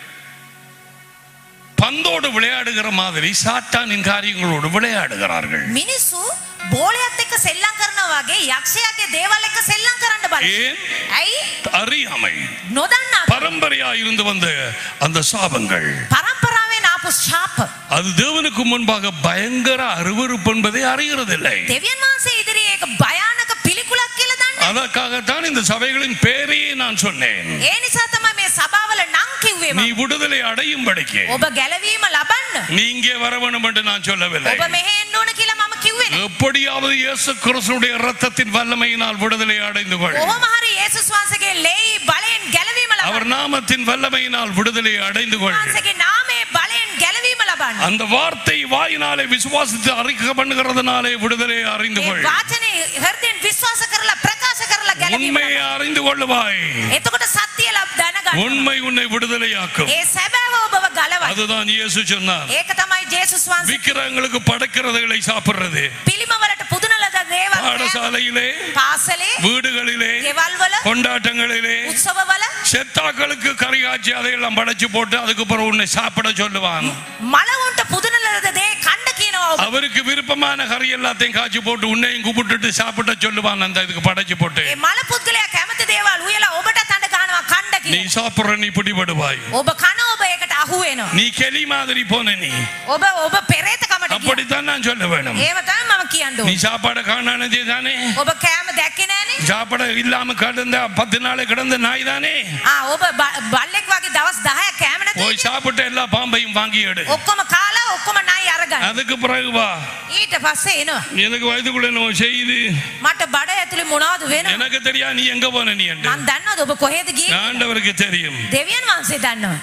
பந்தோடு விளையாடுகிற மாதிரி சாத்தானின் காரியங்களோடு விளையாடுகிறார்கள் මිනිස්සු බෝලයත් එක්ක සෙල්ලම් කරනවා වගේ යක්ෂයාගේ දේවල් එක්ක සෙල්ලම් කරන්න බලන ஏன் ඇයි அறியாமை නොදන්නා பரம்பரையா இருந்து வந்த அந்த சாபங்கள் පරම්පරාවෙන් ආපු ශාප அது தேவனுக்கு முன்பாக பயங்கர அருவருப்பு என்பதை அறிகிறதில்லை දෙවියන් වහන්සේ ඉදිරියේ ඒක භයානක පිළිකුලක් කියලා දන්නේ அதற்காகத்தான் இந்த சபைகளின் பேரையே நான் சொன்னேன் ඒ නිසා තමයි මේ සභාවල නම් කිව්වේ நீ මම. விடுதலை அடையும்படிக்கு ඔබ ගැලවීම ලබන්න நீ இங்கே வர வேண்டும் என்று நான் சொல்லவில்லை ඔබ මෙහෙ එන්න ඕන කියලා මම කිව්වේ නෑ. எப்படியாவது இயேசு கிறிஸ்துடைய ரத்தத்தின் வல்லமையினால் விடுதலை அடைந்து கொள் කොහොම හරි යේසුස් වහන්සේගේ ලේයි බලයෙන් ගැලවීම அவர் ලබන්න. நாமத்தின் வல்லமையினால் விடுதலை அடைந்து கொள் වහන්සේගේ නාමයේ බලයෙන් ගැලවීම ලබන්න. அந்த வார்த்தை வாயினாலே விசுவாசித்து அறிக்கை பண்ணுகிறதுனாலே விடுதலை அறிந்து ඒ கொள் වාචනේ හෘදයෙන් විශ්වාස කරලා ප්‍රකාශ කරලා ගැලවීම உண்மையை ලබන්න. அறிந்து கொள்ளுவாய் එතකොට සත්‍ය ලබ දැනගන්න. உண்மை உன்னை விடுதலையாக்கும் ඒ සැබෑව ඔබව ගලවයි. அதுதான் இயேசு சொன்னார் ඒක තමයි ජේසුස් වහන්සේ விக்கிரங்களுக்கு படைக்கிறதுகளை சாப்பிடுறது පිළිමවලට පුදුන ලද දේවල් කෑම. பாடசாலையிலே පාසලේ வீடுகளிலே ගෙවල් වල கொண்டாட்டங்களிலே උත්සවවල செத்தாக்களுக்கு கறி காய்ச்சி அதையெல்லாம் படைச்சு போட்டு அதுக்கு பிறகு உன்னை சாப்பிட சொல்லுவான் මලවුන්ට පුදුන ලද දේ කණ්ඩ කියනවා ඔබ. அவருக்கு விருப்பமான கறி எல்லாத்தையும் காய்ச்சி போட்டு உன்னையும் கூப்பிட்டுட்டு சாப்பிட சொல்லுவான் அந்த இதுக்கு படைச்சு போட்டு ඒ මල පුද්ගලයා කැමති දේවල් උයලා ඔබට තඬ ගහනවා කණ්ඩ நீ කියලා. சாப்பிடுற நீ பிடிபடுவாய் ඔබ කන ඔබ ඒකට අහු වෙනවා. நீ கெளி மாதிரி போன நீ ඔබ ඔබ පෙරේතකමට ගියා. அப்படித்தான் நான் சொல்ல வேணும் ඒව තමයි මම කියන්න நீ ඕනේ. சாப்பாடு காணானதே தானே ඔබ කෑම දැක්කේ නෑනේ. சாப்பாடு இல்லாம கிடந்த பத்து நாள் கிடந்த நாய் தானே ආ ඔබ බ- බල්ලෙක් වගේ දවස් 10ක් කෑම නැතුව போய் சாப்பிட்ட எல்லா பாம்பையும் வாங்கி எடு ඔක්කොම කාලා ඔක්කොම නයි අරගන්න. அதுக்கு பிறகு வா ඊට පස්සේ එනවා. எனக்கு வயதுக்குள்ள நோ செய்து මට බඩ ඇතුලේ මොනවද වෙනව? எனக்கு தெரியா நீ எங்க போன நீ என்று මං දන්නවද ඔබ කොහෙද ගියේ? ஆண்டவருக்கு தெரியும் දෙවියන් වහන්සේ දන්නවා.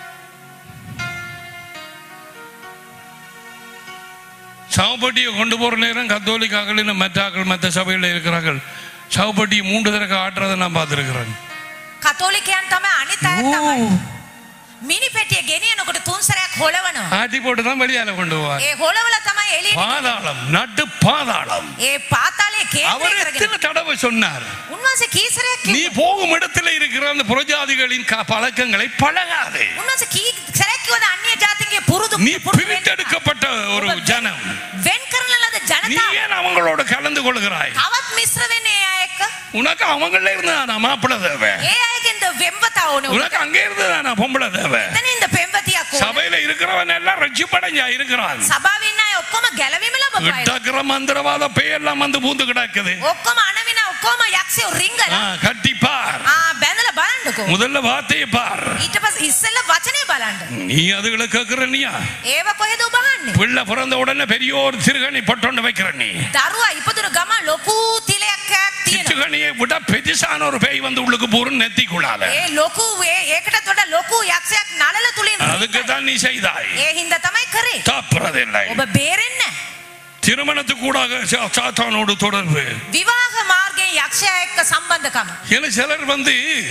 சவப்பட்டியை கொண்டு போற நேரம் கத்தோலிக்காக்கள் மற்றாக்கள் மற்ற சபையில் இருக்கிறார்கள் சவப்பட்டியை மூன்று தடவை ஆட்டுறதை நான் பார்த்துருக்கிறேன் කතෝලිකයන් තමයි අනිත් අය තමයි. මිනි පෙට්ටිය ගෙනියනකොට තුන් සැරයක් හොලවනවා. ஆட்டி போட்டு தான் வெளியால கொண்டு போவார் ඒ හොලවල තමයි එළියට பாதாளம் நட்டு பாதாளம் ඒ පාතාලයේ அவர் කේන්ද්‍රය කරගෙන. எத்தனை தடவை சொன்னார் උන්වහන්සේ කී සැරයක් நீ කිව්වා? போகும் இடத்துல இருக்கிற அந்த புரஜாதிகளின் க- பழக்கங்களை பழகாதே උන්වහන්සේ කී සැරයක් කිව්වද අන්‍ය ජාතින්ගේ පුරුදු நீ පුරුදු වෙන්න? பிரித்தெடுக்கப்பட்ட ஒரு ඔබ ஜனம் වෙන් කරන ලද நீ ජනතාව ஏன் அவங்களோட கலந்து கொள்கிறாய் තවත් මිශ්‍ර වෙන්නේ ඒ අය එක්ක. உனக்கு அவங்கள இருந்து நான் மாப்பிள்ள தேவை ඒ අයගෙන්ද වෙම්වතා ඕනේ. உனக்கு அங்கே இருந்து நான் பொம்பளை தேவை එතනින්ද පෙම්වතියක් ඕනේ. சபையில இருக்கிறவன் எல்லாம் ரட்சிப்படைஞ்சா இருக்கிறான் සභාවේ ඉන්න අය ඔක්කොම ගැලවීම ලබපයි. கிட்டக்கிற மந்திரவாத பேயெல்லாம் வந்து பூந்து கிடக்குது ඔක්කොම අනවින ඔක්කොම යක්ෂයෝ ஆ, රිංගලා. கட்டிப்பார் ආ බැඳලා බලන්නකෝ. முதல்ல வார்த்தையை பார் ඊට පස්සේ ඉස්සෙල්ල වචනේ බලන්න. நீ அதுகளை கேட்கிற நீயா ඒව කොහෙද ඔබ අහන්නේ? பிள்ளை பிறந்த உடனே பெரியோர் திருகணி பட்டொண்டு வைக்கிற நீ දරුවා ඉපදුන ගම ලොකු තිලයක් තියෙනවා. சிற்றுகணியை விட பெருசான ஒரு பேய் வந்து உள்ளுக்கு போரும் நெத்திக்குள்ளால ඒ ලොකු ඒ ඒකටත් වඩා ලොකු යක්ෂයක් නළල තුලින් அதுக்கு தான் நீ செய்தாய் ඒ හින්දා තමයි කරේ. தப்புறதில்லை ඔබ බේරෙන්න. திருமணத்துக்கு கூட சா- சாத்தானோடு தொடர்பு විවාහ මාර්ගයෙන් යක්ෂයා එක්ක සම්බන්ධකම. ஏன்னா சிலர் வந்து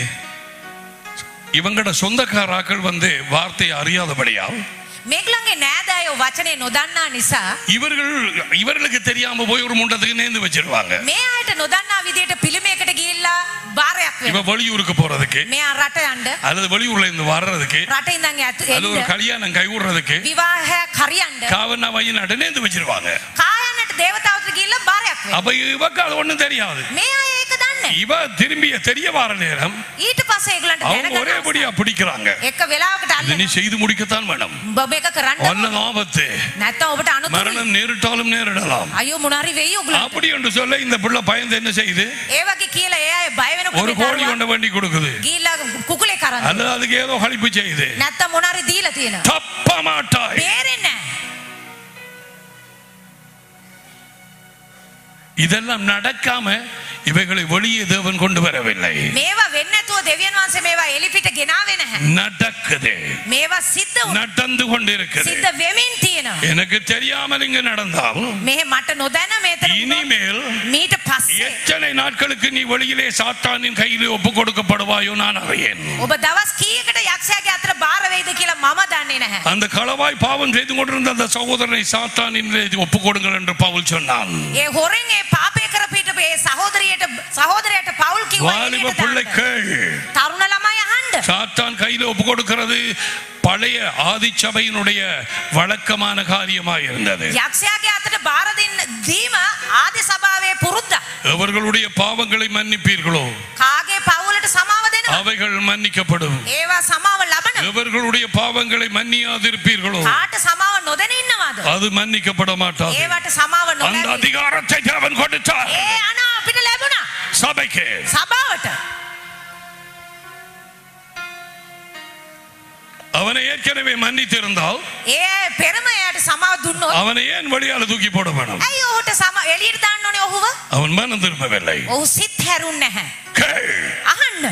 இவங்கட சொந்தக்காராக்கள் வந்து வார்த்தையை அறியாதபடியா මේගලන්ගේ නෑදෑයෝ වචනේ නොදන්නා නිසා இவர்கள் இவர்களுக்கு தெரியாம போய் ஒரு முண்டத்துக்கு நேர்ந்து வச்சிருவாங்க මේ අයට නොදන්නා විදියට පිළිමයකට ගිහිල්ලා බාරයක් இவ වෙනවා. வெளியூருக்கு போறதுக்கு මෙයා රට යන්න அல்லது வெளியூர்ல இருந்து வர்றதுக்கு රට ඉඳන් ඇතු அல்லது ஒரு එන්න கல்யாணம் கை விடுறதுக்கு විවාහයක් හරියන්න காவனா வையின் நடனேந்து வச்சிருவாங்க කායන්නට දේවතාවට ගිහිල්ලා බාරයක් වෙනවා. அப்ப இவக்கு அது ஒண்ணும் தெரியாது මේ අය ඒක දන්නේ. இவ திரும்பிய தெரிய வார நேரம் ඊට පස්සේ ඒගොල්ලන්ට அவங்க ஒரே දැනගන්න படியா பிடிக்கிறாங்க එක වෙලාවකට இது நீ අල්ලනවා. செய்து முடிக்கத்தான் வேணும் උඹ මේක කරන්න ஒன்ன ஆபத்து නැත්තම් ඔබට අනුතුරුයි. மரணம் நேரிட்டாலும் நேரிடலாம் අයියෝ මොනාරි වෙයි ඔයගොල්ලන්ට. அப்படி என்று சொல்ல இந்த பிள்ளை பயந்து என்ன செய்யுது ඒ වගේ කියලා ඒ අය බය වෙනකොට ஒரு මේ கோழி දරුවා கொண்ட வேண்டி கொடுக்குது ගිහිල්ලා කුකුලේ කරන්න. அல்லது அதுக்கு ஏதோ கழிப்பு செய்யுது නැත්තම් මොනාරි දීලා තියෙනවා. தப்ப மாட்டாய் බේරෙන්නේ නැහැ. இதெல்லாம் நடக்காம இவைகளை வெளியே தேவன் கொண்டு வரவில்லை මේවා වෙන්නේ නැතුව දෙවියන් වහන්සේ මේවා එලිපිට ගෙනාවේ නැහැ. நடக்குது මේවා සිද්ධ වුණා. நடந்து கொண்டிருக்குது සිද්ධ වෙමින් තියෙනවා. எனக்கு தெரியாமல் இங்கு நடந்தால் මේ මට නොදැන මේතර වුණොත් இனிமேல் මීට පස්සේ எத்தனை நாட்களுக்கு நீ வெளியிலே சாத்தானின் கையிலே ஒப்பு கொடுக்கப்படுவாயோ நான் அறியேன் ඔබ දවස් කීයකට යක්ෂයාගේ අතර බාර වෙයිද කියලා මම දන්නේ නැහැ. அந்த களவாய் பாவம் செய்து கொண்டிருந்த அந்த சகோதரனை சாத்தானின் ஒப்பு கொடுங்கள் என்று பவுல் சொன்னான் ඒ හොරෙන් ඒ පාපය කරපීට ඒ සහෝදරියට සහෝදරයට පවුල් කිව්වා வாலிப එළියට දාන්න. பிள்ளைகள் තරුණ ළමයි අහන්න. சாத்தான் கையில ஒப்பு கொடுக்கிறது பழைய ஆதிச்சபையினுடைய வழக்கமான காரியமாய் இருந்தது යක්ෂයාගේ අතට බාර දෙන්න දීම ආදි සභාවේ පුරුද්ද. அவர்களுடைய பாவங்களை மன்னிப்பீர்களோ කාගේ පවුලට සමාව දෙනවා. அவைகள் மன்னிக்கப்படும் ඒවා සමාව ලබන. எவர்களுடைய பாவங்களை மன்னியாதிருப்பீர்களோ කාට සමාව නොදැන ඉන්නවද? அது மன்னிக்கப்பட மாட்டாது ඒවට සමාව அந்த නොලැබී. அதிகாரத்தை தேவன் கொடுத்தார் ඒ අන අපිට ලැබුණා. சபைக்கு සභාවට. அவனை ஏற்கனவே மன்னித்திருந்தால் ඒ අය පෙරම එයාට සමාව දුන්නොත් அவனை ஏன் வழியால தூக்கி போட வேணும் ඇයි ඔහුට සම එළියට දාන්න ඕනේ ඔහුව? அவன் மனம் திரும்பவில்லை ඔහු සිත් හැරුන්නේ නැහැ. கேள் අහන්න.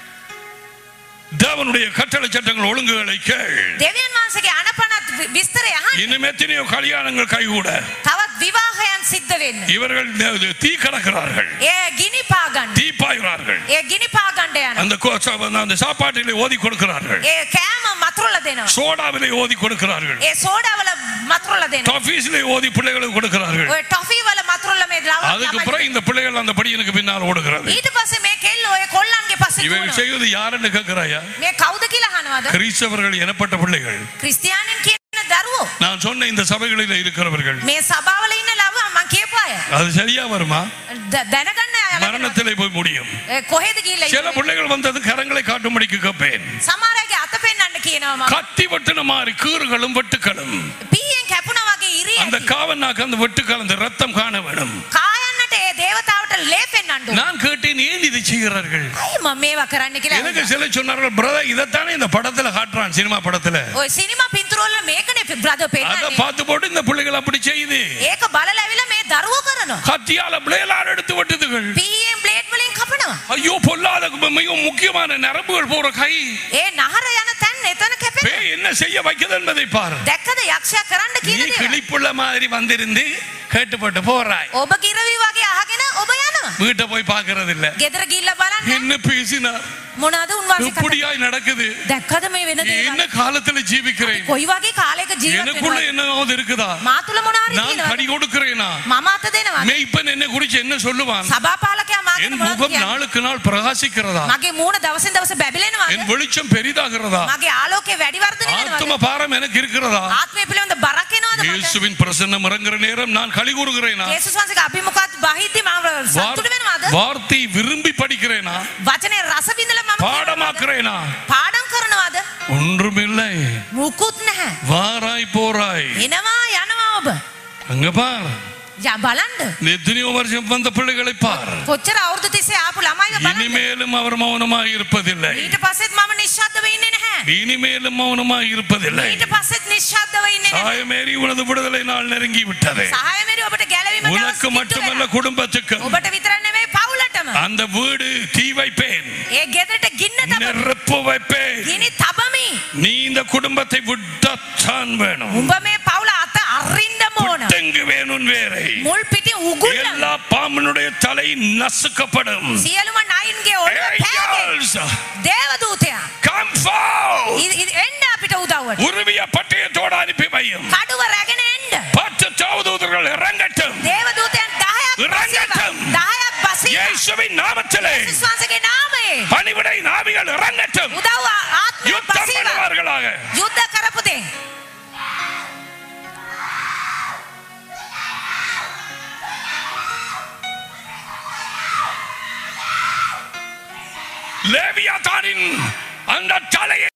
தேவனுடைய கட்டளை சட்டங்கள் ஒழுங்குகளை கேள் දෙවියන් වහන්සේගේ අනපනත් වි- විස්තරය අහන්න. இன்னும் எத்தனையோ கல்யாணங்கள் கைகூட තවත් විවාහයන් සිද්ධ වෙන්න. இவர்கள் நே- தீ கலக்கிறார்கள் ඒ ගිනි පාගන්න. தீ பாய்கிறார்கள் ඒ ගිනி පාගන්න යන. அந்த கோ- ச- அந்த சாப்பாட்டிலே ஓதி கொடுக்கிறார்கள் ඒ කෑම මතුරල දෙනවා. சோடாவிலே ஓதி கொடுக்கிறார்கள் ඒ සෝඩාවල මතුරල දෙනවා. டாஃபீஸ்லே ஓதி பிள்ளைகளுக்கு கொடுக்கிறார்கள் ඔය ටොෆී වල මතුරල මේ ළම- அதுக்கு ළමයි- பிறகு இந்த பிள்ளைகள் அந்த படியனுக்கு பின்னால் ஓடுகிறது ඊට පස්සේ මේ කෙල්ල ඔය කොල්ලන්ගේ පස්සේ இவர்கள் දුවනවා. செய்வது யாருன்னு கேட்கிறாயா මේ කවුද කියලා අහනවද? கிறிஸ்தவர்கள் எனப்பட்ட பிள்ளைகள் ක්‍රිස්තියානින් කියන දරුවෝ. நான் சொன்ன இந்த சபைகளில் இருக்கிறவர்கள் මේ සභාවල ඉන්න ළම මං කියපු අය. அது சரியா வருமா ද- දැනගන්න අය ළඟ. மரணத்திலே போய் முடியும் ඒ කොහෙද ගිහිල්ලා சில ඉන්නේ? பிள்ளைகள் வந்தது கரங்களை காட்டும்படிக்கு கேட்பேன் සමහරගේ අත පෙන්වන්න කියනවා මම. கத்தி வெட்டின மாதிரி கீறுகளும் வெட்டுக்களும் පීයෙන් කැපුණා වගේ ඉරි அந்த ඇති. காவனாக்கு அந்த வெட்டுக்கள் அந்த ரத்தம் காண வேணும் කායන්නට ඒ දේවතාවට ලේ පෙන්වන්න ඕනේ. நான் கேட்டேன் ஏன் இதை செய்கிறார்கள் ඇයි මම මේවා කරන්න කියලා. எனக்கு ඇහුවා. சில சொன்னார்கள் பிரதர் இதைத்தானே இந்த படத்துல காட்டுறான் சினிமா படத்துல ඔය සිනිමා පින්තූරවල මේකනේ බ්‍රදර් அதை පෙන්වන්නේ. பார்த்து போட்டு இந்த பிள்ளைகள் அப்படி செய்யுது ඒක බලලා ඇවිල්ලා මේ දරුවෝ කරනවා. கத்தியால பிள்ளைகளால் எடுத்து வெட்டுதுகள் පීයෙන් බ්ලේඩ් වලින් කපනවා. ஐயோ பொல்லாத மிகவும் முக்கியமான நரம்புகள் போற கை ඒ නහර යන තැන් එතන කැපෙනවා. பேய் என்ன செய்ய வைக்கிறது என்பதை பாரு දැක්කද යක්ෂයා කරන්න நீ කියන දේ? கிளிப்புள்ள மாதிரி வந்திருந்து கேட்டுப்பட்டு போறாய் ඔබ කිරවි වගේ අහගෙන ඔබ යනවා. வீட்டை போய் பாக்குறது இல்ல ගෙදර ගිහිල්ලා බලන්න என்ன பேசினார் මොනවද උන්වහන්සේ කතා இப்படியாய் நடக்குது දැක්කද මේ වෙන என்ன දේවල්? காலத்துல ஜீவிக்கிறேன் කොයි වගේ කාලයක ජීවත් எனக்குள்ள වෙනවද? என்னவாவது இருக்குதா මා තුල මොනවාරි நான் තියෙනවද? கடி கொடுக்கிறேனா මම අත දෙනවා. மெய்ப்பன் என்ன குறிச்சு என்ன சொல்லுவான் සභාපාලකයා මාගෙන என் මොනවද முகம் කියන්නේ? நாளுக்கு நாள் பிரகாசிக்கிறதா මගේ මූණ දවසින් දවස බැබලෙනවද? என் வெளிச்சம் பெரிதாகிறதா මගේ ආලෝකය වැඩි වර්ධනය ஆத்ம වෙනවද? பாரம் எனக்கு இருக்கிறதா ආත්මය පිළිබඳ බරක් එනවද මට? இயேசுவின் பிரசன்னம் இறங்குற நேரம் நான் களி கூறுகிறேனா යේසුස් වහන්සේගේ අභිමුඛත් බහිද්දි මම සතුටු වෙනවද? வார்த்தை விரும்பி படிக்கிறேனா වචනේ රස විඳලා මම කියනවද? பாடமாக்குறேனா පාඩම් කරනවද? ஒன்றுமில்லை මුකුත් නැහැ. வாராய் போராய் එනවා යනවා ඔබ. அங்க பார் යා බලන්න. எத்தனையோ வருஷம் வந்த பிள்ளைகளை பார் කොච්චර අවුරුදු තිස්සේ ආපු ළමයිව බලන්න. இனிமேலும் அவர் மௌனமாக இருப்பதில்லை ඊට පස්සෙත් මම නිශ්ශබ්දව ඉන්නේ නැහැ. இனிமேலும் மௌனமாக இருப்பதில்லை ඊට පස්සෙත් නිශ්ශබ්දව ඉන්නේ නැහැ. சாயமேறி உனது விடுதலை நாள் நெருங்கி விட்டது සහාය මෙරි ඔබට ගැලවීම දවස් உனக்கு කිට්ටු மட்டுமல்ல වෙලා. குடும்பத்துக்கு ඔබට විතරක් නෙමෙයි පවුලටම. அந்த வீடு தீ வைப்பேன் ඒ ගෙදරට ගින්න තබමි. நெருப்பு வைப்பேன் ගිනි තබමි. நீ இந்த குடும்பத்தை விட்டத்தான் வேணும் උඹ මේ පවුල අත අරින්නම ඕන. விட்டெங்குவேன் உன் வேரை මුල් පිටින් උගුල්ල. எல்லா பாம்பனுடைய தலை நசுக்கப்படும் සියලුම නයින්ගේ ඔළුව පෑගේ. Angels, දේවදූතයා. come forth. ඉ- ඉ- එන්න අපිට උදව්වට. உருவிய பட்டயத்தோடு அனுப்பி வையும் කඩුව රැගෙන එන්න. பத்து சவதூதர்கள் இறங்கட்டும் දේවදූතයන් 10ක් ඉරංගටම්. බසීවා. 10ක් බසීවා. තියෙනවා. இயேசுவின் நாமத்திலே යේසුස් වහන්සේගේ නාමයේ பணிவிடை நாவிகள் இறங்கட்டும் උදව් ආත්මය யுத்தம் පසීව பண்ணுவார்களாக යුද්ධ කරපු දෙන් லேவியாத்தானின் அந்த தலையை